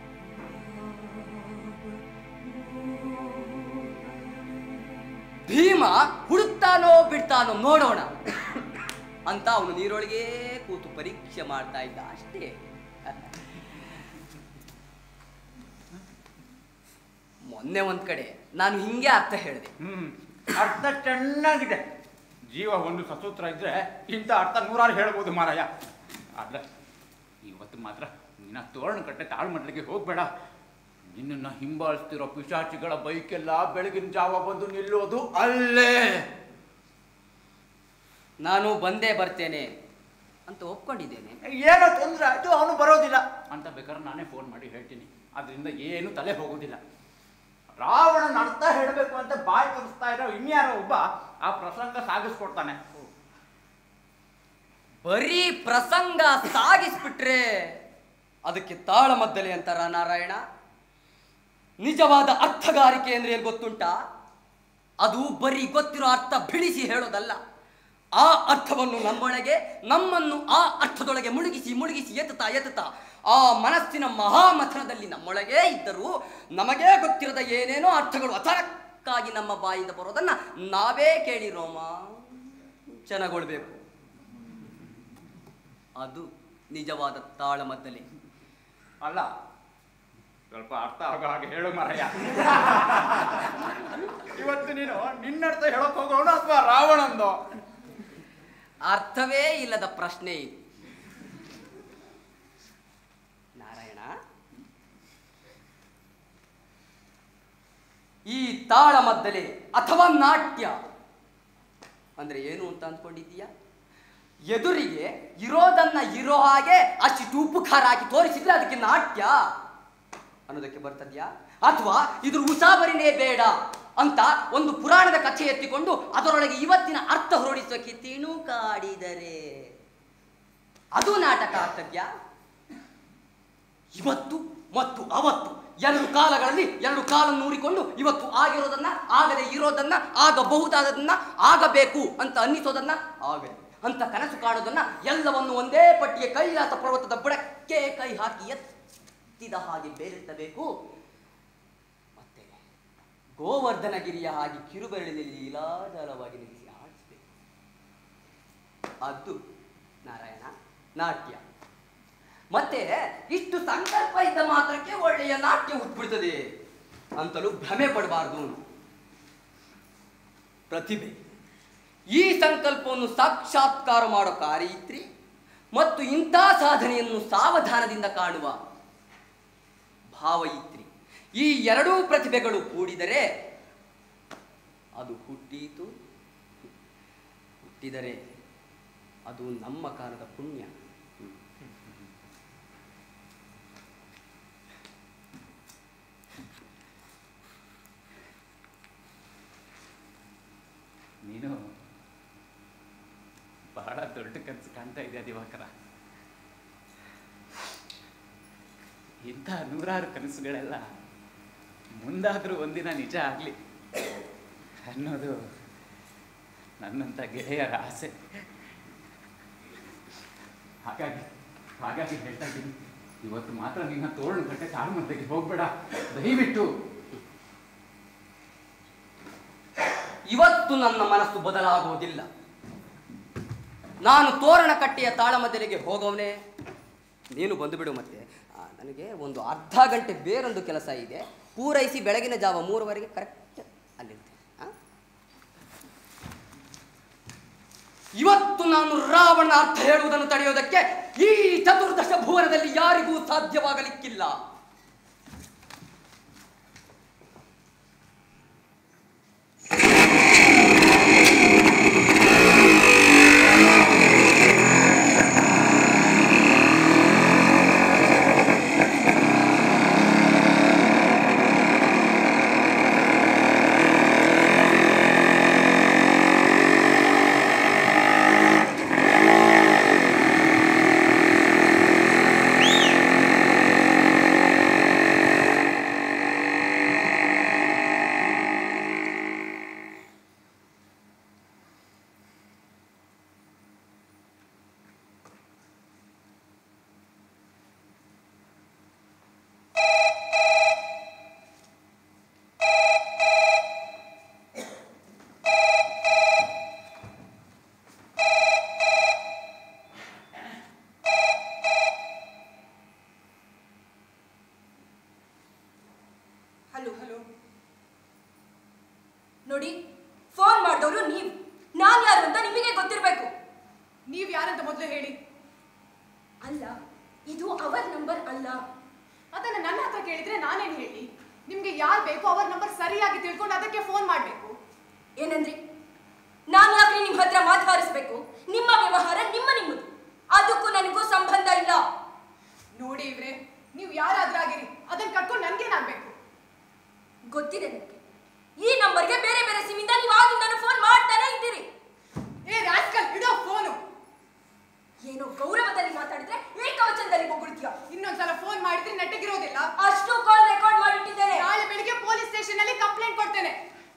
Speaker 11: ಭೀಮ ಹುಡುಕ್ತಾನೋ ಬಿಡ್ತಾನೋ ನೋಡೋಣ ಅಂತ ಅವನು ನೀರೊಳಗೆ ಕೂತು ಪರೀಕ್ಷೆ ಮಾಡ್ತಾ ಇದ್ದ ಅಷ್ಟೇ ಮೊನ್ನೆ ಒಂದ್ ಕಡೆ ನಾನು ಹಿಂಗೆ ಅರ್ಥ ಹೇಳಿದೆ
Speaker 5: ಹ್ಮ್ ಅರ್ಥ ಚೆನ್ನಾಗಿದೆ ಜೀವ ಒಂದು ಸಸೂತ್ರ ಇದ್ರೆ ಇಂಥ ಅರ್ಥ ನೂರಾರು ಹೇಳ್ಬೋದು ಮಾರಾಯ ಆದ್ರೆ ಇವತ್ತು ಮಾತ್ರ ನಿನ್ನ ತೋರಣ ಕಟ್ಟೆ ತಾಳ್ಮಡ್ಲಿಗೆ ಹೋಗ್ಬೇಡ ನಿನ್ನನ್ನ ಹಿಂಬಾಲಿಸ್ತಿರೋ ಪಿಶಾಚಿಗಳ ಬೈಕೆಲ್ಲ ಬೆಳಗಿನ ಜಾವ ಬಂದು ನಿಲ್ಲೋದು ಅಲ್ಲೇ
Speaker 11: ನಾನು ಬಂದೇ ಬರ್ತೇನೆ ಅಂತ ಒಪ್ಕೊಂಡಿದ್ದೇನೆ
Speaker 5: ಏನೋ ತೊಂದ್ರೆ ಆಯ್ತು ಅವನು ಬರೋದಿಲ್ಲ ಅಂತ ಬೇಕಾದ್ರೆ ನಾನೇ ಫೋನ್ ಮಾಡಿ ಹೇಳ್ತೀನಿ ಅದರಿಂದ ಏನು ತಲೆ ಹೋಗೋದಿಲ್ಲ ರಾವಣನ ಅರ್ಥ ಹೇಳಬೇಕು ಅಂತ ಬಾಯಿ ತರಿಸ್ತಾ ಇರೋ ಇನ್ಯಾರೋ ಒಬ್ಬ ಆ ಪ್ರಸಂಗ ಸಾಗಿಸ್ಕೊಡ್ತಾನೆ
Speaker 11: ಬರೀ ಪ್ರಸಂಗ ಸಾಗಿಸ್ಬಿಟ್ರೆ ಅದಕ್ಕೆ ತಾಳಮದ್ದಲೆ ಅಂತಾರ ನಾರಾಯಣ ನಿಜವಾದ ಅರ್ಥಗಾರಿಕೆ ಅಂದ್ರೆ ಏನ್ ಗೊತ್ತುಂಟಾ ಅದು ಬರೀ ಗೊತ್ತಿರೋ ಅರ್ಥ ಬಿಡಿಸಿ ಹೇಳೋದಲ್ಲ ಆ ಅರ್ಥವನ್ನು ನಮ್ಮೊಳಗೆ ನಮ್ಮನ್ನು ಆ ಅರ್ಥದೊಳಗೆ ಮುಳುಗಿಸಿ ಮುಳುಗಿಸಿ ಎತ್ತುತ್ತಾ ಎತ್ತುತ್ತಾ ಆ ಮನಸ್ಸಿನ ಮಹಾಮಥನದಲ್ಲಿ ನಮ್ಮೊಳಗೆ ಇದ್ದರೂ ನಮಗೇ ಗೊತ್ತಿರದ ಏನೇನೋ ಅರ್ಥಗಳು ಅಚಾನಕ್ಕಾಗಿ ನಮ್ಮ ಬಾಯಿಂದ ಬರೋದನ್ನ ನಾವೇ ಕೇಳಿ ರೋಮಾಂಚನಗೊಳ್ಬೇಕು ಅದು ನಿಜವಾದ ತಾಳಮದ್ದಲೆ
Speaker 5: ಅಲ್ಲ ಸ್ವಲ್ಪ ಅರ್ಥ ಆಗೋ ಹಾಗೆ ಹೇಳು ಮಾರಾಯ ಇವತ್ತು ನೀನು ನಿನ್ನರ್ಥ ಹೇಳಕ್ ಹೋಗೋಣ ಅಥವಾ ರಾವಣಂದು
Speaker 11: ಅರ್ಥವೇ ಇಲ್ಲದ ಪ್ರಶ್ನೆ ಇದು ನಾರಾಯಣ ಈ ತಾಳಮದ್ದಲೆ ಅಥವಾ ನಾಟ್ಯ ಅಂದ್ರೆ ಏನು ಅಂತ ಅಂದ್ಕೊಂಡಿದ್ದೀಯಾ ಎದುರಿಗೆ ಇರೋದನ್ನ ಇರೋ ಹಾಗೆ ಅಷ್ಟು ಉಪ್ಪು ಖಾರ ಹಾಕಿ ತೋರಿಸಿದ್ರೆ ಅದಕ್ಕೆ ನಾಟ್ಯ ಅನ್ನೋದಕ್ಕೆ ಬರ್ತದ್ಯಾ ಅಥವಾ ಇದ್ರ ಉಸಾಬರಿನೇ ಬೇಡ ಅಂತ ಒಂದು ಪುರಾಣದ ಕಥೆ ಎತ್ತಿಕೊಂಡು ಅದರೊಳಗೆ ಇವತ್ತಿನ ಅರ್ಥ ಹೊರಡಿಸೋಕೆ ತಿಣುಕಾಡಿದರೆ ಅದು ನಾಟಕ ಆಗ್ತದ್ಯಾ ಇವತ್ತು ಮತ್ತು ಅವತ್ತು ಎರಡು ಕಾಲಗಳಲ್ಲಿ ಎರಡು ಕಾಲನ್ನು ನೂರಿಕೊಂಡು ಇವತ್ತು ಆಗಿರೋದನ್ನ ಆಗದೆ ಇರೋದನ್ನ ಆಗಬಹುದಾದದನ್ನ ಆಗಬೇಕು ಅಂತ ಅನ್ನಿಸೋದನ್ನ ಆಗಲಿ ಅಂತ ಕನಸು ಕಾಣೋದನ್ನ ಎಲ್ಲವನ್ನು ಒಂದೇ ಪಟ್ಟಿಗೆ ಕೈಲಾಸ ಪರ್ವತದ ಬುಡಕ್ಕೆ ಕೈ ಹಾಕಿ ಎತ್ತಿದ ಹಾಗೆ ಬೇರೆತ್ತಬೇಕು ಮತ್ತೆ ಗೋವರ್ಧನಗಿರಿಯ ಹಾಗೆ ಕಿರುಬೆರಳಿನಲ್ಲಿ ಲೀಲಾಜಾಲವಾಗಿ ನಿಲ್ಲಿಸಿ ಆಡಿಸಬೇಕು ಅದು ನಾರಾಯಣ ನಾಟ್ಯ ಮತ್ತೆ ಇಷ್ಟು ಸಂಕಲ್ಪ ಇದ್ದ ಮಾತ್ರಕ್ಕೆ ಒಳ್ಳೆಯ ನಾಟ್ಯ ಹುಟ್ಬಿಡ್ತದೆ ಅಂತಲೂ ಭ್ರಮೆ ಪಡಬಾರ್ದು ಪ್ರತಿಭೆ ಈ ಸಂಕಲ್ಪವನ್ನು ಸಾಕ್ಷಾತ್ಕಾರ ಮಾಡೋ ಕಾರ್ಯಯಿತ್ರಿ ಮತ್ತು ಇಂಥ ಸಾಧನೆಯನ್ನು ಸಾವಧಾನದಿಂದ ಕಾಣುವ ಭಾವಯಿತ್ರಿ ಈ ಎರಡೂ ಪ್ರತಿಭೆಗಳು ಕೂಡಿದರೆ ಅದು ಹುಟ್ಟೀತು ಹುಟ್ಟಿದರೆ ಅದು ನಮ್ಮ ಕಾಲದ ಪುಣ್ಯ
Speaker 5: ನೀನು ಬಹಳ ದೊಡ್ಡ ಕನಸು ಕಾಣ್ತಾ ಇದೆಯಾ ದಿವಾಕರ ಇಂಥ ನೂರಾರು ಕನಸುಗಳೆಲ್ಲ ಮುಂದಾದರೂ ಒಂದಿನ ನಿಜ ಆಗಲಿ ಅನ್ನೋದು ನನ್ನಂಥ ಗೆಳೆಯರ ಆಸೆ ಹಾಗಾಗಿ ಹಾಗಾಗಿ ಹೇಳ್ತಾ ಇದ್ದೀನಿ ಇವತ್ತು ಮಾತ್ರ ನಿನ್ನ ತೋರಣ ಕಟ್ಟೆ ತಾಳ್ಮದ್ದೆಗೆ ಹೋಗ್ಬೇಡ ದಯವಿಟ್ಟು
Speaker 11: ಇವತ್ತು ನನ್ನ ಮನಸ್ಸು ಬದಲಾಗುವುದಿಲ್ಲ ನಾನು ತೋರಣ ಕಟ್ಟೆಯ ತಾಳಮದ್ದಲೆಗೆ ಹೋಗೋವನೇ ನೀನು ಬಂದು ಬಿಡು ಮತ್ತೆ ಆ, ನನಗೆ ಒಂದು ಅರ್ಧ ಗಂಟೆ ಬೇರೊಂದು ಕೆಲಸ ಇದೆ ಪೂರೈಸಿ ಬೆಳಗಿನ ಜಾವ ಮೂರುವರೆಗೆ ಕರೆಕ್ಟ್ ಅಲ್ಲಿರ್ತೇನೆ ಆ? ಇವತ್ತು ನಾನು ರಾವಣ ಅರ್ಥ ಹೇಳುವುದನ್ನು ತಡೆಯೋದಕ್ಕೆ ಈ ಚತುರ್ದಶ ಭುವನದಲ್ಲಿ ಯಾರಿಗೂ ಸಾಧ್ಯವಾಗಲಿಕ್ಕಿಲ್ಲ
Speaker 2: ಅಲ್ಲ
Speaker 10: ಅದನ್ನ ನನ್ನ ಹತ್ರ ಕೇಳಿದ್ರೆ ನಾನೇನ್ ಹೇಳಿ ನಿಮ್ಗೆ ಯಾರು ಬೇಕು ಅವರ ನಂಬರ್ ಸರಿಯಾಗಿ ತಿಳ್ಕೊಂಡು ಅದಕ್ಕೆ ಫೋನ್ ಮಾಡ್ಬೇಕು
Speaker 2: ಏನಂದ್ರಿ ನಾನು ಯಾಕೆ ನಿಮ್ ಹತ್ರ ಮಾತಾಡಿಸ್ಬೇಕು ನಿಮ್ಮ ವ್ಯವಹಾರ ನಿಮ್ಮ ನಿಮ್ಮದು ಅದಕ್ಕೂ ನನಗೂ ಸಂಬಂಧ ಇಲ್ಲ
Speaker 10: ನೋಡಿ ಇವ್ರೆ ನೀವು ಯಾರಾದ್ರಾಗಿರಿ ಅದನ್ನ ಕಟ್ಕೊಂಡು ನನ್ಗೇನಾಗ್ಬೇಕು
Speaker 2: ಗೊತ್ತಿದೆ ನನಗೆ ಈ ನಂಬರ್ಗೆ ಬೇರೆ ಬೇರೆ ಸಿಮ್ಮಿಂದ ನೀವು ಆಗಿಂದ ಫೋನ್ ಮಾಡ್ತಾನೆ ಇದ್ದೀರಿ
Speaker 10: ಏ ರಾಸ್ಕಲ್ ಇಡೋ ಫೋನು
Speaker 2: ಏನೋ ಗೌರವದಲ್ಲಿ ಮಾತಾಡಿದ್ರೆ ಏಕವಚನದಲ್ಲಿ ಹೊಗಳ್ತೀಯ
Speaker 10: ಇನ್ನೊಂದ್ಸಲ ಫೋನ್ ಮಾಡಿದ್ರೆ ನೆಟ್ಟಗಿರೋದಿಲ್ಲ
Speaker 2: ಅಷ್ಟು ಕಾಲ್ ರೆಕಾರ್ಡ್ ಮಾಡಿಟ್ಟಿದ್ದೇನೆ
Speaker 10: ನಾಳೆ ಬೆಳಿಗ್ಗೆ ಪೊಲೀಸ್ ಸ್ಟೇಷನ್ ಅಲ್ಲಿ ಕಂಪ್ಲೇಂಟ್ ಕೊಡ್ತೇನೆ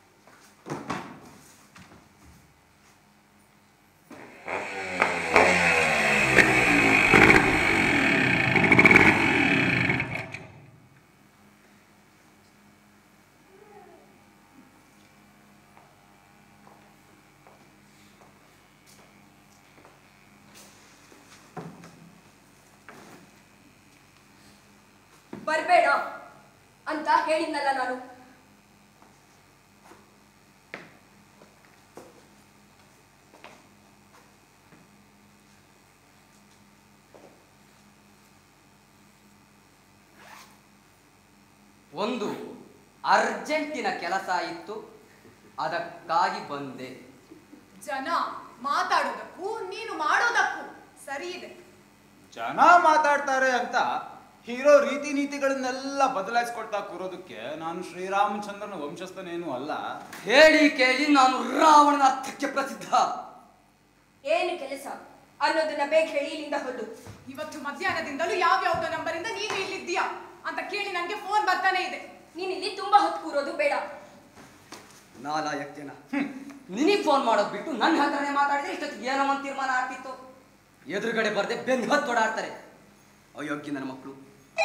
Speaker 2: ಬರ್ಬೇಡ ಅಂತ ಹೇಳಿದ್ನಲ್ಲ ನಾನು
Speaker 11: ಒಂದು ಅರ್ಜೆಂಟಿನ ಕೆಲಸ ಇತ್ತು ಅದಕ್ಕಾಗಿ ಬಂದೆ
Speaker 10: ಜನ ಮಾತಾಡೋದಕ್ಕೂ ನೀನು ಮಾಡೋದಕ್ಕೂ ಸರಿ ಇದೆ
Speaker 5: ಜನ ಮಾತಾಡ್ತಾರೆ ಅಂತ ಹೀರೋ ರೀತಿ ನೀತಿಗಳನ್ನೆಲ್ಲ ಬದಲಾಯಿಸ್ಕೊಳ್ತಾ ಕೂರೋದಕ್ಕೆ ನಾನು ಶ್ರೀರಾಮಚಂದ್ರನ ವಂಶಸ್ಥನೇನು ಅಲ್ಲ
Speaker 11: ಹೇಳಿ ಕೇಳಿ ನಾನು ರಾವಣನ ಅರ್ಥಕ್ಕೆ ಪ್ರಸಿದ್ಧ
Speaker 2: ಏನು ಕೆಲಸ ಅನ್ನೋದನ್ನ ಬೇಗ ಹೇಳಿ ಇಲ್ಲಿಂದ ಹೊರಡು
Speaker 10: ಇವತ್ತು ಮಧ್ಯಾಹ್ನದಿಂದಲೂ ಯಾವ್ಯಾವ್ದೋ ನಂಬರಿಂದ ನೀನು ಇಲ್ಲಿದ್ದೀಯಾ ಅಂತ ಕೇಳಿ ನನಗೆ ಫೋನ್ ಬರ್ತಾನೆ ಇದೆ
Speaker 2: ನೀನ್ ಇಲ್ಲಿ ತುಂಬಾ ಹೊತ್ತು ಕೂರೋದು ಬೇಡ
Speaker 11: ನಾಲಾಯಕ್ ಜನ ನಿನಗ್ ಫೋನ್ ಮಾಡೋದ್ ಬಿಟ್ಟು ನನ್ನ ಹತ್ರನೇ ಮಾತಾಡಿದ್ರೆ ಇಷ್ಟೊತ್ತಿಗೆ ಏನೋ ಒಂದು ತೀರ್ಮಾನ ಆಗ್ತಿತ್ತು ಎದುರುಗಡೆ ಬರ್ದೆ ಬೆನ್ನು ಹತ್ತು ಓಡಾಡ್ತಾರೆ ಅಯೋಗ್ಯ ನನ್ನ ಮಕ್ಕಳು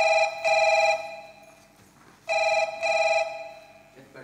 Speaker 11: ಎತ್ಬೇಡ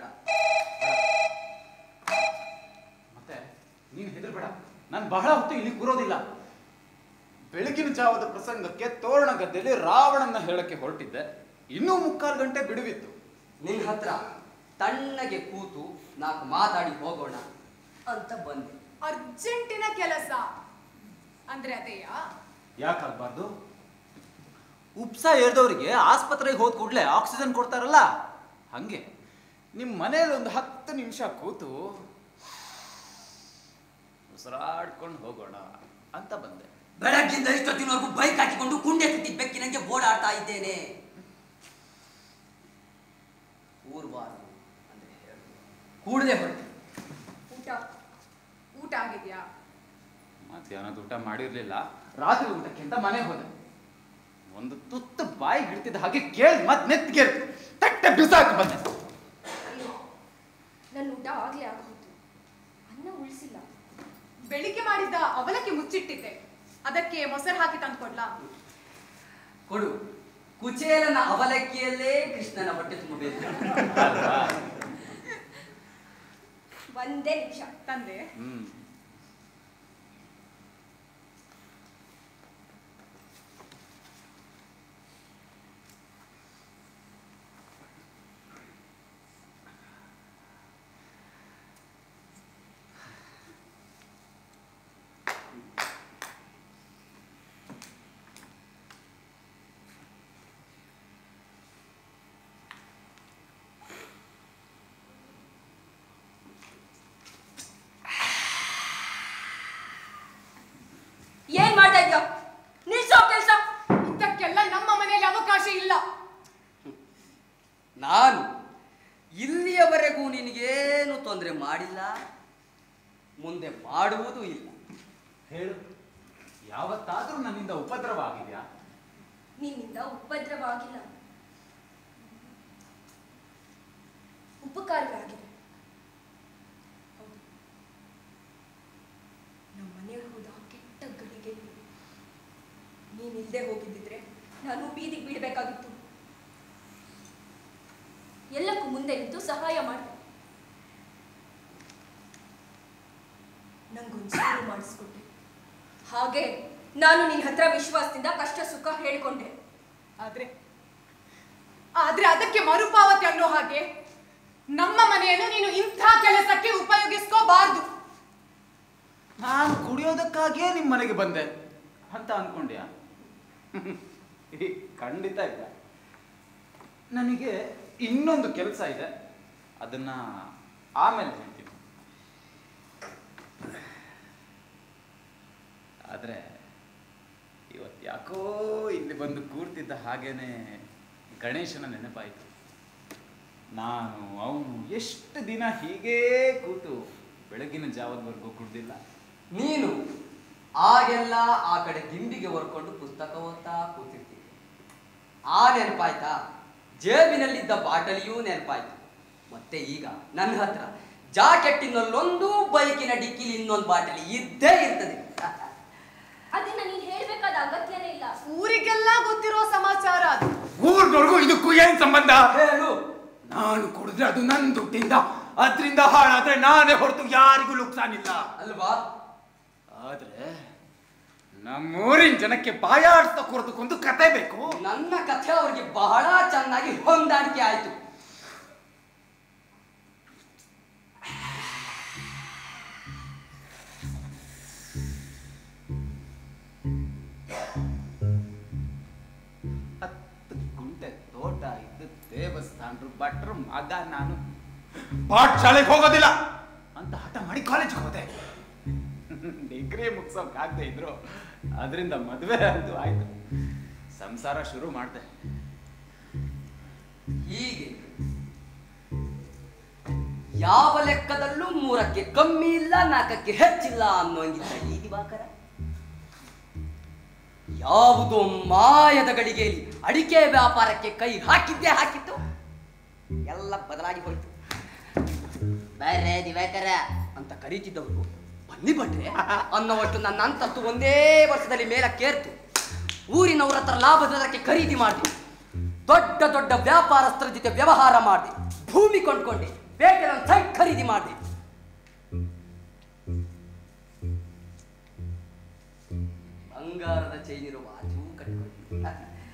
Speaker 5: ಮತ್ತೆ ನೀನು ಹೆದರ್ಬೇಡ ನಾನು ಬಹಳ ಹೊತ್ತು ಇಲ್ಲಿ ಕೂರೋದಿಲ್ಲ ಬೆಳಗಿನ ಜಾವದ ಪ್ರಸಂಗಕ್ಕೆ ತೋರಣ ಗದ್ದೆಯಲ್ಲಿ ರಾವಣನ್ನ ಹೇಳಕ್ಕೆ ಹೊರಟಿದ್ದೆ ಇನ್ನೂ ಮುಕ್ಕಾಲು ಗಂಟೆ ಬಿಡುವಿತ್ತು
Speaker 11: ನಿನ್ ಹತ್ರ ತಣ್ಣಗೆ ಕೂತು ನಾಲ್ಕು ಮಾತಾಡಿ ಹೋಗೋಣ ಅಂತ ಬಂದೆ
Speaker 10: ಅರ್ಜೆಂಟಿನ ಕೆಲಸ ಅಂದ್ರೆ ಅದೇಯಾ
Speaker 5: ಯಾಕಾಗ್ಬಾರ್ದು ಉಪ್ಸ ಏರ್ದವರಿಗೆ ಆಸ್ಪತ್ರೆಗೆ ಹೋದ ಕೂಡಲೇ ಆಕ್ಸಿಜನ್ ಕೊಡ್ತಾರಲ್ಲ ಹಂಗೆ ನಿಮ್ಮ ಮನೇಲಿ ಒಂದು ಹತ್ತು ನಿಮಿಷ ಕೂತು ಉಸಿರಾಡ್ಕೊಂಡು ಹೋಗೋಣ ಅಂತ ಬಂದೆ
Speaker 11: ಬೆಳಗ್ಗಿಂದ ಇಷ್ಟೊತ್ತಿನವರೆಗೂ ಬೈಕ್ ಹಾಕಿಕೊಂಡು ಕುಂಡೆ ಸುತ್ತಿದ ಬೆಕ್ಕಿನಂಗೆ ಓಡಾಡ್ತಾ ಇದ್ದೇನೆ ಊರ್ಬಾರ್ದು ಅಂದ್ರೆ ಹೇಳು. ಕೂಡಲೇ ಹೊರಟೆ
Speaker 10: ಊಟ ಊಟ ಆಗಿದ್ಯಾ
Speaker 5: ಮಧ್ಯಾಹ್ನದ ಊಟ ಮಾಡಿರ್ಲಿಲ್ಲ ರಾತ್ರಿ ಊಟಕ್ಕೆ ಅಂತ ಮನೆಗೆ ಹೋದೆ ಒಂದು ತುತ್ತು ಬಾಯಿ ಹಿಡ್ತಿದ್ದ ಹಾಗೆ ಕೇಳಿ ಮತ್ ನೆತ್ತಿಗೆ ತಟ್ಟೆ ಬಿಸಾಕಿ ಬಂದೆ
Speaker 2: ಅಯ್ಯೋ ನನ್ನ ಊಟ ಆಗ್ಲೇ ಆಗೋಯ್ತು ಅನ್ನ ಉಳಿಸಿಲ್ಲ
Speaker 10: ಬೆಳಿಗ್ಗೆ ಮಾಡಿದ ಅವಲಕ್ಕಿ ಮುಚ್ಚಿಟ್ಟಿದ್ದೆ ಅದಕ್ಕೆ ಮೊಸರು ಹಾಕಿ ತಂದ್ಕೊಡ್ಲಾ
Speaker 11: ಕೊಡು ಕುಚೇಲನ ಅವಲಕ್ಕಿಯಲ್ಲೇ ಕೃಷ್ಣನ ಹೊಟ್ಟೆ ತುಂಬಬೇಕು
Speaker 2: ಒಂದೇ ನಿಮಿಷ
Speaker 10: ತಂದೆ
Speaker 5: ಹ್ಮ್
Speaker 2: ಏನ್ ಮಾಡ್ತಾ ಇದ್ಯಾ ನಿಲ್ಸೋ ಕೆಲ್ಸ
Speaker 10: ಇದಕ್ಕೆಲ್ಲ ನಮ್ಮ ಮನೆಯಲ್ಲಿ ಅವಕಾಶ ಇಲ್ಲ
Speaker 11: ನಾನು ಇಲ್ಲಿಯವರೆಗೂ ನಿನಗೇನು ತೊಂದರೆ ಮಾಡಿಲ್ಲ ಮುಂದೆ ಮಾಡುವುದೂ ಇಲ್ಲ
Speaker 5: ಹೇಳು ಯಾವತ್ತಾದ್ರೂ ನನ್ನಿಂದ ಉಪದ್ರವ ಆಗಿದ್ಯಾ
Speaker 2: ನಿನ್ನಿಂದ ಉಪದ್ರವ ಆಗಿಲ್ಲ ಉಪಕಾರವೇ ಆಗಿದೆ ಹೌದು ನಮ್ಮ ಮನೆಯವ್ರು ಹೋದ ಆ ಕೆಟ್ಟ ಗಳಿಗೆ ನೀನಿಲ್ದೆ ಹೋಗಿದ್ದಿದ್ರೆ ನಾನು ಬೀದಿಗೆ ಬೀಳ್ಬೇಕಾಗಿತ್ತು ಎಲ್ಲಕ್ಕೂ ಮುಂದೆ ನಿಂತು ಸಹಾಯ ಮಾಡಿದೆ ನಂಗೊಂದು ಸೇವೆ ಮಾಡಿಸ್ಕೊಟ್ಟೆ ಹಾಗೆ ನಾನು ನಿನ್ನ ಹತ್ರ ವಿಶ್ವಾಸದಿಂದ ಕಷ್ಟ ಸುಖ ಹೇಳ್ಕೊಂಡೆ
Speaker 10: ಆದ್ರೆ ಆದ್ರೆ ಅದಕ್ಕೆ ಮರುಪಾವತಿ ಅನ್ನೋ ಹಾಗೆ ನಮ್ಮ ಮನೆಯನ್ನು ನೀನು ಇಂಥ ಕೆಲಸಕ್ಕೆ ಉಪಯೋಗಿಸ್ಕೋಬಾರ್ದು
Speaker 5: ನಾನು ಕುಡಿಯೋದಕ್ಕಾಗಿಯೇ ನಿಮ್ಮ ಮನೆಗೆ ಬಂದೆ ಅಂತ ಅನ್ಕೊಂಡ್ಯಾ ಈ ಖಂಡಿತ ಇಲ್ಲ ನನಗೆ ಇನ್ನೊಂದು ಕೆಲಸ ಇದೆ ಅದನ್ನ ಆಮೇಲೆ ಹೇಳ್ತೀನಿ ಆದ್ರೆ ಇವತ್ತು ಯಾಕೋ ಇಲ್ಲಿ ಬಂದು ಕೂರ್ತಿದ್ದ ಹಾಗೇನೆ ಗಣೇಶನ ನೆನಪಾಯಿತು ನಾನು ಅವನು ಎಷ್ಟು ದಿನ ಹೀಗೇ ಕೂತು ಬೆಳಗಿನ ಜಾವದವರೆಗೂ ಕುಡ್ದಿಲ್ಲ
Speaker 11: ನೀನು ಆಗೆಲ್ಲ ಆ ಕಡೆ ದಿಂಬಿಗೆ ಹೊರ್ಕೊಂಡು ಪುಸ್ತಕ ಓದ್ತಾ ಕೂತಿರ್ತೀನಿ ಆ ನೆನಪಾಯ್ತಾ ಜೇಬಿನಲ್ಲಿದ್ದ ಬಾಟಲಿಯೂ ನೆನಪಾಯ್ತು ಮತ್ತೆ ಈಗ ನನ್ನ ಹತ್ರ ಜಾಕೆಟ್ಟಿನಲ್ಲೊಂದು ಬೈಕಿನ ಡಿಕ್ಕಿಲಿ ಇನ್ನೊಂದು ಬಾಟಲಿ ಇದ್ದೇ ಇರ್ತದೆ
Speaker 2: ಅದನ್ನ ನೀನ್ ಹೇಳ್ಬೇಕಾದ ಅಗತ್ಯನೇ ಇಲ್ಲ
Speaker 4: ಊರಿಗೆಲ್ಲ ಗೊತ್ತಿರೋ ಸಮಾಚಾರ ಅದು
Speaker 5: ಊರ್ನವ್ರಿಗೂ ಇದಕ್ಕೂ ಏನ್ ಸಂಬಂಧ
Speaker 11: ಹೇಳು
Speaker 5: ನಾನು ಕುಡಿದ್ರೆ ಅದು ನನ್ನ ದುಡ್ಡಿಂದ ಅದ್ರಿಂದ ಹಾಳಾದ್ರೆ ನಾನೇ ಹೊರತು ಯಾರಿಗೂ ನುಕ್ಸಾನಿಲ್ಲ
Speaker 11: ಅಲ್ವಾ
Speaker 5: ಆದ್ರೆ ನಮ್ಮೂರಿನ ಜನಕ್ಕೆ ಬಾಯಾಡ್ತಾ ಕೊರದಕ್ಕೊಂದು ಕತೆ ಬೇಕು
Speaker 11: ನನ್ನ ಕಥೆ ಅವ್ರಿಗೆ ಬಹಳ ಚೆನ್ನಾಗಿ ಹೊಂದಾಣಿಕೆ ಆಯ್ತು
Speaker 5: ಹತ್ತು ಗುಂಟೆ ತೋಟ ಇದ್ದು ದೇವಸ್ಥಾನರು ಭಟ್ರು ಮಗ ನಾನು ಪಾಠಶಾಲೆಗೆ ಹೋಗೋದಿಲ್ಲ ಅಂತ ಹಠ ಮಾಡಿ ಕಾಲೇಜ್ಗೆ ಹೋದೆ ಡಿಗ್ರಿ ಮುಗ್ಸೋಕಾಗದೆ ಇದ್ರು ಅದರಿಂದ ಮದುವೆ ಅಂತೂ ಆಯ್ತು ಸಂಸಾರ ಶುರು ಮಾಡಿದೆ
Speaker 11: ಹೀಗೆ ಯಾವ ಲೆಕ್ಕದಲ್ಲೂ ಮೂರಕ್ಕೆ ಕಮ್ಮಿ ಇಲ್ಲ ನಾಲ್ಕಕ್ಕೆ ಹೆಚ್ಚಿಲ್ಲ ಅನ್ನೋಂಗಿಲ್ಲ ಈ ದಿವಾಕರ ಯಾವುದೋ ಮಾಯದ ಗಳಿಗೆಯಲ್ಲಿ ಅಡಿಕೆ ವ್ಯಾಪಾರಕ್ಕೆ ಕೈ ಹಾಕಿದ್ದೇ ಹಾಕಿತ್ತು ಎಲ್ಲ ಬದಲಾಗಿ ಹೋಯ್ತು ಬೇರೆ ದಿವಾಕರ ಅಂತ ಕರೀತಿದ್ದವರು ಬನ್ನಿ ಭಟ್ರೆ ಅನ್ನೋವಷ್ಟು ನನ್ನ ಅಂತಸ್ತು ಒಂದೇ ವರ್ಷದಲ್ಲಿ ಮೇಲಕ್ಕೇರ್ತು ಊರಿನವರ ಹತ್ರ ಲಾಭದಕ್ಕೆ ಖರೀದಿ ಮಾಡಿದೆ ದೊಡ್ಡ ದೊಡ್ಡ ವ್ಯಾಪಾರಸ್ಥರ ಜೊತೆ ವ್ಯವಹಾರ ಮಾಡಿದೆ ಭೂಮಿ ಕೊಂಡ್ಕೊಂಡೆ ಬೇಟೆ ಸೈಟ್ ಖರೀದಿ ಮಾಡಿದೆ ಬಂಗಾರದ ಚೈನ್ ಇರುವ ವಾಚು ಕಟ್ಕೊಂಡೆ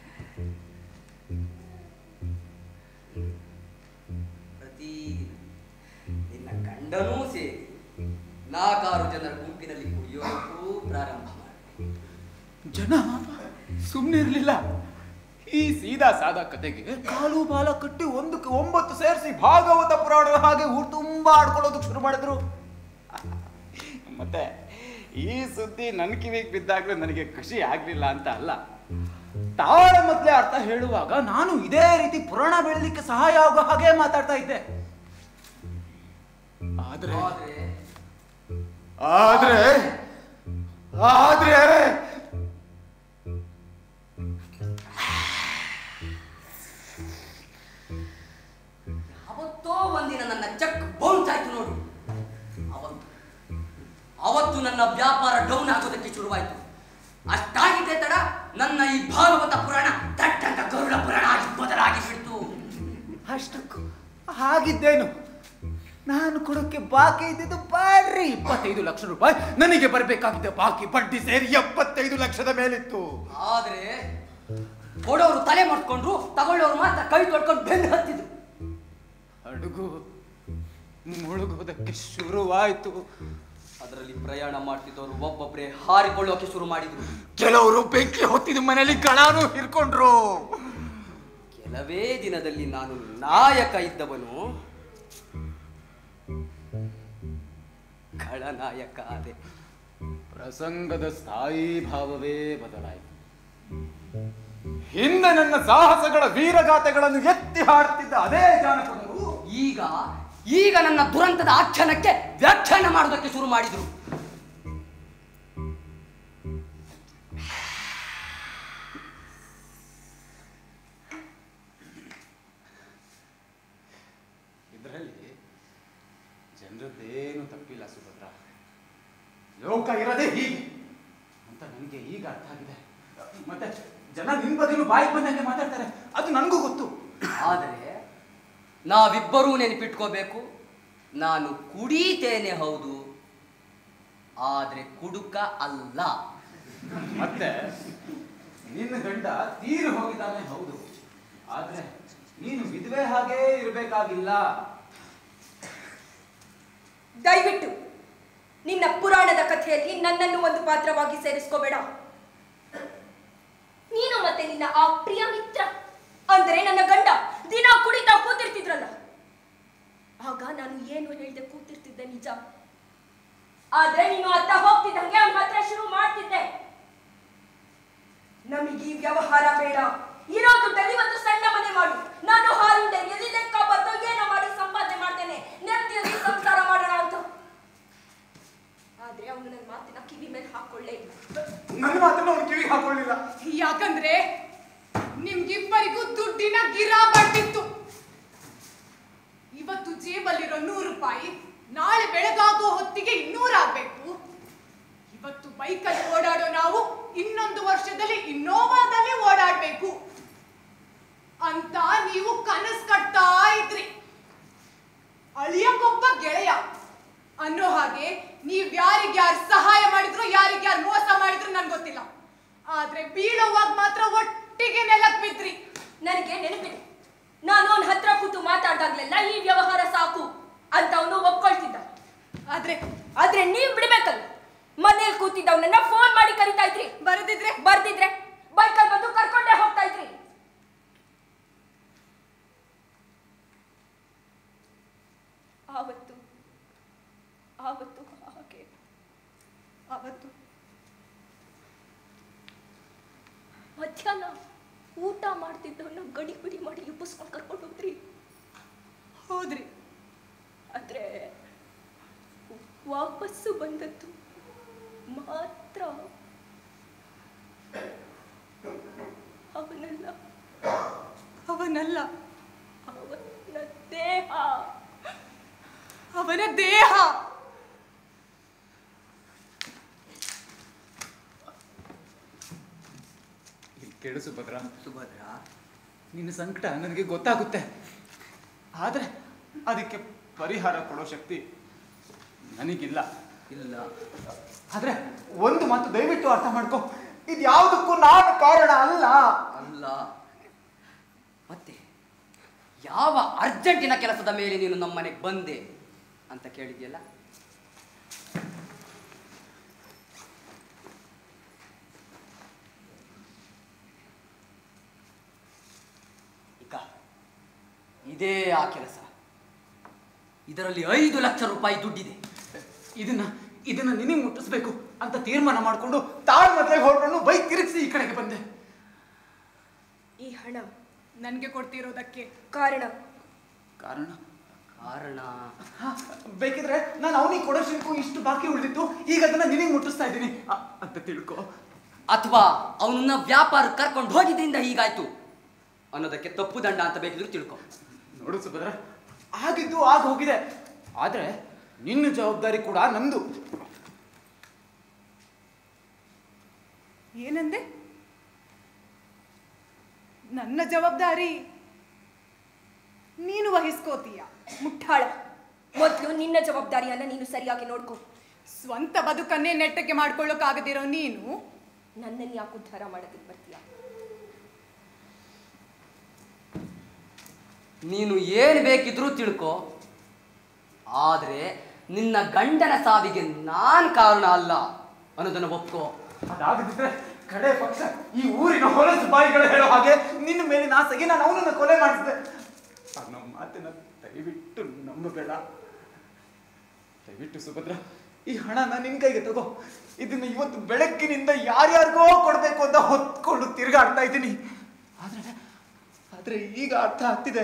Speaker 11: ಪ್ರತಿದಿನ ನಿನ್ನ ಗಂಡನೂ ಸೇರಿ ನಾಲ್ಕಾರು ಜನರ ಗುಂಪಿನಲ್ಲಿ ಕುಡಿಯೋಕ್ಕೂ ಪ್ರಾರಂಭ ಮಾಡಿದೆ
Speaker 5: ಜನ ಸುಮ್ಮನೆ ಇರಲಿಲ್ಲ ಈ ಸೀದಾ ಸಾದಾ ಕತೆಗೆ ಕಾಲು ಬಾಲ ಕಟ್ಟಿ ಒಂದಕ್ಕೆ ಒಂಬತ್ತು ಸೇರಿಸಿ ಭಾಗವತ ಪುರಾಣದ ಹಾಗೆ ಊರು ತುಂಬಾ ಆಡ್ಕೊಳ್ಳೋದಕ್ಕೆ ಶುರು ಮಾಡಿದ್ರು ಮತ್ತೆ ಈ ಸುದ್ದಿ ನನ್ನ ಕಿವಿಗೆ ಬಿದ್ದಾಗಲೂ ನನಗೆ ಖುಷಿ ಆಗ್ಲಿಲ್ಲ ಅಂತ ಅಲ್ಲ ತಾಳ ಮೊದಲೇ ಅರ್ಥ ಹೇಳುವಾಗ ನಾನು ಇದೇ ರೀತಿ ಪುರಾಣ ಬೆಳಲಿಕ್ಕೆ ಸಹಾಯ ಆಗೋ ಹಾಗೆ ಮಾತಾಡ್ತಾ ಇದ್ದೆ ಆದ್ರೆ
Speaker 11: ಆದ್ರೆ
Speaker 5: ಆದ್ರೆ ಆದ್ರೆ
Speaker 11: ಅವತ್ತೋ ಒಂದಿನ ನನ್ನ ಚೆಕ್ ಬೌನ್ಸ್ ಆಯ್ತು ನೋಡು ಅವತ್ತು ಅವತ್ತು ನನ್ನ ವ್ಯಾಪಾರ ಡೌನ್ ಆಗೋದಕ್ಕೆ ಶುರುವಾಯ್ತು ಅಷ್ಟಾಗಿದೆ ತಡ ನನ್ನ ಈ ಭಾಗವತ ಪುರಾಣ ದಟ್ಟಂತ ಗರುಡ ಪುರಾಣ ಆಗಿ ಬದಲಾಗಿ ಬಿಡ್ತು
Speaker 5: ಅಷ್ಟಕ್ಕೂ ಹಾಗಿದ್ದೇನು ನಾನು ಕೊಡೋಕೆ ಬಾಕಿ ಇದ್ದಿದ್ದು ಬಾರಿ ಇಪ್ಪತ್ತೈದು ಲಕ್ಷ ರೂಪಾಯಿ ನನಗೆ ಬರಬೇಕಾಗಿದ್ದ ಬಾಕಿ ಬಡ್ಡಿ ಸೇರಿ ಎಪ್ಪತ್ತೈದು ಲಕ್ಷದ ಮೇಲಿತ್ತು
Speaker 11: ಆದ್ರೆ ಕೊಡೋರು ತಲೆ ಮಾಡ್ಕೊಂಡ್ರು ತಗೊಳ್ಳೋರು ಮಾತ್ರ ಕೈ ತೊಡ್ಕೊಂಡು ಬೆನ್ನು ಹತ್ತಿದ್ರು
Speaker 5: ಹಡಗು ಮುಳುಗೋದಕ್ಕೆ ಶುರುವಾಯ್ತು
Speaker 11: ಅದರಲ್ಲಿ ಪ್ರಯಾಣ ಮಾಡ್ತಿದ್ದವರು ಒಬ್ಬೊಬ್ಬರೇ ಹಾರಿಕೊಳ್ಳೋಕೆ ಶುರು ಮಾಡಿದ್ರು
Speaker 5: ಕೆಲವರು ಬೆಂಕಿ ಹೊತ್ತಿದ ಮನೆಯಲ್ಲಿ ಕಳಾನು ಹಿರ್ಕೊಂಡ್ರು
Speaker 11: ಕೆಲವೇ ದಿನದಲ್ಲಿ ನಾನು ನಾಯಕ ಇದ್ದವನು ಖಳನಾಯಕ ಆದೆ
Speaker 5: ಪ್ರಸಂಗದ ಸ್ಥಾಯಿ ಭಾವವೇ ಬದಲಾಯಿತು ಹಿಂದೆ ನನ್ನ ಸಾಹಸಗಳ ವೀರಗಾಥೆಗಳನ್ನು ಎತ್ತಿ ಹಾಡ್ತಿದ್ದ ಅದೇ ಜಾನಪದರು
Speaker 11: ಈಗ ಈಗ ನನ್ನ ದುರಂತದ ಆಖ್ಯಾನಕ್ಕೆ ವ್ಯಾಖ್ಯಾನ ಮಾಡೋದಕ್ಕೆ ಶುರು ಮಾಡಿದ್ರು
Speaker 5: ಇದರಲ್ಲಿ ಜನರದ್ದೇನು ತಪ್ಪಿಲ್ಲ ಸುಭದ್ರ ಲೋಕ ಇರದೆ ಹೀಗೆ ಅಂತ ನನಗೆ ಈಗ ಅರ್ಥ ಆಗಿದೆ ಮತ್ತೆ ಜನ ನಿನ್ ಬದಲು ಬಾಯಿ ಬಂದಂಗೆ ಮಾತಾಡ್ತಾರೆ ಅದು ನನಗೂ ಗೊತ್ತು
Speaker 11: ಆದರೆ ನಾವಿಬ್ಬರೂ ನೆನಪಿಟ್ಕೋಬೇಕು ನಾನು ಕುಡಿತೇನೆ ಹೌದು ಆದ್ರೆ ಕುಡುಕ ಅಲ್ಲ
Speaker 5: ಮತ್ತೆ ನಿನ್ನ ಗಂಡ ತೀರು ಹೋಗಿದ್ದಾನೆ ಹೌದು ಆದ್ರೆ ನೀನು ವಿಧವೆ ಹಾಗೇ ಇರಬೇಕಾಗಿಲ್ಲ
Speaker 2: ದಯವಿಟ್ಟು ನಿನ್ನ ಪುರಾಣದ ಕಥೆಯಲ್ಲಿ ನನ್ನನ್ನು ಒಂದು ಪಾತ್ರವಾಗಿ ಸೇರಿಸ್ಕೋಬೇಡ ನೀನು ಮತ್ತೆ ಮತ್ತೆ ನಿನ್ನ ಆ ಪ್ರಿಯ ಮಿತ್ರ ಅಂದರೆ ನನ್ನ ಗಂಡ ದಿನ ಕುಡಿತಾ ಕೂತಿರ್ತಿದ್ರಲ್ಲ ಆಗ ನಾನು ಏನು ಹೇಳ್ದೆ ಕೂತಿರ್ತಿದ್ದೆ ನಿಜ ಆದ್ರೆ ನೀನು ಅತ್ತ ಹೋಗ್ತಿದ್ದಂಗೆ ಅವನ ಹತ್ರ ಶುರು ಮಾಡ್ತಿದ್ದೆ ನಮಗೆ ಈ ವ್ಯವಹಾರ ಬೇಡ ಇರೋ ದುಡ್ಡಲ್ಲಿ ಒಂದು ಸಣ್ಣ ಮನೆ ಮಾಡು ನಾನು ಹಾಲಿಂದ ಎಲ್ಲಿ ಲೆಕ್ಕ ಬಂದು ಏನೋ ಮಾಡಿ ಸಂಪಾದನೆ ಮಾಡ್ತೇನೆ ನೆಮ್ಮದಿಯಾಗಿ ಸಂಸಾರ ಮಾಡೋಣ ಅಂತ ಆದ್ರೆ ಅವನು ನನ್ನ ಮಾತಿನ ಕಿವಿ ಮೇಲೆ ಹಾಕೊಳ್ಳೇ ಇಲ್ಲ
Speaker 5: ನನ್ನ ಮಾತನ್ನ ಅವ್ನು ಕಿವಿಗೆ ಹಾಕೊಳ್ಳಿಲ್ಲ
Speaker 10: ಯಾಕಂದ್ರೆ ನಿಮ್ಗಿಬ್ಬರಿಗೂ ದುಡ್ಡಿನ ಗಿರಾ ಬಂದಿತ್ತು ಇವತ್ತು ಜೇಬಲ್ಲಿರೋ ನೂರು ರೂಪಾಯಿ ನಾಳೆ ಬೆಳಗಾಗೋ ಹೊತ್ತಿಗೆ ಇನ್ನೂರಾಗ್ಬೇಕು ಇವತ್ತು ಬೈಕಲ್ಲಿ ಓಡಾಡೋ ನಾವು ಇನ್ನೊಂದು ವರ್ಷದಲ್ಲಿ ಇನ್ನೋವಾದಲ್ಲಿ ಓಡಾಡ್ಬೇಕು ಅಂತ ನೀವು ಕನಸು ಕಟ್ತಾ ಇದ್ರಿ ಅಳಿಯಕ್ಕೊಬ್ಬ ಗೆಳೆಯ ಅನ್ನೋ ಹಾಗೆ ನೀವ್ ಯಾರಿಗ್ಯಾರು ಸಹಾಯ ಮಾಡಿದ್ರು ಯಾರಿಗ್ಯಾರು ಮೋಸ ಮಾಡಿದ್ರು ನನ್ಗೆ ಗೊತ್ತಿಲ್ಲ ಆದ್ರೆ ಬೀಳೋವಾಗ ಮಾತ್ರ ಒಟ್ಟಿಗೆ ನೆಲಕ್ ಬಿದ್ರಿ
Speaker 2: ನನಗೆ ನೆನಪಿದೆ ನಾನು ಅವನ ಹತ್ರ ಕೂತು ಮಾತಾಡ್ದಾಗ್ಲೆಲ್ಲ ಈ ವ್ಯವಹಾರ ಸಾಕು ಅಂತ ಅವನು ಒಪ್ಕೊಳ್ತಿದ್ದ
Speaker 10: ಆದ್ರೆ
Speaker 2: ಆದ್ರೆ ನೀವ್ ಬಿಡ್ಬೇಕಲ್ಲ ಮನೇಲಿ ಕೂತಿದ್ದವನನ್ನ ಫೋನ್ ಮಾಡಿ ಕರಿತಾ ಇದ್ರಿ
Speaker 10: ಬರದಿದ್ರೆ
Speaker 2: ಬರ್ದಿದ್ರೆ ಬೈಕಲ್ಲಿ ಬಂದು ಕರ್ಕೊಂಡೇ ಹೋಗ್ತಾ ಇದ್ರಿ ಆವತ್ತು ಆವತ್ತು ಹಾಗೆ
Speaker 10: ಅವತ್ತು
Speaker 2: ಮಧ್ಯಾಹ್ನ ಊಟ ಮಾಡ್ತಿದ್ದವನ್ನ ಗಡಿ ಬಿಡಿ ಮಾಡಿ ಎಬ್ಬಿಸ್ಕೊಂಡು ಕರ್ಕೊಂಡು ಹೋದ್ರಿ
Speaker 10: ಹೋದ್ರಿ
Speaker 2: ಆದ್ರೆ ವಾಪಸ್ಸು ಬಂದದ್ದು ಮಾತ್ರ ಅವನಲ್ಲ
Speaker 10: ಅವನಲ್ಲ
Speaker 2: ಅವನ ದೇಹ
Speaker 10: ಅವನ ದೇಹ
Speaker 5: ಇಲ್ಲಿ ಕೇಳು ಸುಭದ್ರ
Speaker 11: ಸುಭದ್ರ
Speaker 5: ನಿನ್ನ ಸಂಕಟ ನನಗೆ ಗೊತ್ತಾಗುತ್ತೆ ಆದ್ರೆ ಅದಕ್ಕೆ ಪರಿಹಾರ ಕೊಡೋ ಶಕ್ತಿ ನನಗಿಲ್ಲ
Speaker 11: ಇಲ್ಲ
Speaker 5: ಆದ್ರೆ ಒಂದು ಮಾತು ದಯವಿಟ್ಟು ಅರ್ಥ ಮಾಡ್ಕೊ ಇದು ಯಾವುದಕ್ಕೂ ನಾನು ಕಾರಣ ಅಲ್ಲ
Speaker 11: ಅಲ್ಲ ಮತ್ತೆ ಯಾವ ಅರ್ಜೆಂಟಿನ ಕೆಲಸದ ಮೇಲೆ ನೀನು ನಮ್ಮನೆಗೆ ಬಂದೆ ಅಂತ ಕೇಳಿದ್ಯಲ್ಲ ಈಗ ಇದೇ ಆ ಕೆಲಸ ಇದರಲ್ಲಿ ಐದು ಲಕ್ಷ ರೂಪಾಯಿ ದುಡ್ಡಿದೆ
Speaker 5: ಇದನ್ನ ಇದನ್ನ ನಿನಗೆ ಮುಟ್ಟಿಸ್ಬೇಕು ಅಂತ ತೀರ್ಮಾನ ಮಾಡ್ಕೊಂಡು ತಾಳ್ಮತ್ರೆಗೆ ಹೊರಟು ಬೈಕ್ ತಿರುಗಿಸಿ ಈ ಕಡೆಗೆ ಬಂದೆ
Speaker 2: ಈ ಹಣ
Speaker 10: ನನ್ಗೆ ಕೊಡ್ತಿರೋದಕ್ಕೆ
Speaker 2: ಕಾರಣ
Speaker 5: ಕಾರಣ
Speaker 11: ಕಾರಣ
Speaker 5: ಹ, ಬೇಕಿದ್ರೆ ನಾನು ಅವನಿಗೆ ಕೊಡೋಷ್ಟಕ್ಕೂ ಇಷ್ಟು ಬಾಕಿ ಉಳಿದಿತ್ತು ಈಗ ಅದನ್ನ ನಿನಗೆ ಮುಟ್ಟಿಸ್ತಾ ಇದ್ದೀನಿ ಅ- ಅಂತ ತಿಳ್ಕೊ
Speaker 11: ಅಥವಾ ಅವನನ್ನ ವ್ಯಾಪಾರ ಕರ್ಕೊಂಡು ಹೋಗಿದ್ರಿಂದ ಹೀಗಾಯ್ತು ಅನ್ನೋದಕ್ಕೆ ತಪ್ಪು ದಂಡ ಅಂತ ಬೇಕಿದ್ರು ತಿಳ್ಕೊ
Speaker 5: ನೋಡು ಸುಭದ್ರ ಆಗಿದ್ದು ಆಗ ಹೋಗಿದೆ ಆದ್ರೆ ನಿನ್ನ ಜವಾಬ್ದಾರಿ ಕೂಡ ನಂದು
Speaker 10: ಏನಂದೆ ನನ್ನ ಜವಾಬ್ದಾರಿ ನೀನು ವಹಿಸ್ಕೋತೀಯ
Speaker 2: ಮುಟ್ಟಾಳ ಮೊದಲು ನಿನ್ನ ಜವಾಬ್ದಾರಿಯನ್ನ ನೀನು ಸರಿಯಾಗಿ ನೋಡ್ಕೊ
Speaker 10: ಸ್ವಂತ ಬದುಕನ್ನೇ ನೆಟ್ಟಕ್ಕೆ ಮಾಡ್ಕೊಳ್ಳೋಕ್ಕಾಗದಿರೋ ನೀನು
Speaker 2: ನನ್ನನ್ನು ಯಾಕೆ ಉದ್ಧಾರ ಮಾಡೋದಕ್ಕೆ ಬರ್ತೀಯ
Speaker 11: ನೀನು ಏನು ಬೇಕಿದ್ರೂ ತಿಳ್ಕೊ ಆದರೆ ನಿನ್ನ ಗಂಡನ ಸಾವಿಗೆ ನಾನು ಕಾರಣ ಅಲ್ಲ ಅನ್ನೋದನ್ನು ಒಪ್ಕೋ
Speaker 5: ಅದಾಗದಿದ್ರೆ ಕಡೆ ಪಕ್ಷ ಈ ಊರಿನ ಹೊಲಸು ಬಾಯಿಗಳು ಹೇಳೋ ಹಾಗೆ ನಿನ್ನ ಮೇಲಿನ ಆಸೆಗೆ ನಾನು ಅವನನ್ನ ಕೊಲೆ ಮಾಡಿಸಿದೆ ಅನ್ನೋ ಮಾತಿನ ದಯವಿಟ್ಟು ನಂಬಬೇಡ ದಯವಿಟ್ಟು ಸುಭದ್ರ ಈ ಹಣನ ನಿನ್ ಕೈಗೆ ತಗೋ ಇದನ್ನ ಇವತ್ತು ಬೆಳಗ್ಗಿನಿಂದ ಯಾರ್ಯಾರಿಗೋ ಕೊಡ್ಬೇಕು ಅಂತ ಹೊತ್ಕೊಂಡು ತಿರುಗಾಡ್ತಾ ಇದ್ದೀನಿ ಆದ್ರೆ ಆದ್ರೆ ಈಗ ಅರ್ಥ ಆಗ್ತಿದೆ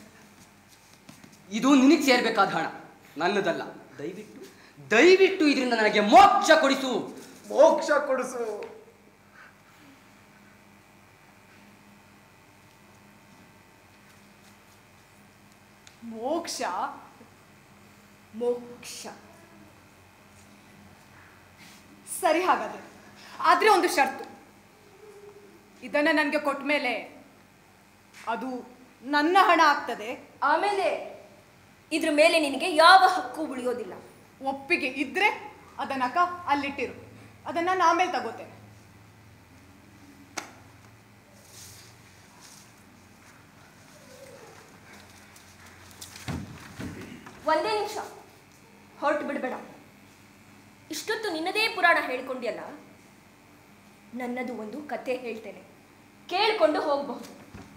Speaker 11: ಇದು ನಿನಗೆ ಸೇರ್ಬೇಕಾದ ಹಣ ನನ್ನದಲ್ಲ ದಯವಿಟ್ಟು ದಯವಿಟ್ಟು ಇದರಿಂದ ನನಗೆ ಮೋಕ್ಷ ಕೊಡಿಸು
Speaker 5: ಮೋಕ್ಷ ಕೊಡಿಸು
Speaker 10: ಮೋಕ್ಷ
Speaker 2: ಮೋಕ್ಷ
Speaker 10: ಸರಿ ಹಾಗಾದ್ರೆ ಆದ್ರೆ ಒಂದು ಷರ್ತು ಇದನ್ನ ನನಗೆ ಕೊಟ್ಟ ಮೇಲೆ ಅದು ನನ್ನ ಹಣ ಆಗ್ತದೆ
Speaker 2: ಆಮೇಲೆ ಇದ್ರ ಮೇಲೆ ನಿನಗೆ ಯಾವ ಹಕ್ಕು ಉಳಿಯೋದಿಲ್ಲ
Speaker 10: ಒಪ್ಪಿಗೆ ಇದ್ರೆ ಅದನ್ನಕ ಅಲ್ಲಿಟ್ಟಿರು ಅದನ್ನ ನಾನು ಆಮೇಲೆ ತಗೋತೇನೆ
Speaker 2: ಒಂದೇ ನಿಮಿಷ ಹೊರಟು ಬಿಡಬೇಡ ಇಷ್ಟೊತ್ತು ನಿನ್ನದೇ ಪುರಾಣ ಹೇಳ್ಕೊಂಡಿಯಲ್ಲ ನನ್ನದು ಒಂದು ಕತೆ ಹೇಳ್ತೇನೆ ಕೇಳಿಕೊಂಡು ಹೋಗಬಹುದು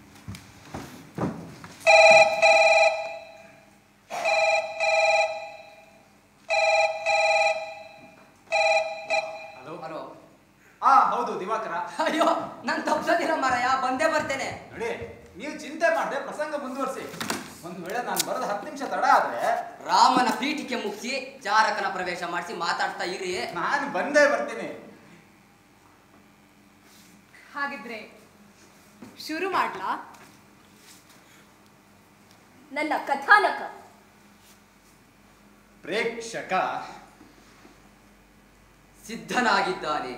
Speaker 5: ಹಲೋ
Speaker 11: ಹಲೋ
Speaker 5: ಹಾ ಹೌದು ದಿವಾಕರ
Speaker 11: ಅಯ್ಯೋ ನಾನು ತಪ್ಸೋದಿಲ್ಲ ಮಾರಾಯ ಬಂದೇ ಬರ್ತೇನೆ
Speaker 5: ನೋಡಿ ನೀವು ಚಿಂತೆ ಮಾಡದೆ ಪ್ರಸಂಗ ಮುಂದುವರಿಸಿ ಒಂದು ವೇಳೆ ನಾನು ಬರೋದು ಹತ್ತು ನಿಮಿಷ ತಡ ಆದ್ರೆ
Speaker 11: ರಾಮನ ಪೀಠಿಕೆ ಮುಗಿಸಿ ಜಾರಕನ ಪ್ರವೇಶ ಮಾಡಿಸಿ ಮಾತಾಡ್ತಾ ಇರಿ
Speaker 5: ನಾನು ಬಂದೇ ಬರ್ತೀನಿ
Speaker 10: ಹಾಗಿದ್ರೆ ಶುರು ಮಾಡ್ಲಾ
Speaker 2: ನನ್ನ ಕಥಾನಕ
Speaker 5: ಪ್ರೇಕ್ಷಕ
Speaker 11: ಸಿದ್ಧನಾಗಿದ್ದಾನೆ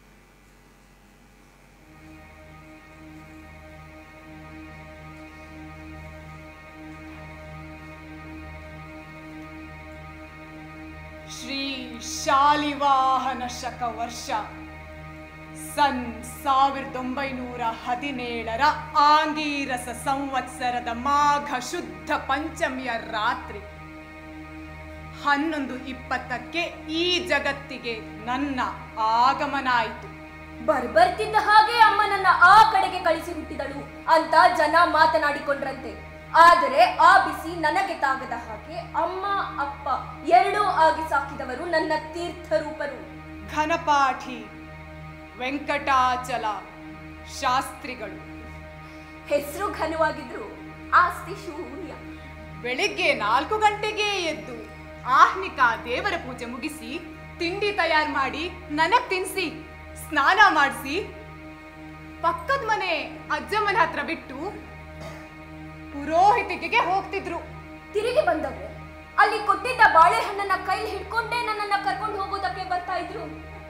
Speaker 10: ಶ್ರೀ ಶಾಲಿವಾಹನ ಶಕ ವರ್ಷ ಸನ್ ಸಾವಿರದ ಒಂಬೈನೂರ ಹದಿನೇಳರ ಆಂಗೀರಸ ಸಂವತ್ಸರದ ಮಾಘ ಶುದ್ಧ ಪಂಚಮಿಯ ರಾತ್ರಿ ಹನ್ನೊಂದು ಇಪ್ಪತ್ತಕ್ಕೆ ಈ ಜಗತ್ತಿಗೆ ನನ್ನ ಆಗಮನ ಆಯಿತು
Speaker 2: ಬರ್ಬರ್ತಿದ್ದ ಹಾಗೆ ಅಮ್ಮನನ್ನ ಆ ಕಡೆಗೆ ಕಳಿಸಿ ಹುಟ್ಟಿದಳು ಅಂತ ಜನ ಮಾತನಾಡಿಕೊಂಡ್ರಂತೆ ಆದರೆ ಆ ಬಿಸಿ ನನಗೆ ತಾಗದ ಹಾಗೆ ಅಮ್ಮ ಅಪ್ಪ ಎರಡೂ ಆಗಿ ಸಾಕಿದವರು ನನ್ನ ತೀರ್ಥರೂಪರು
Speaker 10: ಘನಪಾಠಿ ವೆಂಕಟಾಚಲ ಶಾಸ್ತ್ರಿಗಳು
Speaker 2: ಹೆಸರು ಘನವಾಗಿದ್ರು ಆಸ್ತಿ ಶೂನ್ಯ
Speaker 10: ಬೆಳಿಗ್ಗೆ ನಾಲ್ಕು ಗಂಟೆಗೆ ಎದ್ದು ಆಹ್ನಿಕ ದೇವರ ಪೂಜೆ ಮುಗಿಸಿ ತಿಂಡಿ ತಯಾರು ಮಾಡಿ ನನಗ್ ತಿನ್ಸಿ ಸ್ನಾನ ಮಾಡಿಸಿ ಪಕ್ಕದ ಮನೆ ಅಜ್ಜಮ್ಮನ ಹತ್ರ ಬಿಟ್ಟು ಪುರೋಹಿತಿಕೆಗೆ ಹೋಗ್ತಿದ್ರು
Speaker 2: ತಿರುಗಿ ಬಂದವ್ರೆ ಅಲ್ಲಿ ಕೊಟ್ಟಿದ್ದ ಬಾಳೆಹಣ್ಣನ್ನ ಕೈಲಿ ಹಿಡ್ಕೊಂಡೇ ನನ್ನನ್ನ ಕರ್ಕೊಂಡು ಹೋಗೋದಕ್ಕೆ ಬರ್ತಾ ಇದ್ರು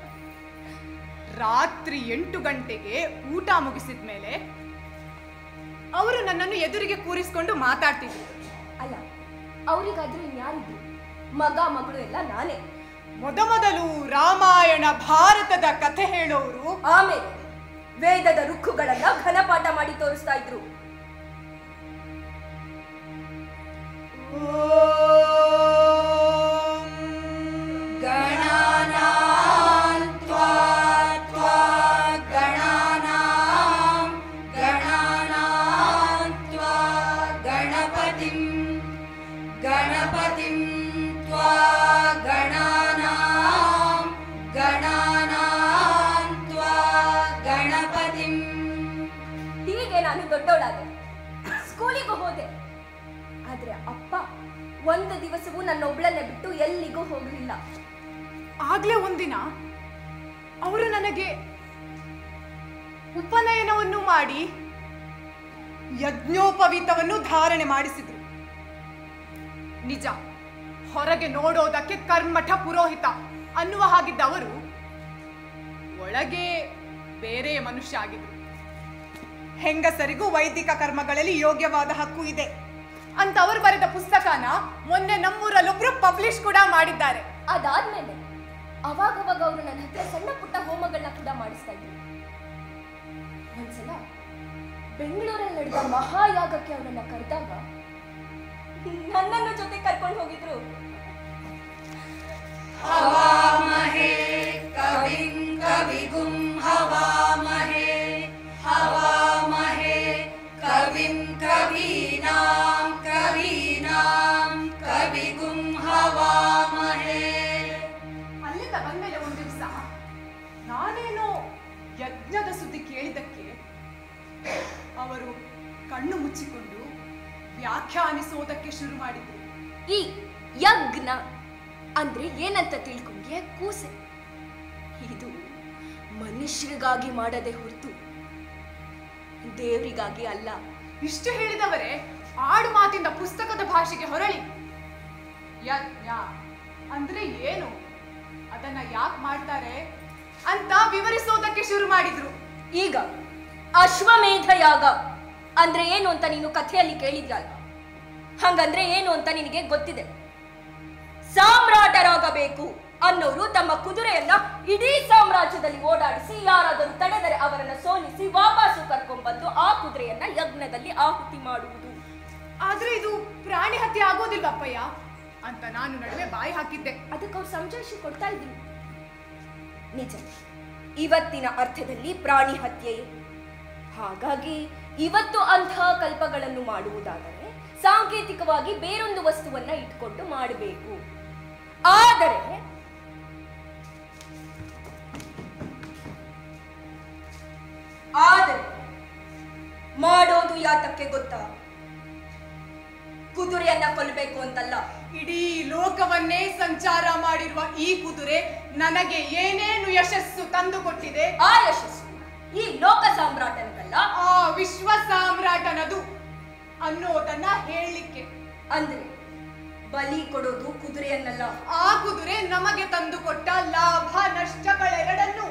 Speaker 10: ರಾತ್ರಿ ಎಂಟು ಗಂಟೆಗೆ ಊಟ ಮುಗಿಸಿದ ಮೇಲೆ ಅವರು ನನ್ನನ್ನು ಎದುರಿಗೆ ಕೂರಿಸ್ಕೊಂಡು ಮಾತಾಡ್ತಿದ್ರು
Speaker 2: ಅಲ್ಲ ಅವರಿಗಾದ್ರೂ ಇನ್ಯಾರಿದ್ರು ಮಗ ಮಗಳು ಎಲ್ಲ ನಾನೇ
Speaker 10: ಮೊದಮೊದಲು ರಾಮಾಯಣ ಭಾರತದ ಕಥೆ ಹೇಳೋರು
Speaker 2: ಆಮೇಲೆ ವೇದದ ರುಕ್ಕುಗಳನ್ನ ಘನಪಾಠ ಮಾಡಿ ತೋರಿಸ್ತಾ ಇದ್ರು
Speaker 6: गणपतिं गणपतिं त्वा गणानां गणानां त्वा गणपतिं
Speaker 2: ಹೀಗೆ ನಾನು ದೊಡ್ಡವಳಾದೆ ಸ್ಕೂಲಿಗೂ ಹೋದೆ ಆದ್ರೆ ಅಪ್ಪ ಒಂದು ದಿವಸವೂ ನನ್ನೊಬ್ಳನ್ನೇ ಬಿಟ್ಟು ಎಲ್ಲಿಗೂ ಹೋಗಲಿಲ್ಲ
Speaker 10: ಆಗ್ಲೇ ಒಂದಿನ ಅವರು ನನಗೆ ಉಪನಯನವನ್ನು ಮಾಡಿ ಯಜ್ಞೋಪವೀತವನ್ನು ಧಾರಣೆ ಮಾಡಿಸಿದ್ರು ನಿಜ ಹೊರಗೆ ನೋಡೋದಕ್ಕೆ ಕರ್ಮಠ ಪುರೋಹಿತ ಅನ್ನುವ ಹಾಗಿದ್ದ ಅವರು ಒಳಗೆ ಬೇರೆ ಮನುಷ್ಯ ಆಗಿದ್ರು ಹೆಂಗಸರಿಗೂ ವೈದಿಕ ಕರ್ಮಗಳಲ್ಲಿ ಯೋಗ್ಯವಾದ ಹಕ್ಕು ಇದೆ ಅಂತ ಅವರು ಬರೆದ ಪುಸ್ತಕನ ಮೊನ್ನೆ ನಮ್ಮೂರಲ್ಲೊಬ್ರು ಪಬ್ಲಿಷ್ ಕೂಡ ಮಾಡಿದ್ದಾರೆ
Speaker 2: ಅದಾದ್ಮೇಲೆ ಅವಾಗವಾಗ ಅವರು ನನ್ನ ಹತ್ರ ಸಣ್ಣ ಪುಟ್ಟ ಹೋಮಗಳನ್ನ ಕೂಡ ಮಾಡಿಸ್ತಾ ಇದ್ರು ಒಂದ್ಸಲ ಬೆಂಗಳೂರಲ್ಲಿ ನಡೆದ ಮಹಾಯಾಗಕ್ಕೆ ಅವರನ್ನ ಕರೆದಾಗ ನನ್ನನ್ನು ಜೊತೆ ಕರ್ಕೊಂಡು ಹೋಗಿದ್ರು
Speaker 6: हवामहे कविं कविगुं हवामहे हवामहे कविं कवीनां कवीनां कविगुं हवामहे
Speaker 10: ಅಲ್ಲಿಂದ ಬಂದ್ಮೇಲೆ ಒಂದ್ ದಿವಸ ನಾನೇನೋ ಯಜ್ಞದ ಸುದ್ದಿ ಕೇಳಿದಕ್ಕೆ ಅವರು ಕಣ್ಣು ಮುಚ್ಚಿಕೊಂಡು ವ್ಯಾಖ್ಯಾನಿಸೋದಕ್ಕೆ ಶುರು ಮಾಡಿದ್ರು
Speaker 2: ಈ ಯಜ್ಞ ಅಂದ್ರೆ ಏನಂತ ತಿಳ್ಕೊಂಡ್ರೆ ಕೂಸೆ ಇದು ಮನುಷ್ಯರಿಗಾಗಿ ಮಾಡದೆ ಹೊರತು ದೇವರಿಗಾಗಿ ಅಲ್ಲ
Speaker 10: ಇಷ್ಟು ಹೇಳಿದವರೇ ಆಡು ಮಾತಿಂದ ಪುಸ್ತಕದ ಭಾಷೆಗೆ ಹೊರಳಿ ಯಜ್ಞ ಅಂದ್ರೆ ಏನು ಅದನ್ನ ಯಾಕೆ ಮಾಡ್ತಾರೆ ಅಂತ ವಿವರಿಸೋದಕ್ಕೆ ಶುರು ಮಾಡಿದ್ರು
Speaker 2: ಈಗ ಅಶ್ವಮೇಧ ಯಾಗ ಅಂದ್ರೆ ಏನು ಅಂತ ನೀನು ಕಥೆಯಲ್ಲಿ ಕೇಳಿದ್ಯಲ್ಲ ಹಂಗಂದ್ರೆ ಏನು ಅಂತ ನಿನಗೆ ಗೊತ್ತಿದೆ ಸಾಮ್ರಾಟರಾಗಬೇಕು ಅನ್ನೋರು ತಮ್ಮ ಕುದುರೆಯನ್ನ ಇಡೀ ಸಾಮ್ರಾಜ್ಯದಲ್ಲಿ ಓಡಾಡಿಸಿ ಯಾರಾದರೂ ತಡೆದರೆ ಅವರನ್ನ ಸೋಲಿಸಿ ವಾಪಸ್ಸು ಕರ್ಕೊಂಡ್ಬಂದು ಆ ಕುದುರೆಯನ್ನ ಯಜ್ಞದಲ್ಲಿ ಆಹುತಿ ಮಾಡುವುದು
Speaker 10: ಆದ್ರೆ ಇದು ಪ್ರಾಣಿ ಹತ್ಯೆ ಆಗೋದಿಲ್ವಪ್ಪಯ್ಯ ಅಂತ ನಾನು ನಡುವೆ ಬಾಯಿ ಹಾಕಿದ್ದೆ
Speaker 2: ಅದಕ್ಕೆ ಅವ್ರು ಸಮಜಾಯಿಷಿ ಕೊಡ್ತಾ ಇದ್ರು ನಿಜ ಇವತ್ತಿನ ಅರ್ಥದಲ್ಲಿ ಪ್ರಾಣಿ ಹತ್ಯೆಯೇ ಹಾಗಾಗಿ ಇವತ್ತು ಅಂಥ ಕಲ್ಪಗಳನ್ನು ಮಾಡುವುದಾದರೆ ಸಾಂಕೇತಿಕವಾಗಿ ಬೇರೊಂದು ವಸ್ತುವನ್ನ ಇಟ್ಕೊಂಡು ಮಾಡಬೇಕು ಆದರೆ ಆದರೆ ಮಾಡೋದು ಯಾತಕ್ಕೆ ಗೊತ್ತಾ ಕುದುರೆಯನ್ನ ಕೊಲ್ಲಬೇಕು ಅಂತಲ್ಲ
Speaker 10: ಇಡೀ ಲೋಕವನ್ನೇ ಸಂಚಾರ ಮಾಡಿರುವ ಈ ಕುದುರೆ ನನಗೆ ಏನೇನು ಯಶಸ್ಸು ತಂದುಕೊಟ್ಟಿದೆ
Speaker 2: ಆ ಯಶಸ್ಸು ಈ ಲೋಕ ಸಾಮ್ರಾಟನದಲ್ಲ
Speaker 10: ಆ ವಿಶ್ವ ಸಾಮ್ರಾಟನದು ಅನ್ನೋದನ್ನ ಹೇಳಲಿಕ್ಕೆ
Speaker 2: ಅಂದ್ರೆ ಬಲಿ ಕೊಡೋದು ಕುದುರೆಯನ್ನಲ್ಲ
Speaker 10: ಆ ಕುದುರೆ ನಮಗೆ ತಂದುಕೊಟ್ಟ ಲಾಭ ನಷ್ಟಗಳೆರಡನ್ನು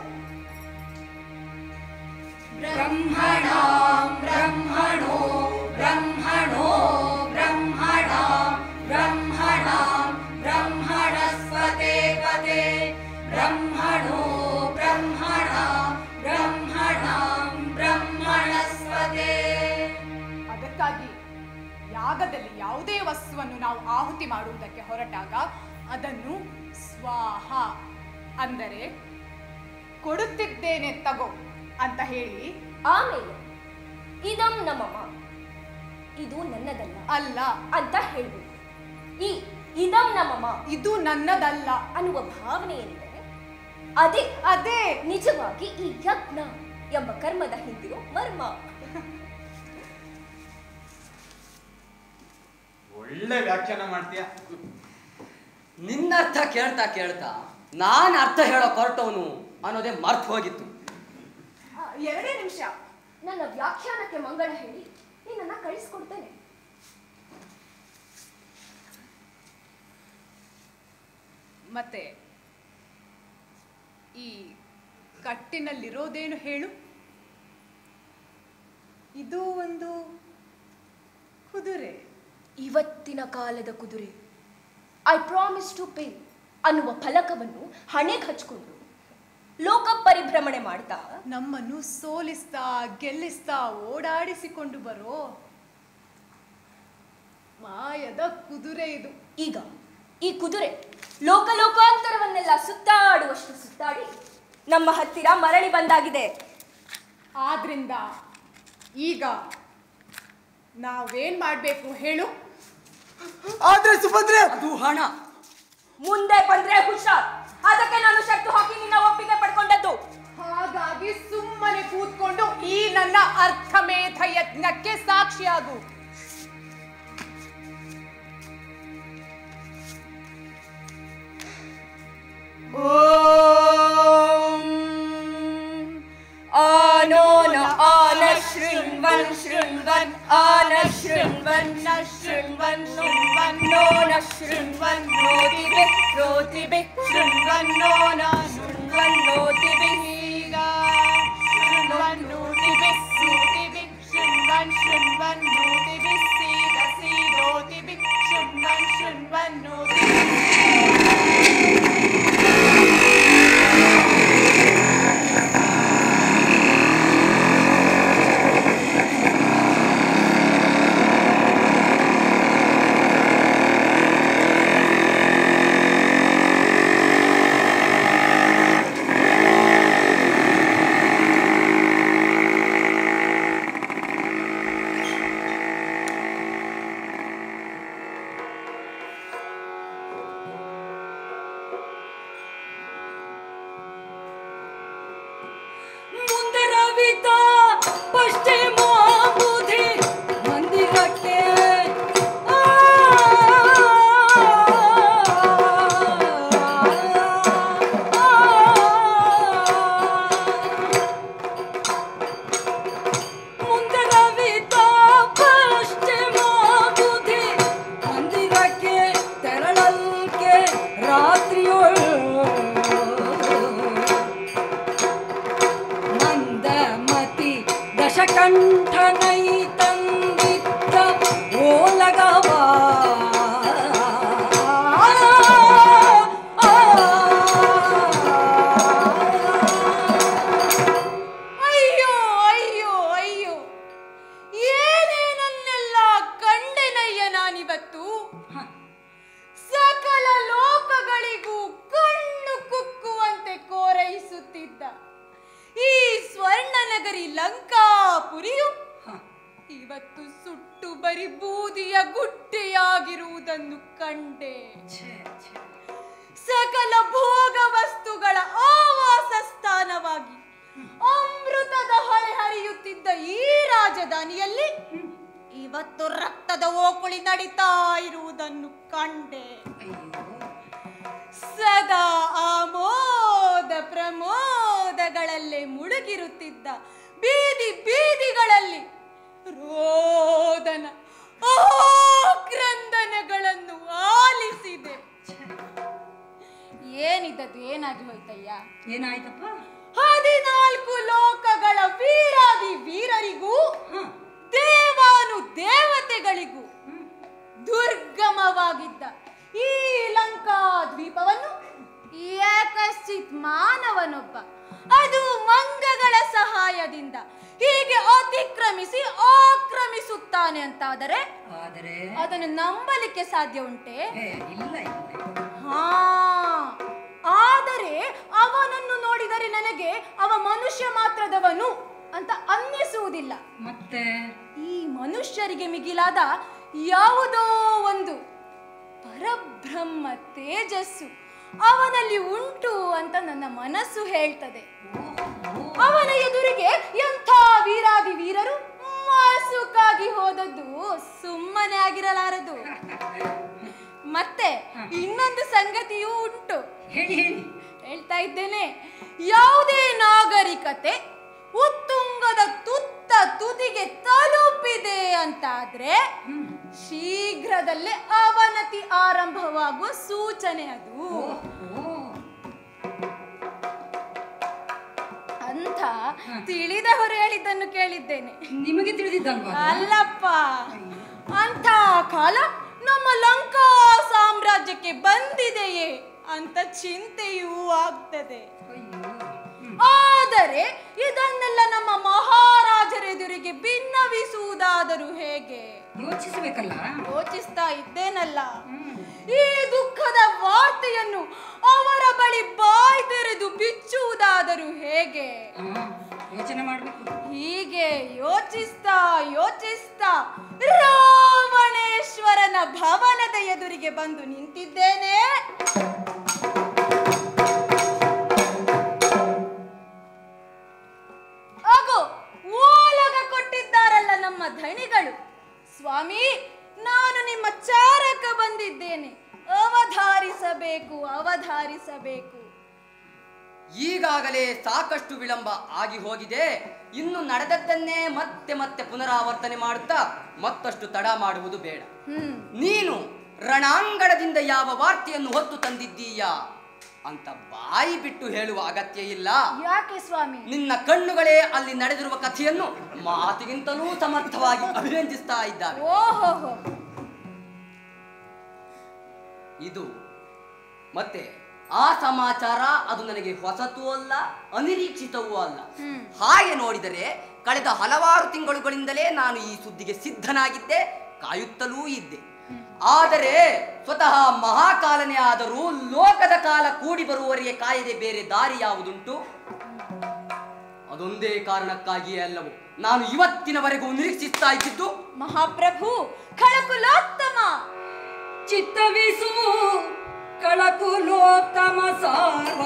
Speaker 2: ಬ್ರಹ್ಮಣಾಂ ಬ್ರಹ್ಮಣೋ ಬ್ರಹ್ಮಣೋ ಬ್ರಹ್ಮಣ ಬ್ರಹ್ಮಣಾಂ ಬ್ರಹ್ಮಣಸ್ಪತೆ ಪತೆ ಬ್ರಹ್ಮಣೋ ಬ್ರಹ್ಮಣ ಬ್ರಹ್ಮಣಾಂ ಬ್ರಹ್ಮಣಸ್ಪತೆ
Speaker 10: ಅದಕ್ಕಾಗಿ ಯಾಗದಲ್ಲಿ ಯಾವುದೇ ವಸ್ತುವನ್ನು ನಾವು ಆಹುತಿ ಮಾಡುವುದಕ್ಕೆ ಹೊರಟಾಗ ಅದನ್ನು ಸ್ವಾಹ ಅಂದರೆ ಕೊಡುತ್ತಿದ್ದೇನೆ ತಗೋ ಅಂತ ಹೇಳಿ
Speaker 2: ಆಮೇಲೆ ಇದಂ ನಮಮ ಇದು ನನ್ನದಲ್ಲ
Speaker 10: ಅಲ್ಲ
Speaker 2: ಅಂತ ಹೇಳ್ಬೇಕು ಈ ಇದಂ ನಮಮ
Speaker 10: ಇದು ನನ್ನದಲ್ಲ
Speaker 2: ಅನ್ನುವ ಭಾವನೆ ಏನಿದೆ ಅದೇ
Speaker 10: ಅದೇ
Speaker 2: ನಿಜವಾಗಿ ಈ ಯಜ್ಞ ಎಂಬ ಕರ್ಮದ ಹಿಂದಿರೋ ಮರ್ಮ
Speaker 5: ಒಳ್ಳೆ ವ್ಯಾಖ್ಯಾನ ಮಾಡ್ತೀಯ
Speaker 11: ನಿನ್ನ ಅರ್ಥ ಕೇಳ್ತಾ ಕೇಳ್ತಾ ನಾನು ಅರ್ಥ ಹೇಳೋ ಹೊರಟವನು ಅನ್ನೋದೇ ಮರ್ತು ಹೋಗಿತ್ತು
Speaker 10: ಆ, ಎರಡೇ ನಿಮಿಷ
Speaker 2: ನನ್ನ ವ್ಯಾಖ್ಯಾನಕ್ಕೆ ಮಂಗಳ ಹೇಳಿ ನಿನ್ನನ್ನ ಕಳಿಸ್ಕೊಡ್ತೇನೆ
Speaker 10: ಮತ್ತೆ ಈ ಕಟ್ಟಿನಲ್ಲಿರೋದೇನು ಹೇಳು ಇದು ಒಂದು ಕುದುರೆ
Speaker 2: ಇವತ್ತಿನ ಕಾಲದ ಕುದುರೆ ಐ ಪ್ರಾಮಿಸ್ ಟು ಪೇ ಅನ್ನುವ ಫಲಕವನ್ನು ಹಣೆಗೆ ಹಚ್ಕೊಂಡು ಲೋಕ ಪರಿಭ್ರಮಣೆ ಮಾಡ್ತಾ
Speaker 10: ನಮ್ಮನ್ನು ಸೋಲಿಸ್ತಾ ಗೆಲ್ಲಿಸ್ತಾ ಓಡಾಡಿಸಿಕೊಂಡು ಬರೋ ಮಾಯದ ಕುದುರೆ ಇದು
Speaker 2: ಈಗ ಈ ಕುದುರೆ ಲೋಕ ಲೋಕಾಂತರವನ್ನೆಲ್ಲ ಸುತ್ತಾಡುವಷ್ಟು ಸುತ್ತಾಡಿ ನಮ್ಮ ಹತ್ತಿರ ಮರಳಿ ಬಂದಾಗಿದೆ
Speaker 10: ಆದ್ರಿಂದ ಈಗ ನಾವೇನ್ ಮಾಡ್ಬೇಕು ಹೇಳು
Speaker 7: ಆದ್ರೆ ಸುಭದ್ರೆ
Speaker 11: ಅದು ಹಣ
Speaker 2: ಮುಂದೆ ಬಂದ್ರೆ ಹುಷಾರ್ ಅದಕ್ಕೆ ನಾನು ಶರ್ತು ಹಾಕಿ ನಿನ್ನ ಒಪ್ಪಿಗೆ ಪಡ್ಕೊಂಡದ್ದು
Speaker 10: ಹಾಗಾಗಿ ಸುಮ್ಮನೆ ಕೂತ್ಕೊಂಡು ಈ ನನ್ನ ಅರ್ಥಮೇಧ ಯಜ್ಞಕ್ಕೆ ಸಾಕ್ಷಿಯಾಗು
Speaker 2: आनो न आन शृण्वन् शृण्वन् आन शृण्वन् न शृण्वन् शृण्वन् नो न शृण्वन् नोतिभिः श्रोतिभिः शृण्वन्नो न शृण्वन् नोतिभिः
Speaker 10: शृण्वन् नोतिभिः सूतिभिः शृण्वन् शृण्वन् नोतिभिः सीद सीदोतिभिः शृण्वन् शृण्वन् नोतिभिः
Speaker 2: ಮುಂದೆ ರವಿತ ಪಶ್ಚಿಮ ಬುಧಿ ಮಂದಿರಕ್ಕೆ ಆ, ಮುಂದೆ ರವಿತ ಪಶ್ಚಿಮ ಬುಧಿ ಮಂದಿರಕ್ಕೆ ತೆರಳಲ್ಕೆ ರಾತ್ರಿಯೊಳು ಮಂದಮತಿ ದಶಕಂಠನೈ ತಂದಿದ್ದ ಓಲಗವ
Speaker 10: ಅಯ್ಯೋ ಅಯ್ಯೋ ಅಯ್ಯೋ ಏನೇನನ್ನೆಲ್ಲ ಕಂಡೆನಯ್ಯ ನಾನಿವತ್ತು ಸಕಲ ಲೋಕಗಳಿಗೂ ಕಣ್ಣು ಕುಕ್ಕುವಂತೆ ಕೋರೈಸುತ್ತಿದ್ದ ಈ ಸ್ವರ್ಣ ನಗರಿ ಲಂಕಾ ಪುರಿಯು ಇವತ್ತು ಸುಟ್ಟು ಬರಿ ಬೂದಿಯ ಗುಟ್ಟೆಯಾಗಿರುವುದನ್ನು ಕಂಡೆ ಸಕಲ ಭೋಗ ವಸ್ತುಗಳ ಆವಾಸ ಸ್ಥಾನವಾಗಿ ಅಮೃತದ ಹೊಳೆ ಹರಿಯುತ್ತಿದ್ದ ಈ ರಾಜಧಾನಿಯಲ್ಲಿ ಇವತ್ತು ರಕ್ತದ ಓಕುಳಿ ನಡೀತಾ ಇರುವುದನ್ನು ಕಂಡೆ ಸದಾ ಆಮೋದ ಪ್ರಮೋದಗಳಲ್ಲೇ ಮುಳುಗಿರುತ್ತಿದ್ದ ಬೀದಿ ಬೀದಿಗಳಲ್ಲಿ ರೋದನ ಆಕ್ರಂದನಗಳನ್ನು ಆಲಿಸಿದೆ ಏನಿದ್ದದ್ದು ಏನಾಗಿ ಹೋಯ್ತಯ್ಯ
Speaker 12: ಏನಾಯ್ತಪ್ಪ
Speaker 10: ಹದಿನಾಲ್ಕು ಲೋಕಗಳ ವೀರಾದಿ ವೀರರಿಗೂ ದೇವಾನು ದೇವತೆಗಳಿಗೂ ದುರ್ಗಮವಾಗಿದ್ದ ಈ ಲಂಕಾ ದ್ವೀಪವನ್ನು ಏಕಶ್ಚಿತ್ ಮಾನವನೊಬ್ಬ ಅದು ಮಂಗಗಳ ಸಹಾಯದಿಂದ ಹೀಗೆ ಅತಿಕ್ರಮಿಸಿ ಆಕ್ರಮಿಸುತ್ತಾನೆ ಅಂತಾದರೆ
Speaker 12: ಆದರೆ
Speaker 10: ಅದನ್ನು ನಂಬಲಿಕ್ಕೆ ಸಾಧ್ಯ ಉಂಟೆ
Speaker 12: ಏ, ಇಲ್ಲ ಇಲ್ಲ
Speaker 10: ಹಾ ಆದರೆ ಅವನನ್ನು ನೋಡಿದರೆ ನನಗೆ ಅವ ಮನುಷ್ಯ ಮಾತ್ರದವನು ಅಂತ ಅನ್ನಿಸುವುದಿಲ್ಲ
Speaker 12: ಮತ್ತೆ
Speaker 10: ಈ ಮನುಷ್ಯರಿಗೆ ಮಿಗಿಲಾದ ಯಾವುದೋ ಒಂದು ಪರಬ್ರಹ್ಮ ತೇಜಸ್ಸು ಅವನಲ್ಲಿ ಉಂಟು ಅಂತ ನನ್ನ ಮನಸ್ಸು ಹೇಳ್ತದೆ ಅವನ ಎದುರಿಗೆ ಎಂಥ ವೀರಾದಿ ವೀರರು ಮಾಸುಕಾಗಿ ಹೋದದ್ದು ಸುಮ್ಮನೆ ಆಗಿರಲಾರದು ಮತ್ತೆ ಇನ್ನೊಂದು ಸಂಗತಿಯೂ ಉಂಟು
Speaker 12: ಹೇಳಿ ಹೇಳಿ
Speaker 10: ಹೇಳ್ತಾ ಇದ್ದೇನೆ ಯಾವುದೇ ನಾಗರಿಕತೆ ಉತ್ತುಂಗದ ತುತ್ತ ತುದಿಗೆ ತಲುಪಿದೆ ಅಂತಾದ್ರೆ ಶೀಘ್ರದಲ್ಲೇ ಅವನತಿ ಆರಂಭವಾಗುವ ಸೂಚನೆ ಅದು ಅಂತ ತಿಳಿದವರು ಹೇಳಿದ್ದನ್ನು ಕೇಳಿದ್ದೇನೆ
Speaker 12: ನಿಮಗೆ ತಿಳಿದಿದ್ದಲ್ವಾ ಅದು?
Speaker 10: ಅಲ್ಲಪ್ಪ ಅಂತ ಕಾಲ ನಮ್ಮ ಲಂಕಾ ಸಾಮ್ರಾಜ್ಯಕ್ಕೆ ಬಂದಿದೆಯೇ ಅಂತ ಚಿಂತೆಯೂ ಆಗ್ತದೆ ಆದರೆ ಇದನ್ನೆಲ್ಲ ನಮ್ಮ ಮಹಾರಾಜರೆದುರಿಗೆ ಭಿನ್ನವಿಸುವುದಾದರೂ ಹೇಗೆ
Speaker 12: ಯೋಚಿಸಬೇಕಲ್ಲ
Speaker 10: ಯೋಚಿಸ್ತಾ ಇದ್ದೇನಲ್ಲ ಈ ದುಃಖದ ವಾರ್ತೆಯನ್ನು ಅವರ ಬಳಿ ಬಾಯಿ ತೆರೆದು ಬಿಚ್ಚುವುದಾದರೂ ಹೇಗೆ
Speaker 12: ಯೋಚನೆ ಮಾಡ್ಬೇಕು
Speaker 10: ಹೀಗೆ ಯೋಚಿಸ್ತಾ ಯೋಚಿಸ್ತಾ ರಾವಣೇಶ್ವರನ ಭವನದ ಎದುರಿಗೆ ಬಂದು ನಿಂತಿದ್ದೇನೆ ಆಗೋ ಓಲಗ ಕೊಟ್ಟಿದ್ದಾರಲ್ಲ ನಮ್ಮ ಧಣಿಗಳು ಸ್ವಾಮಿ ನಾನು ನಿಮ್ಮ ಚಾರಕ ಬಂದಿದ್ದೇನೆ ಅವಧಾರಿಸಬೇಕು ಅವಧಾರಿಸಬೇಕು
Speaker 11: ಈಗಾಗಲೇ ಸಾಕಷ್ಟು ವಿಳಂಬ ಆಗಿ ಹೋಗಿದೆ ಇನ್ನು ನಡೆದದ್ದನ್ನೇ ಮತ್ತೆ ಮತ್ತೆ ಪುನರಾವರ್ತನೆ ಮಾಡುತ್ತಾ ಮತ್ತಷ್ಟು ತಡ ಮಾಡುವುದು ಬೇಡ
Speaker 10: ಹ್ಮ್
Speaker 11: ನೀನು ರಣಾಂಗಣದಿಂದ ಯಾವ ವಾರ್ತೆಯನ್ನು ಹೊತ್ತು ತಂದಿದ್ದೀಯಾ ಅಂತ ಬಾಯಿ ಬಿಟ್ಟು ಹೇಳುವ ಅಗತ್ಯ ಇಲ್ಲ
Speaker 10: ಯಾಕೆ ಸ್ವಾಮಿ
Speaker 11: ನಿನ್ನ ಕಣ್ಣುಗಳೇ ಅಲ್ಲಿ ನಡೆದಿರುವ ಕಥೆಯನ್ನು ಮಾತಿಗಿಂತಲೂ ಸಮರ್ಥವಾಗಿ ಅಭಿನಂದಿಸ್ತಾ ಇದ್ದಾವೆ
Speaker 10: ಓಹೋಹೋ
Speaker 11: ಇದು ಮತ್ತೆ ಆ ಸಮಾಚಾರ ಅದು ನನಗೆ ಹೊಸತೂ ಅಲ್ಲ ಅನಿರೀಕ್ಷಿತವೂ ಅಲ್ಲ ಹಾಗೆ ನೋಡಿದರೆ ಕಳೆದ ಹಲವಾರು ತಿಂಗಳುಗಳಿಂದಲೇ ನಾನು ಈ ಸುದ್ದಿಗೆ ಸಿದ್ಧನಾಗಿದ್ದೆ ಕಾಯುತ್ತಲೂ ಇದ್ದೆ ಆದರೆ ಸ್ವತಃ ಮಹಾಕಾಲನೇ ಆದರೂ ಲೋಕದ ಕಾಲ ಕೂಡಿ ಬರುವವರೆಗೆ ಕಾಯದೆ ಬೇರೆ ದಾರಿ ಯಾವುದುಂಟು ಅದೊಂದೇ ಕಾರಣಕ್ಕಾಗಿಯೇ ಅಲ್ಲವು ನಾನು ಇವತ್ತಿನವರೆಗೂ ನಿರೀಕ್ಷಿಸ್ತಾ ಇದ್ದಿದ್ದು
Speaker 10: ಮಹಾಪ್ರಭು ಖಳಕುಲೋತ್ತಮ
Speaker 12: ಚಿತ್ತವಿಸು ಕಳಕುಲೋತ್ತಮ ಸಾರ್ವ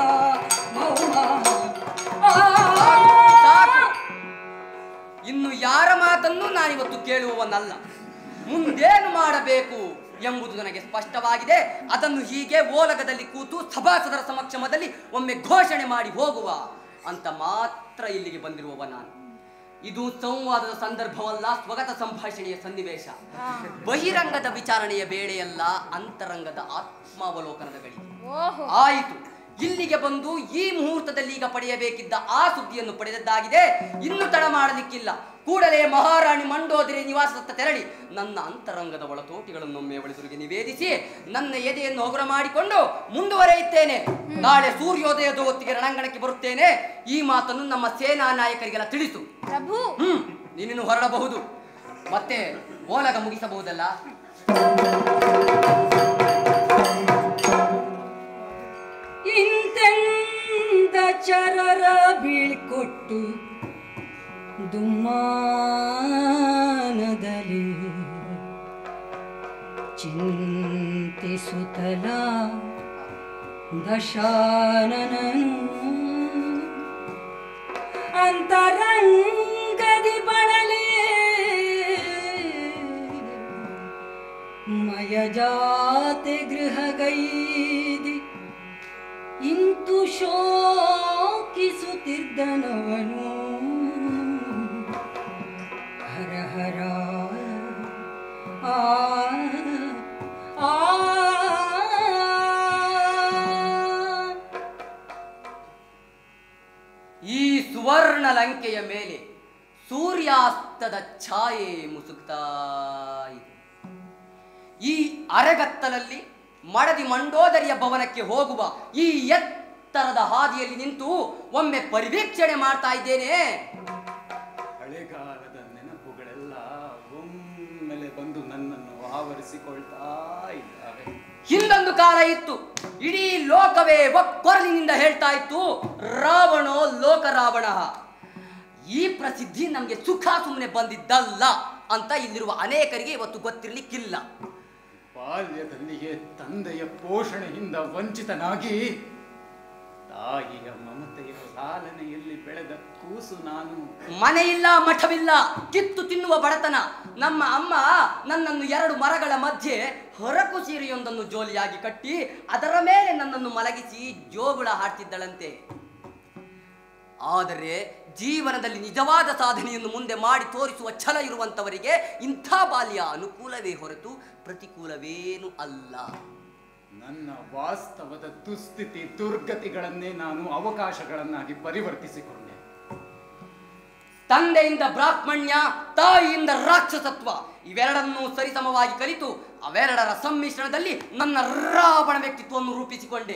Speaker 11: ಸಾಕು ಇನ್ನು ಯಾರ ಮಾತನ್ನು ನಾನಿವತ್ತು ಕೇಳುವವನಲ್ಲ ಮುಂದೇನು ಮಾಡಬೇಕು ಎಂಬುದು ನನಗೆ ಸ್ಪಷ್ಟವಾಗಿದೆ ಅದನ್ನು ಹೀಗೆ ಓಲಗದಲ್ಲಿ ಕೂತು ಸಭಾಸದರ ಸಮಕ್ಷಮದಲ್ಲಿ ಒಮ್ಮೆ ಘೋಷಣೆ ಮಾಡಿ ಹೋಗುವ ಅಂತ ಮಾತ್ರ ಇಲ್ಲಿಗೆ ಬಂದಿರುವವ ನಾನು ಇದು ಸಂವಾದದ ಸಂದರ್ಭವಲ್ಲ ಸ್ವಗತ ಸಂಭಾಷಣೆಯ ಸನ್ನಿವೇಶ ಬಹಿರಂಗದ ವಿಚಾರಣೆಯ ಬೇಳೆಯಲ್ಲ ಅಂತರಂಗದ ಆತ್ಮಾವಲೋಕನದ ಗಳಿಗೆ
Speaker 10: ಓಹೋ
Speaker 11: ಆಯಿತು ಇಲ್ಲಿಗೆ ಬಂದು ಈ ಮುಹೂರ್ತದಲ್ಲಿ ಈಗ ಪಡೆಯಬೇಕಿದ್ದ ಆ ಸುದ್ದಿಯನ್ನು ಪಡೆದದ್ದಾಗಿದೆ ಇನ್ನು ತಡ ಮಾಡಲಿಕ್ಕಿಲ್ಲ ಕೂಡಲೇ ಮಹಾರಾಣಿ ಮಂಡೋದರಿ ನಿವಾಸದತ್ತ ತೆರಳಿ ನನ್ನ ಅಂತರಂಗದ ಒಳತೋಟಿಗಳನ್ನೊಮ್ಮೆ ಅವಳೆದುರಿಗೆ ನಿವೇದಿಸಿ ನನ್ನ ಎದೆಯನ್ನು ಹಗುರ ಮಾಡಿಕೊಂಡು ಮುಂದುವರೆಯುತ್ತೇನೆ ನಾಳೆ ಸೂರ್ಯೋದಯದ ಹೊತ್ತಿಗೆ ರಣಾಂಗಣಕ್ಕೆ ಬರುತ್ತೇನೆ ಈ ಮಾತನ್ನು ನಮ್ಮ ಸೇನಾ ನಾಯಕರಿಗೆಲ್ಲ ತಿಳಿಸು
Speaker 10: ಪ್ರಭು
Speaker 11: ಹ್ಮ್ ನೀನಿನ್ನು ಹೊರಡಬಹುದು ಮತ್ತೆ ಓಲಗ ಮುಗಿಸಬಹುದಲ್ಲ
Speaker 12: ಇಂತೆಂದ ಚರರ ಬೀಳ್ಕೊಟ್ಟು ದುಮ್ಮಾನದಲ್ಲಿ ಚಿಂತಿಸುತ್ತಲ ದಶಾನನನು ಅಂತರಂಗದಿ ಬಳಲಿ ಮಯ ಜಾತೆ ಗೃಹಗೈದಿ ಇಂತು ಶೋಕಿಸುತ್ತಿದ್ದನವನು ಹರ ಹರ ಆ ಆ
Speaker 11: ಈ ಸುವರ್ಣ ಲಂಕೆಯ ಮೇಲೆ ಸೂರ್ಯಾಸ್ತದ ಛಾಯೆ ಮುಸುಕ್ತಾ ಇದೆ ಈ ಅರೆಗತ್ತಲಲ್ಲಿ ಮಡದಿ ಮಂಡೋದರಿಯ ಭವನಕ್ಕೆ ಹೋಗುವ ಈ ಎತ್ತರದ ಹಾದಿಯಲ್ಲಿ ನಿಂತು ಒಮ್ಮೆ ಪರಿವೀಕ್ಷಣೆ ಮಾಡ್ತಾ ಇದ್ದೇನೆ
Speaker 5: ಹಳೆಗಾಲದ ನೆನಪುಗಳೆಲ್ಲ ಒಮ್ಮೆಲೆ ಬಂದು ನನ್ನನ್ನು ಆವರಿಸಿಕೊಳ್ತಾ ಇದ್ದಾವೆ
Speaker 11: ಹಿಂದೊಂದು ಕಾಲ ಇತ್ತು ಇಡೀ ಲೋಕವೇ ಒಕ್ಕೊರಲಿನಿಂದ ಹೇಳ್ತಾ ಇತ್ತು ರಾವಣೋ ಲೋಕ ರಾವಣ ಈ ಪ್ರಸಿದ್ಧಿ ನಮಗೆ ಸುಖ ಸುಮ್ಮನೆ ಬಂದಿದ್ದಲ್ಲ ಅಂತ ಇಲ್ಲಿರುವ ಅನೇಕರಿಗೆ ಇವತ್ತು ಗೊತ್ತಿರ್ಲಿಕ್ಕಿಲ್ಲ
Speaker 5: ಬಾಲ್ಯದಲ್ಲಿಯೇ ತಂದೆಯ ಪೋಷಣೆಯಿಂದ ವಂಚಿತನಾಗಿ ತಾಯಿಯ ಮಮತೆಯ ಲಾಲನೆಯಲ್ಲಿ ಬೆಳೆದ ಕೂಸು ನಾನು
Speaker 11: ಮನೆಯಿಲ್ಲ ಮಠವಿಲ್ಲ ಕಿತ್ತು ತಿನ್ನುವ ಬಡತನ ನಮ್ಮ ಅಮ್ಮ ನನ್ನನ್ನು ಎರಡು ಮರಗಳ ಮಧ್ಯೆ ಹೊರಕು ಸೀರೆಯೊಂದನ್ನು ಜೋಲಿಯಾಗಿ ಕಟ್ಟಿ ಅದರ ಮೇಲೆ ನನ್ನನ್ನು ಮಲಗಿಸಿ ಜೋಗುಳ ಹಾಡ್ತಿದ್ದಳಂತೆ ಆದರೆ ಜೀವನದಲ್ಲಿ ನಿಜವಾದ ಸಾಧನೆಯನ್ನು ಮುಂದೆ ಮಾಡಿ ತೋರಿಸುವ ಛಲ ಇರುವಂತವರಿಗೆ ಇಂಥ ಬಾಲ್ಯ ಅನುಕೂಲವೇ ಹೊರತು ಪ್ರತಿಕೂಲವೇನೂ ಅಲ್ಲ
Speaker 5: ನನ್ನ ವಾಸ್ತವದ ದುಸ್ಥಿತಿ ದುರ್ಗತಿಗಳನ್ನೇ ನಾನು ಅವಕಾಶಗಳನ್ನಾಗಿ ಪರಿವರ್ತಿಸಿಕೊಂಡೆ
Speaker 11: ತಂದೆಯಿಂದ ಬ್ರಾಹ್ಮಣ್ಯ ತಾಯಿಯಿಂದ ರಾಕ್ಷಸತ್ವ ಇವೆರಡನ್ನೂ ಸರಿಸಮವಾಗಿ ಕಲಿತು ಅವೆರಡರ ಸಮ್ಮಿಶ್ರಣದಲ್ಲಿ ನನ್ನ ರಾವಣ ವ್ಯಕ್ತಿತ್ವವನ್ನು ರೂಪಿಸಿಕೊಂಡೆ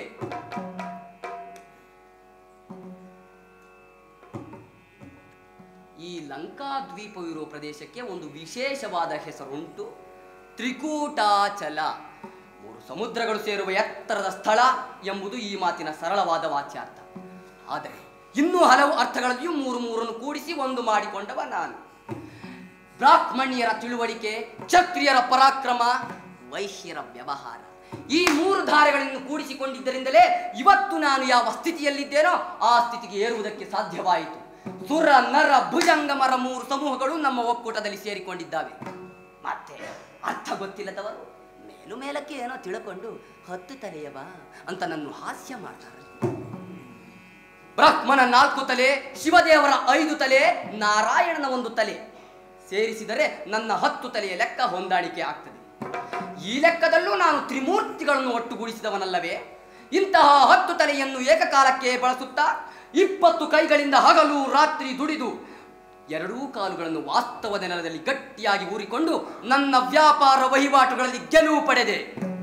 Speaker 11: ಈ ಲಂಕಾ ದ್ವೀಪವಿರುವ ಪ್ರದೇಶಕ್ಕೆ ಒಂದು ವಿಶೇಷವಾದ ಹೆಸರುಂಟು ತ್ರಿಕೂಟಾಚಲ ಮೂರು ಸಮುದ್ರಗಳು ಸೇರುವ ಎತ್ತರದ ಸ್ಥಳ ಎಂಬುದು ಈ ಮಾತಿನ ಸರಳವಾದ ವಾಚ್ಯಾರ್ಥ ಆದರೆ ಇನ್ನೂ ಹಲವು ಅರ್ಥಗಳಲ್ಲಿಯೂ ಮೂರು ಮೂರನ್ನು ಕೂಡಿಸಿ ಒಂದು ಮಾಡಿಕೊಂಡವ ನಾನು ಬ್ರಾಹ್ಮಣ್ಯರ ತಿಳುವಳಿಕೆ ಕ್ಷತ್ರಿಯರ ಪರಾಕ್ರಮ ವೈಶ್ಯರ ವ್ಯವಹಾರ ಈ ಮೂರು ಧಾರೆಗಳನ್ನು ಕೂಡಿಸಿಕೊಂಡಿದ್ದರಿಂದಲೇ ಇವತ್ತು ನಾನು ಯಾವ ಸ್ಥಿತಿಯಲ್ಲಿದ್ದೇನೋ ಆ ಸ್ಥಿತಿಗೆ ಏರುವುದಕ್ಕೆ ಸಾಧ್ಯವಾಯಿತು ಸುರ ನರ ಭುಜಂಗಮರ ಮೂರು ಸಮೂಹಗಳು ನಮ್ಮ ಒಕ್ಕೂಟದಲ್ಲಿ ಸೇರಿಕೊಂಡಿದ್ದಾವೆ ಮತ್ತೆ ಅರ್ಥ ಗೊತ್ತಿಲ್ಲದವರು ಮೇಲು ಮೇಲಕ್ಕೆ ಏನೋ ತಿಳ್ಕೊಂಡು ಹತ್ತು ತಲೆಯವ ಅಂತ ನನ್ನ ಹಾಸ್ಯ ಮಾಡ್ತಾರೆ ಬ್ರಹ್ಮನ ನಾಲ್ಕು ತಲೆ ಶಿವದೇವರ ಐದು ತಲೆ ನಾರಾಯಣನ ಒಂದು ತಲೆ ಸೇರಿಸಿದರೆ ನನ್ನ ಹತ್ತು ತಲೆಯ ಲೆಕ್ಕ ಹೊಂದಾಣಿಕೆ ಆಗ್ತದೆ ಈ ಲೆಕ್ಕದಲ್ಲೂ ನಾನು ತ್ರಿಮೂರ್ತಿಗಳನ್ನು ಒಟ್ಟುಗೂಡಿಸಿದವನಲ್ಲವೇ ಇಂತಹ ಹತ್ತು ತಲೆಯನ್ನು ಏಕಕಾಲಕ್ಕೆ ಬಳಸುತ್ತಾ ಇಪ್ಪತ್ತು ಕೈಗಳಿಂದ ಹಗಲು ರಾತ್ರಿ ದುಡಿದು ಎರಡೂ ಕಾಲುಗಳನ್ನು ವಾಸ್ತವದ ನೆಲದಲ್ಲಿ ಗಟ್ಟಿಯಾಗಿ ಊರಿಕೊಂಡು ನನ್ನ ವ್ಯಾಪಾರ ವಹಿವಾಟುಗಳಲ್ಲಿ ಗೆಲುವು ಪಡೆದೆ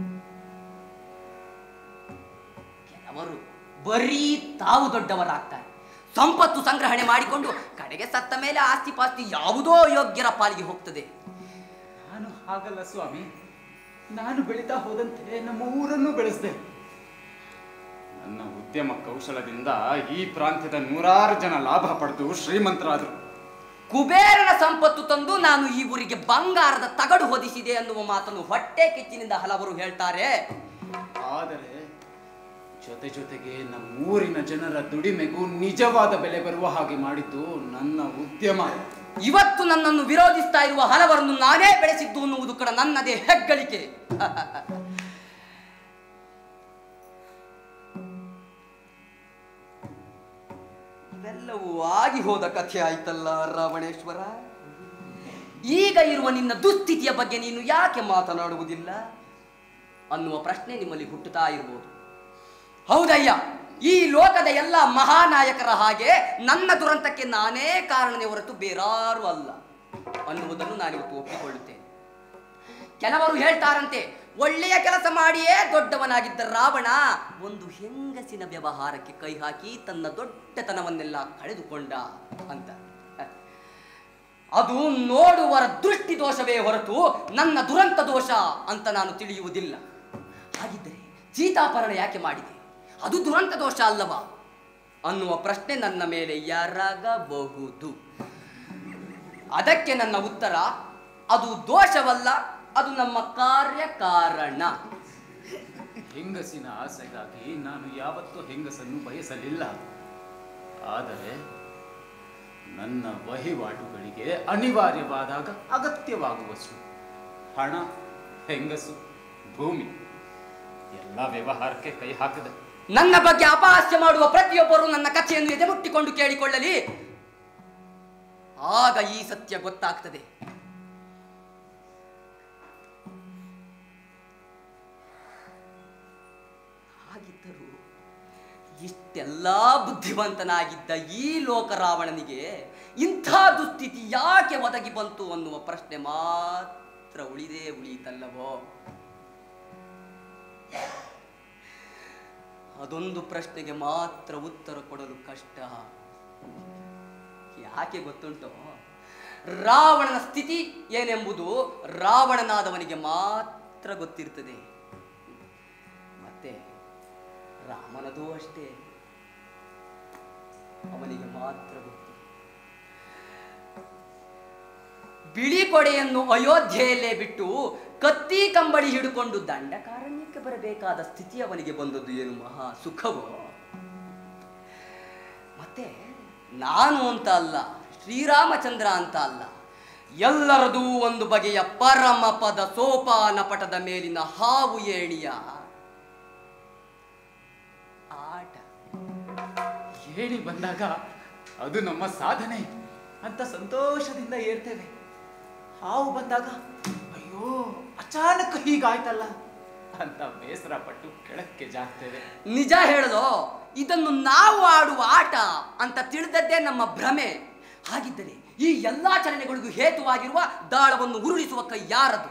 Speaker 11: ಕೆಲವರು ಬರೀ ತಾವು ದೊಡ್ಡವರಾಗ್ತಾರೆ ಸಂಪತ್ತು ಸಂಗ್ರಹಣೆ ಮಾಡಿಕೊಂಡು ಕಡೆಗೆ ಸತ್ತ ಮೇಲೆ ಆಸ್ತಿ ಪಾಸ್ತಿ ಯಾವುದೋ ಯೋಗ್ಯರ ಪಾಲಿಗೆ ಹೋಗ್ತದೆ
Speaker 5: ನಾನು ಹಾಗಲ್ಲ ಸ್ವಾಮಿ ನಾನು ಬೆಳೀತಾ ಹೋದಂತೆ ನಮ್ಮ ಊರನ್ನು ಬೆಳೆಸಿದೆ ನನ್ನ ಉದ್ಯಮ ಕೌಶಲದಿಂದ ಈ ಪ್ರಾಂತ್ಯದ ನೂರಾರು ಜನ ಲಾಭ ಪಡೆದು ಶ್ರೀಮಂತರಾದರು
Speaker 11: ಕುಬೇರನ ಸಂಪತ್ತು ತಂದು ನಾನು ಈ ಊರಿಗೆ ಬಂಗಾರದ ತಗಡು ಹೊದಿಸಿದೆ ಅನ್ನುವ ಮಾತನ್ನು ಹೊಟ್ಟೆ ಕಿಚ್ಚಿನಿಂದ ಹಲವರು ಹೇಳ್ತಾರೆ
Speaker 5: ಆದರೆ ಜೊತೆ ಜೊತೆಗೆ ನಮ್ಮೂರಿನ ಜನರ ದುಡಿಮೆಗೂ ನಿಜವಾದ ಬೆಲೆ ಬರುವ ಹಾಗೆ ಮಾಡಿದ್ದು ನನ್ನ ಉದ್ಯಮ
Speaker 11: ಇವತ್ತು ನನ್ನನ್ನು ವಿರೋಧಿಸ್ತಾ ಇರುವ ಹಲವರನ್ನು ನಾನೇ ಬೆಳೆಸಿದ್ದು ಅನ್ನುವುದು ಕೂಡ ನನ್ನದೇ ಹೆಗ್ಗಳಿಕೆ ಇವೆಲ್ಲವೂ ಆಗಿ ಹೋದ ಕಥೆ ಆಯ್ತಲ್ಲ ರಾವಣೇಶ್ವರ ಈಗ ಇರುವ ನಿನ್ನ ದುಸ್ಥಿತಿಯ ಬಗ್ಗೆ ನೀನು ಯಾಕೆ ಮಾತನಾಡುವುದಿಲ್ಲ ಅನ್ನುವ ಪ್ರಶ್ನೆ ನಿಮ್ಮಲ್ಲಿ ಹುಟ್ಟುತ್ತಾ ಇರಬಹುದು ಹೌದಯ್ಯ ಈ ಲೋಕದ ಎಲ್ಲ ಮಹಾನಾಯಕರ ಹಾಗೆ ನನ್ನ ದುರಂತಕ್ಕೆ ನಾನೇ ಕಾರಣನೇ ಹೊರತು ಬೇರಾರು ಅಲ್ಲ ಅನ್ನುವುದನ್ನು ನಾನಿವತ್ತು ಒಪ್ಪಿಕೊಳ್ಳುತ್ತೇನೆ ಕೆಲವರು ಹೇಳ್ತಾರಂತೆ ಒಳ್ಳೆಯ ಕೆಲಸ ಮಾಡಿಯೇ ದೊಡ್ಡವನಾಗಿದ್ದ ರಾವಣ ಒಂದು ಹೆಂಗಸಿನ ವ್ಯವಹಾರಕ್ಕೆ ಕೈ ಹಾಕಿ ತನ್ನ ದೊಡ್ಡತನವನ್ನೆಲ್ಲ ಕಳೆದುಕೊಂಡ ಅಂತ ಅದು ನೋಡುವರ ದೃಷ್ಟಿ ದೋಷವೇ ಹೊರತು ನನ್ನ ದುರಂತ ದೋಷ ಅಂತ ನಾನು ತಿಳಿಯುವುದಿಲ್ಲ ಹಾಗಿದ್ದರೆ ಸೀತಾಪರಣ ಯಾಕೆ ಮಾಡಿದೆ ಅದು ದುರಂತ ದೋಷ ಅಲ್ಲವಾ ಅನ್ನುವ ಪ್ರಶ್ನೆ ನನ್ನ ಮೇಲೆ ಎರಗಬಹುದು ಅದಕ್ಕೆ ನನ್ನ ಉತ್ತರ ಅದು ದೋಷವಲ್ಲ ಅದು ನಮ್ಮ ಕಾರ್ಯಕಾರಣ
Speaker 5: ಹೆಂಗಸಿನ ಆಸೆಗಾಗಿ ನಾನು ಯಾವತ್ತೂ ಹೆಂಗಸನ್ನು ಬಯಸಲಿಲ್ಲ ಆದರೆ ನನ್ನ ವಹಿವಾಟುಗಳಿಗೆ ಅನಿವಾರ್ಯವಾದಾಗ ಅಗತ್ಯವಾಗುವಷ್ಟು ಹಣ ಹೆಂಗಸು ಭೂಮಿ ಎಲ್ಲ ವ್ಯವಹಾರಕ್ಕೆ ಕೈ ಹಾಕಿದೆ
Speaker 11: ನನ್ನ ಬಗ್ಗೆ ಅಪಹಾಸ್ಯ ಮಾಡುವ ಪ್ರತಿಯೊಬ್ಬರು ನನ್ನ ಕಥೆಯನ್ನು ಎದೆಮುಟ್ಟಿಕೊಂಡು ಕೇಳಿಕೊಳ್ಳಲಿ ಆಗ ಈ ಸತ್ಯ ಗೊತ್ತಾಗ್ತದೆ ಹಾಗಿದ್ದರೂ ಇಷ್ಟೆಲ್ಲ ಬುದ್ಧಿವಂತನಾಗಿದ್ದ ಈ ಲೋಕ ರಾವಣನಿಗೆ ಇಂಥ ದುಸ್ಥಿತಿ ಯಾಕೆ ಒದಗಿ ಬಂತು ಅನ್ನುವ ಪ್ರಶ್ನೆ ಮಾತ್ರ ಉಳಿದೇ ಉಳಿಯಿತಲ್ಲವೋ ಅದೊಂದು ಪ್ರಶ್ನೆಗೆ ಮಾತ್ರ ಉತ್ತರ ಕೊಡಲು ಕಷ್ಟ ಯಾಕೆ ಗೊತ್ತುಂಟೋ ರಾವಣನ ಸ್ಥಿತಿ ಏನೆಂಬುದು ರಾವಣನಾದವನಿಗೆ ಮಾತ್ರ ಗೊತ್ತಿರ್ತದೆ ಮತ್ತೆ ರಾಮನದು ಅಷ್ಟೇ ಅವನಿಗೆ ಮಾತ್ರ ಗೊತ್ತು ಬಿಳಿ ಕೊಡೆಯನ್ನು ಅಯೋಧ್ಯೆಯಲ್ಲೇ ಬಿಟ್ಟು ಕತ್ತಿ ಕಂಬಳಿ ಹಿಡ್ಕೊಂಡು ದಂಡಕಾರಣ್ಯಕ್ಕೆ ಬರಬೇಕಾದ ಸ್ಥಿತಿ ಅವನಿಗೆ ಬಂದದ್ದು ಏನು ಮಹಾ ಸುಖವೋ ಮತ್ತೆ ನಾನು ಅಂತ ಅಲ್ಲ ಶ್ರೀರಾಮಚಂದ್ರ ಅಂತ ಅಲ್ಲ ಎಲ್ಲರದೂ ಒಂದು ಬಗೆಯ ಪರಮ ಪದ ಸೋಪಾನ ಪಟದ ಮೇಲಿನ ಹಾವು ಏಣಿಯ ಆಟ
Speaker 5: ಹೇಳಿ ಬಂದಾಗ ಅದು ನಮ್ಮ ಸಾಧನೆ ಅಂತ ಸಂತೋಷದಿಂದ ಏರ್ತೇವೆ ಹಾವು ಬಂದಾಗ ಅಯ್ಯೋ ಅಚಾನಕ್ ಹೀಗಾಯ್ತಲ್ಲ ಅಂತ ಬೇಸರ ಪಟ್ಟು ಕೆಳಕ್ಕೆ ಜಾಗ್ತೇವೆ
Speaker 11: ನಿಜ ಹೇಳಲು ಇದನ್ನು ನಾವು ಆಡುವ ಆಟ ಅಂತ ತಿಳಿದದ್ದೇ ನಮ್ಮ ಭ್ರಮೆ ಹಾಗಿದ್ದರೆ ಈ ಎಲ್ಲಾ ಚಲನೆಗಳಿಗೂ ಹೇತುವಾಗಿರುವ ದಾಳವನ್ನು ಉರುಳಿಸುವ ಕೈ ಯಾರದು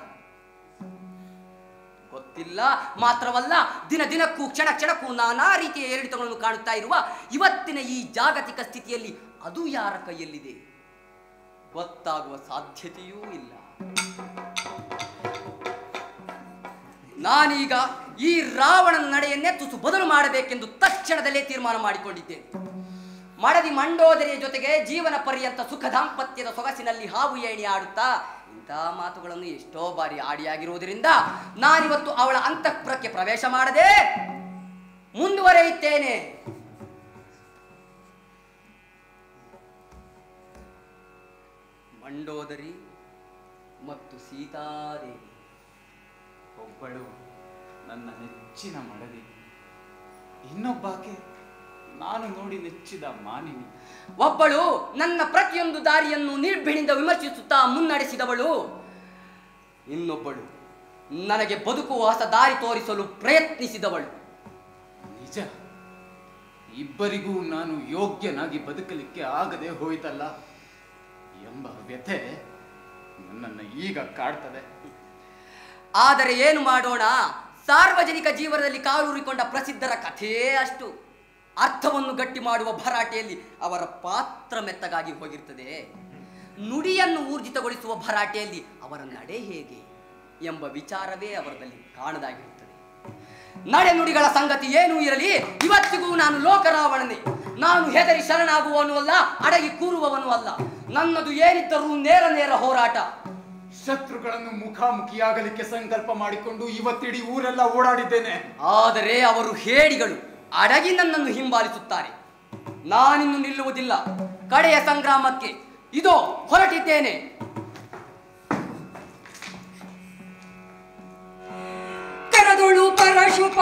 Speaker 11: ಗೊತ್ತಿಲ್ಲ ಮಾತ್ರವಲ್ಲ ದಿನ ದಿನಕ್ಕೂ ಕ್ಷಣ ಕ್ಷಣಕ್ಕೂ ನಾನಾ ರೀತಿಯ ಏರಿಳಿತಗಳನ್ನು ಕಾಣುತ್ತಾ ಇರುವ ಇವತ್ತಿನ ಈ ಜಾಗತಿಕ ಸ್ಥಿತಿಯಲ್ಲಿ ಅದು ಯಾರ ಕೈಯಲ್ಲಿದೆ ಗೊತ್ತಾಗುವ ಸಾಧ್ಯತೆಯೂ ಇಲ್ಲ ನಾನೀಗ ಈ ರಾವಣನ ನಡೆಯನ್ನೇ ತುಸು ಬದಲು ಮಾಡಬೇಕೆಂದು ತಕ್ಷಣದಲ್ಲೇ ತೀರ್ಮಾನ ಮಾಡಿಕೊಂಡಿದ್ದೇನೆ ಮಡದಿ ಮಂಡೋದರಿಯ ಜೊತೆಗೆ ಜೀವನ ಪರ್ಯಂತ ಸುಖ ದಾಂಪತ್ಯದ ಸೊಗಸಿನಲ್ಲಿ ಹಾವು ಏಣಿ ಆಡುತ್ತಾ ಇಂತಹ ಮಾತುಗಳನ್ನು ಎಷ್ಟೋ ಬಾರಿ ಆಡಿಯಾಗಿರುವುದರಿಂದ ನಾನಿವತ್ತು ಅವಳ ಅಂತಃಪುರಕ್ಕೆ ಪ್ರವೇಶ ಮಾಡದೆ ಮುಂದುವರೆಯುತ್ತೇನೆ ಮಂಡೋದರಿ ಮತ್ತು ಸೀತಾದೇವಿ
Speaker 5: ಒಬ್ಬಳು ನನ್ನ ನೆಚ್ಚಿನ ಮಡದಿ ಇನ್ನೊಬ್ಬಾಕೆ ನಾನು ನೋಡಿ ನೆಚ್ಚಿದ ಮಾನಿನಿ
Speaker 11: ಒಬ್ಬಳು ನನ್ನ ಪ್ರತಿಯೊಂದು ದಾರಿಯನ್ನು ನಿರ್ಭಿಣಿಂದ ವಿಮರ್ಶಿಸುತ್ತಾ ಮುನ್ನಡೆಸಿದವಳು ಇನ್ನೊಬ್ಬಳು ನನಗೆ ಬದುಕುವ ಹೊಸ ದಾರಿ ತೋರಿಸಲು ಪ್ರಯತ್ನಿಸಿದವಳು
Speaker 5: ನಿಜ ಇಬ್ಬರಿಗೂ ನಾನು ಯೋಗ್ಯನಾಗಿ ಬದುಕಲಿಕ್ಕೆ ಆಗದೆ ಹೋಯ್ತಲ್ಲ ಎಂಬ ವ್ಯಥೆ ನನ್ನನ್ನು ಈಗ ಕಾಡ್ತದೆ
Speaker 11: ಆದರೆ ಏನು ಮಾಡೋಣ ಸಾರ್ವಜನಿಕ ಜೀವನದಲ್ಲಿ ಕಾಲೂರಿಕೊಂಡ ಪ್ರಸಿದ್ಧರ ಕಥೆಯೇ ಅಷ್ಟು ಅರ್ಥವನ್ನು ಗಟ್ಟಿ ಮಾಡುವ ಭರಾಟೆಯಲ್ಲಿ ಅವರ ಪಾತ್ರ ಮೆತ್ತಗಾಗಿ ಹೋಗಿರ್ತದೆ ನುಡಿಯನ್ನು ಊರ್ಜಿತಗೊಳಿಸುವ ಭರಾಟೆಯಲ್ಲಿ ಅವರ ನಡೆ ಹೇಗೆ ಎಂಬ ವಿಚಾರವೇ ಅವರದಲ್ಲಿ ಕಾಣದಾಗಿರುತ್ತದೆ ನಡೆ ನುಡಿಗಳ ಸಂಗತಿ ಏನೂ ಇರಲಿ ಇವತ್ತಿಗೂ ನಾನು ಲೋಕರಾವಣನೇ ನಾನು ಹೆದರಿ ಶರಣಾಗುವವನು ಅಲ್ಲ ಅಡಗಿ ಕೂರುವವನು ಅಲ್ಲ ನನ್ನದು ಏನಿದ್ದರೂ ನೇರ ನೇರ ಹೋರಾಟ
Speaker 5: ಶತ್ರುಗಳನ್ನು ಮುಖಾಮುಖಿಯಾಗಲಿಕ್ಕೆ ಸಂಕಲ್ಪ ಮಾಡಿಕೊಂಡು ಇವತ್ತಿಡೀ ಊರೆಲ್ಲ ಓಡಾಡಿದ್ದೇನೆ
Speaker 11: ಆದರೆ ಅವರು ಹೇಡಿಗಳು ಅಡಗಿ ನನ್ನನ್ನು ಹಿಂಬಾಲಿಸುತ್ತಾರೆ ನಾನಿನ್ನು ನಿಲ್ಲುವುದಿಲ್ಲ ಕಡೆಯ ಸಂಗ್ರಾಮಕ್ಕೆ ಇದೋ ಹೊರಟಿದ್ದೇನೆ
Speaker 12: ಕರದೊಳು ಪರಶುಪ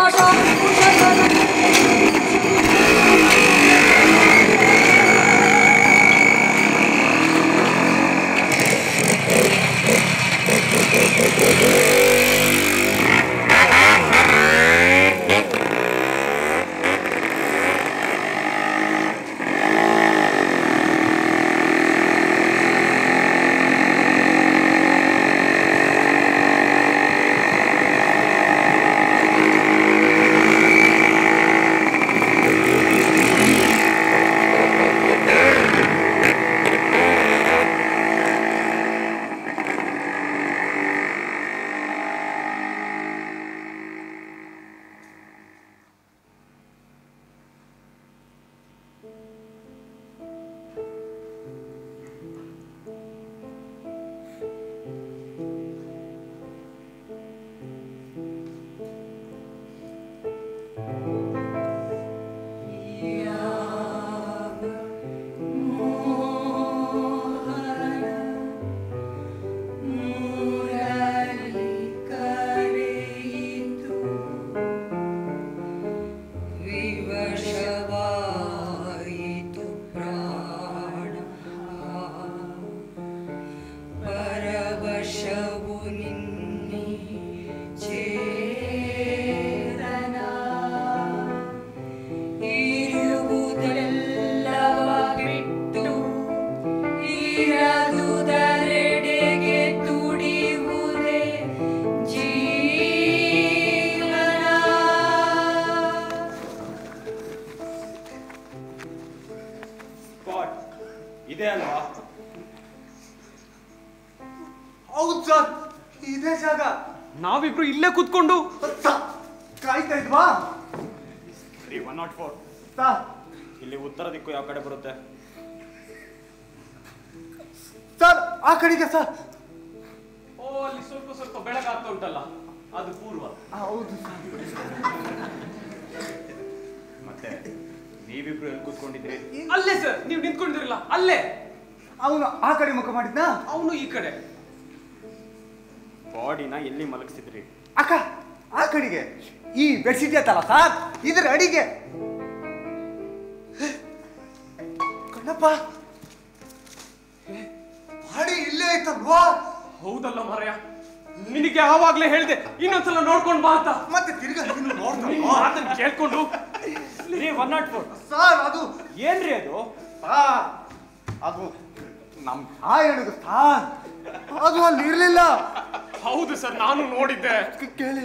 Speaker 1: ಇದೆ ಅಲ್ವಾ
Speaker 3: ಹೌದು ಸರ್ ಇದೇ ಜಾಗ
Speaker 1: ನಾವಿಬ್ರು ಇಲ್ಲೇ ಕೂತ್ಕೊಂಡು
Speaker 3: ಸ- ಕಾಯ್ತಾ ಇದ್ವಾ
Speaker 1: ಒನ್ ನಾಟ್ ಫೋರ್
Speaker 3: ಸರ್
Speaker 1: ಇಲ್ಲಿ ಉತ್ತರ ದಿಕ್ಕು ಯಾವ ಕಡೆ ಬರುತ್ತೆ
Speaker 3: ಸರ್ ಆ ಕಡೆಗೆ ಸರ್
Speaker 1: ಓ ಅಲ್ಲಿ ಸ್ವಲ್ಪ ಸ್ವಲ್ಪ ಬೆಳಗಾಗ್ತಾ ಉಂಟಲ್ಲ ಅದು ಪೂರ್ವ
Speaker 3: ಹೌದು ಸರ್
Speaker 1: ಮತ್ತೆ ನೀವಿಬ್ರು ಎಲ್ಲಿ ಕೂತ್ಕೊಂಡಿದ್ರಿ ಅಲ್ಲೇ ಸರ್ ನೀವು ನಿಂತ್ಕೊಂಡಿರಲ್ಲ ಅಲ್ಲೇ
Speaker 3: ಅವನು ಆ ಕಡೆ ಮುಖ ಮಾಡಿದ್ನಾ
Speaker 1: ಅವನು ಈ ಕಡೆ ಬಾಡಿನ ಎಲ್ಲಿ ಮಲಗಿಸಿದ್ರಿ
Speaker 3: ಅಕ್ಕ ಆ ಕಡೆಗೆ ಈ ಬೆಡ್ಶೀಟ್ ಐತಲ್ಲ ಸರ್ ಇದ್ರ ಅಡಿಗೆ ಕಣ್ಣಪ್ಪ ಬಾಡಿ ಇಲ್ಲೇ ಐತಲ್ವಾ
Speaker 1: ಹೌದಲ್ಲ ಮಾರಾಯ ನಿನಗೆ ಆವಾಗ್ಲೇ ಹೇಳ್ದೆ ಇನ್ನೊಂದ್ಸಲ ನೋಡ್ಕೊಂಡು ಬಾ ಅಂತ
Speaker 3: ಮತ್ತೆ ತಿರ್ಗಾ ನೀನು
Speaker 1: ನಿನ್
Speaker 3: ನೋಡ್ತಾ
Speaker 1: ಮಾತನ್ನ ಕೇಳ್ಕೊಂಡು ರೀ ಒನ್ ನಾಟ್ ಫೋರ್
Speaker 3: ಸರ್ ಅದು
Speaker 1: ಏನ್ರಿ ಅದು
Speaker 3: ಸರ್ ಅದು ನಮ್ ತಾಯಿ ಹೇಳಿದ್ರು ಸರ್ ಅದು ಅಲ್ಲಿ ಇರ್ಲಿಲ್ಲ
Speaker 1: ಹೌದು ಸರ್ ನಾನು ನೋಡಿದ್ದೆ
Speaker 3: ಕ- ಕೇಳಿ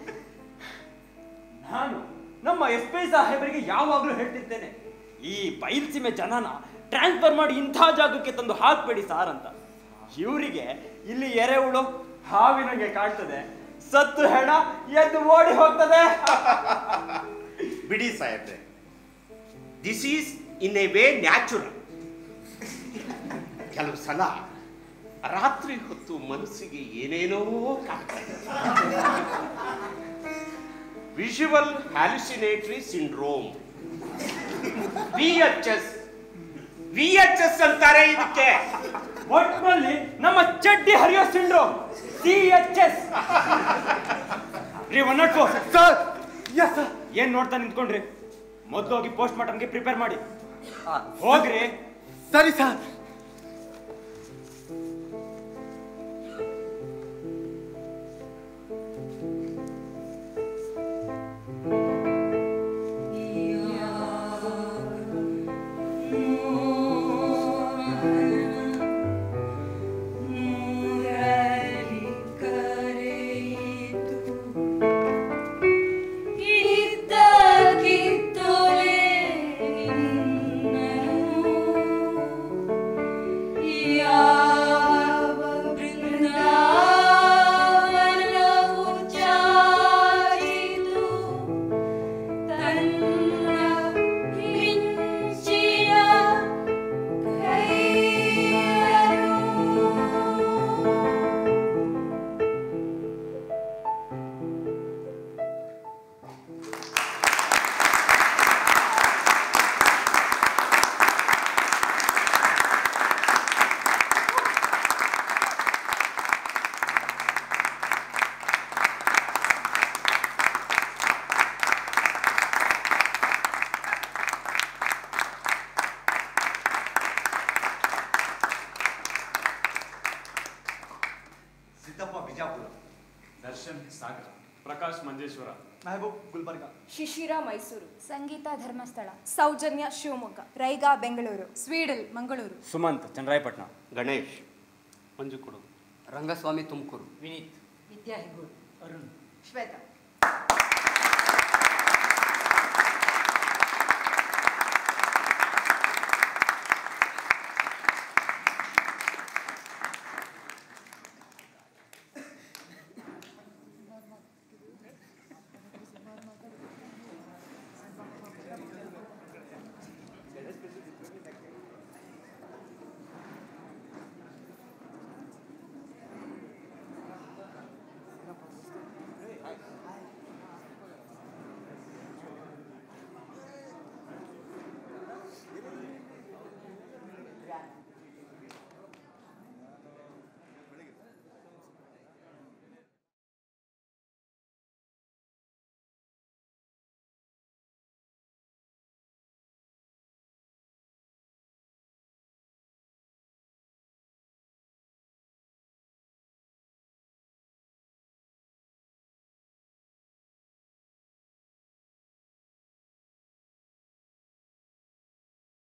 Speaker 13: ನಾನು ನಮ್ಮ ಎಸ್ ಪಿ ಸಾಹೇಬರಿಗೆ ಯಾವಾಗಲೂ ಹೇಳ್ತಿರ್ತೇನೆ ಈ ಬಯಲ್ಸೀಮೆ ಜನನ ಟ್ರಾನ್ಸ್ಫರ್ ಮಾಡಿ ಇಂಥ ಜಾಗಕ್ಕೆ ತಂದು ಹಾಕ್ಬೇಡಿ ಸಾರ್ ಅಂತ ಇವರಿಗೆ ಇಲ್ಲಿ ಎರೆಹುಳು ಹಾವಿನಂಗೆ ಕಾಣ್ತದೆ ಸತ್ತು ಹೆಣ ಎದ್ದು ಓಡಿ ಹೋಗ್ತದೆ
Speaker 8: ಬಿಡಿ ಸಾಹೇಬ್ರೆ this is in a way natural ಕೆಲವು ಸಲ ರಾತ್ರಿ ಹೊತ್ತು ಮನಸ್ಸಿಗೆ ಏನೇನೋ visual hallucinatory syndrome V H S V H S ಅಂತಾರೆ ಇದಕ್ಕೆ
Speaker 13: ಒಟ್ಟಿನಲ್ಲಿ ನಮ್ಮ ಚಡ್ಡಿ ಹರಿಯೋ ಸಿಂಡ್ರೋಮ್ ಸಿ ಎಚ್ ಎಸ್ ರೀ one not four
Speaker 3: sir yes sir
Speaker 13: ಏನ್ ನೋಡ್ತಾ ನಿಂತ್ಕೊಂಡ್ರಿ ಮೊದ್ಲು ಹೋಗಿ ಪೋಸ್ಟ್ ಮಾರ್ಟಮ್ಗೆ ಪ್ರಿಪೇರ್ ಮಾಡಿ
Speaker 11: ಆ,
Speaker 13: ಹೋಗ್ರಿ
Speaker 3: ಸರಿ ಸರ್ ಸಿದ್ದಪ್ಪ ಬಿಜಾಪುರ
Speaker 1: ದರ್ಶನ್ ಸಾಗರ ಪ್ರಕಾಶ್ ಮಂಜೇಶ್ವರ
Speaker 3: ಮೆಹಬೂಬ್ ಗುಲ್ಬರ್ಗ
Speaker 10: ಶಿಶಿರ ಮೈಸೂರು
Speaker 9: ಸಂಗೀತ ಧರ್ಮಸ್ಥಳ
Speaker 10: ಸೌಜನ್ಯ ಶಿವಮೊಗ್ಗ
Speaker 6: ರೈಗಾ ಬೆಂಗಳೂರು
Speaker 10: ಸ್ವೀಡಲ್ ಮಂಗಳೂರು
Speaker 13: ಸುಮಂತ್ ಚಂದ್ರಾಯಪಟ್ಟಣ
Speaker 8: ಗಣೇಶ್ ಮಂಜು ಕೊಡು
Speaker 11: ರಂಗಸ್ವಾಮಿ ತುಮಕೂರು ವಿನೀತ್
Speaker 12: ವಿದ್ಯಾ ಹೆಗ್ಗೋಡು ಅರುಣ್
Speaker 6: ಶ್ವೇತಾ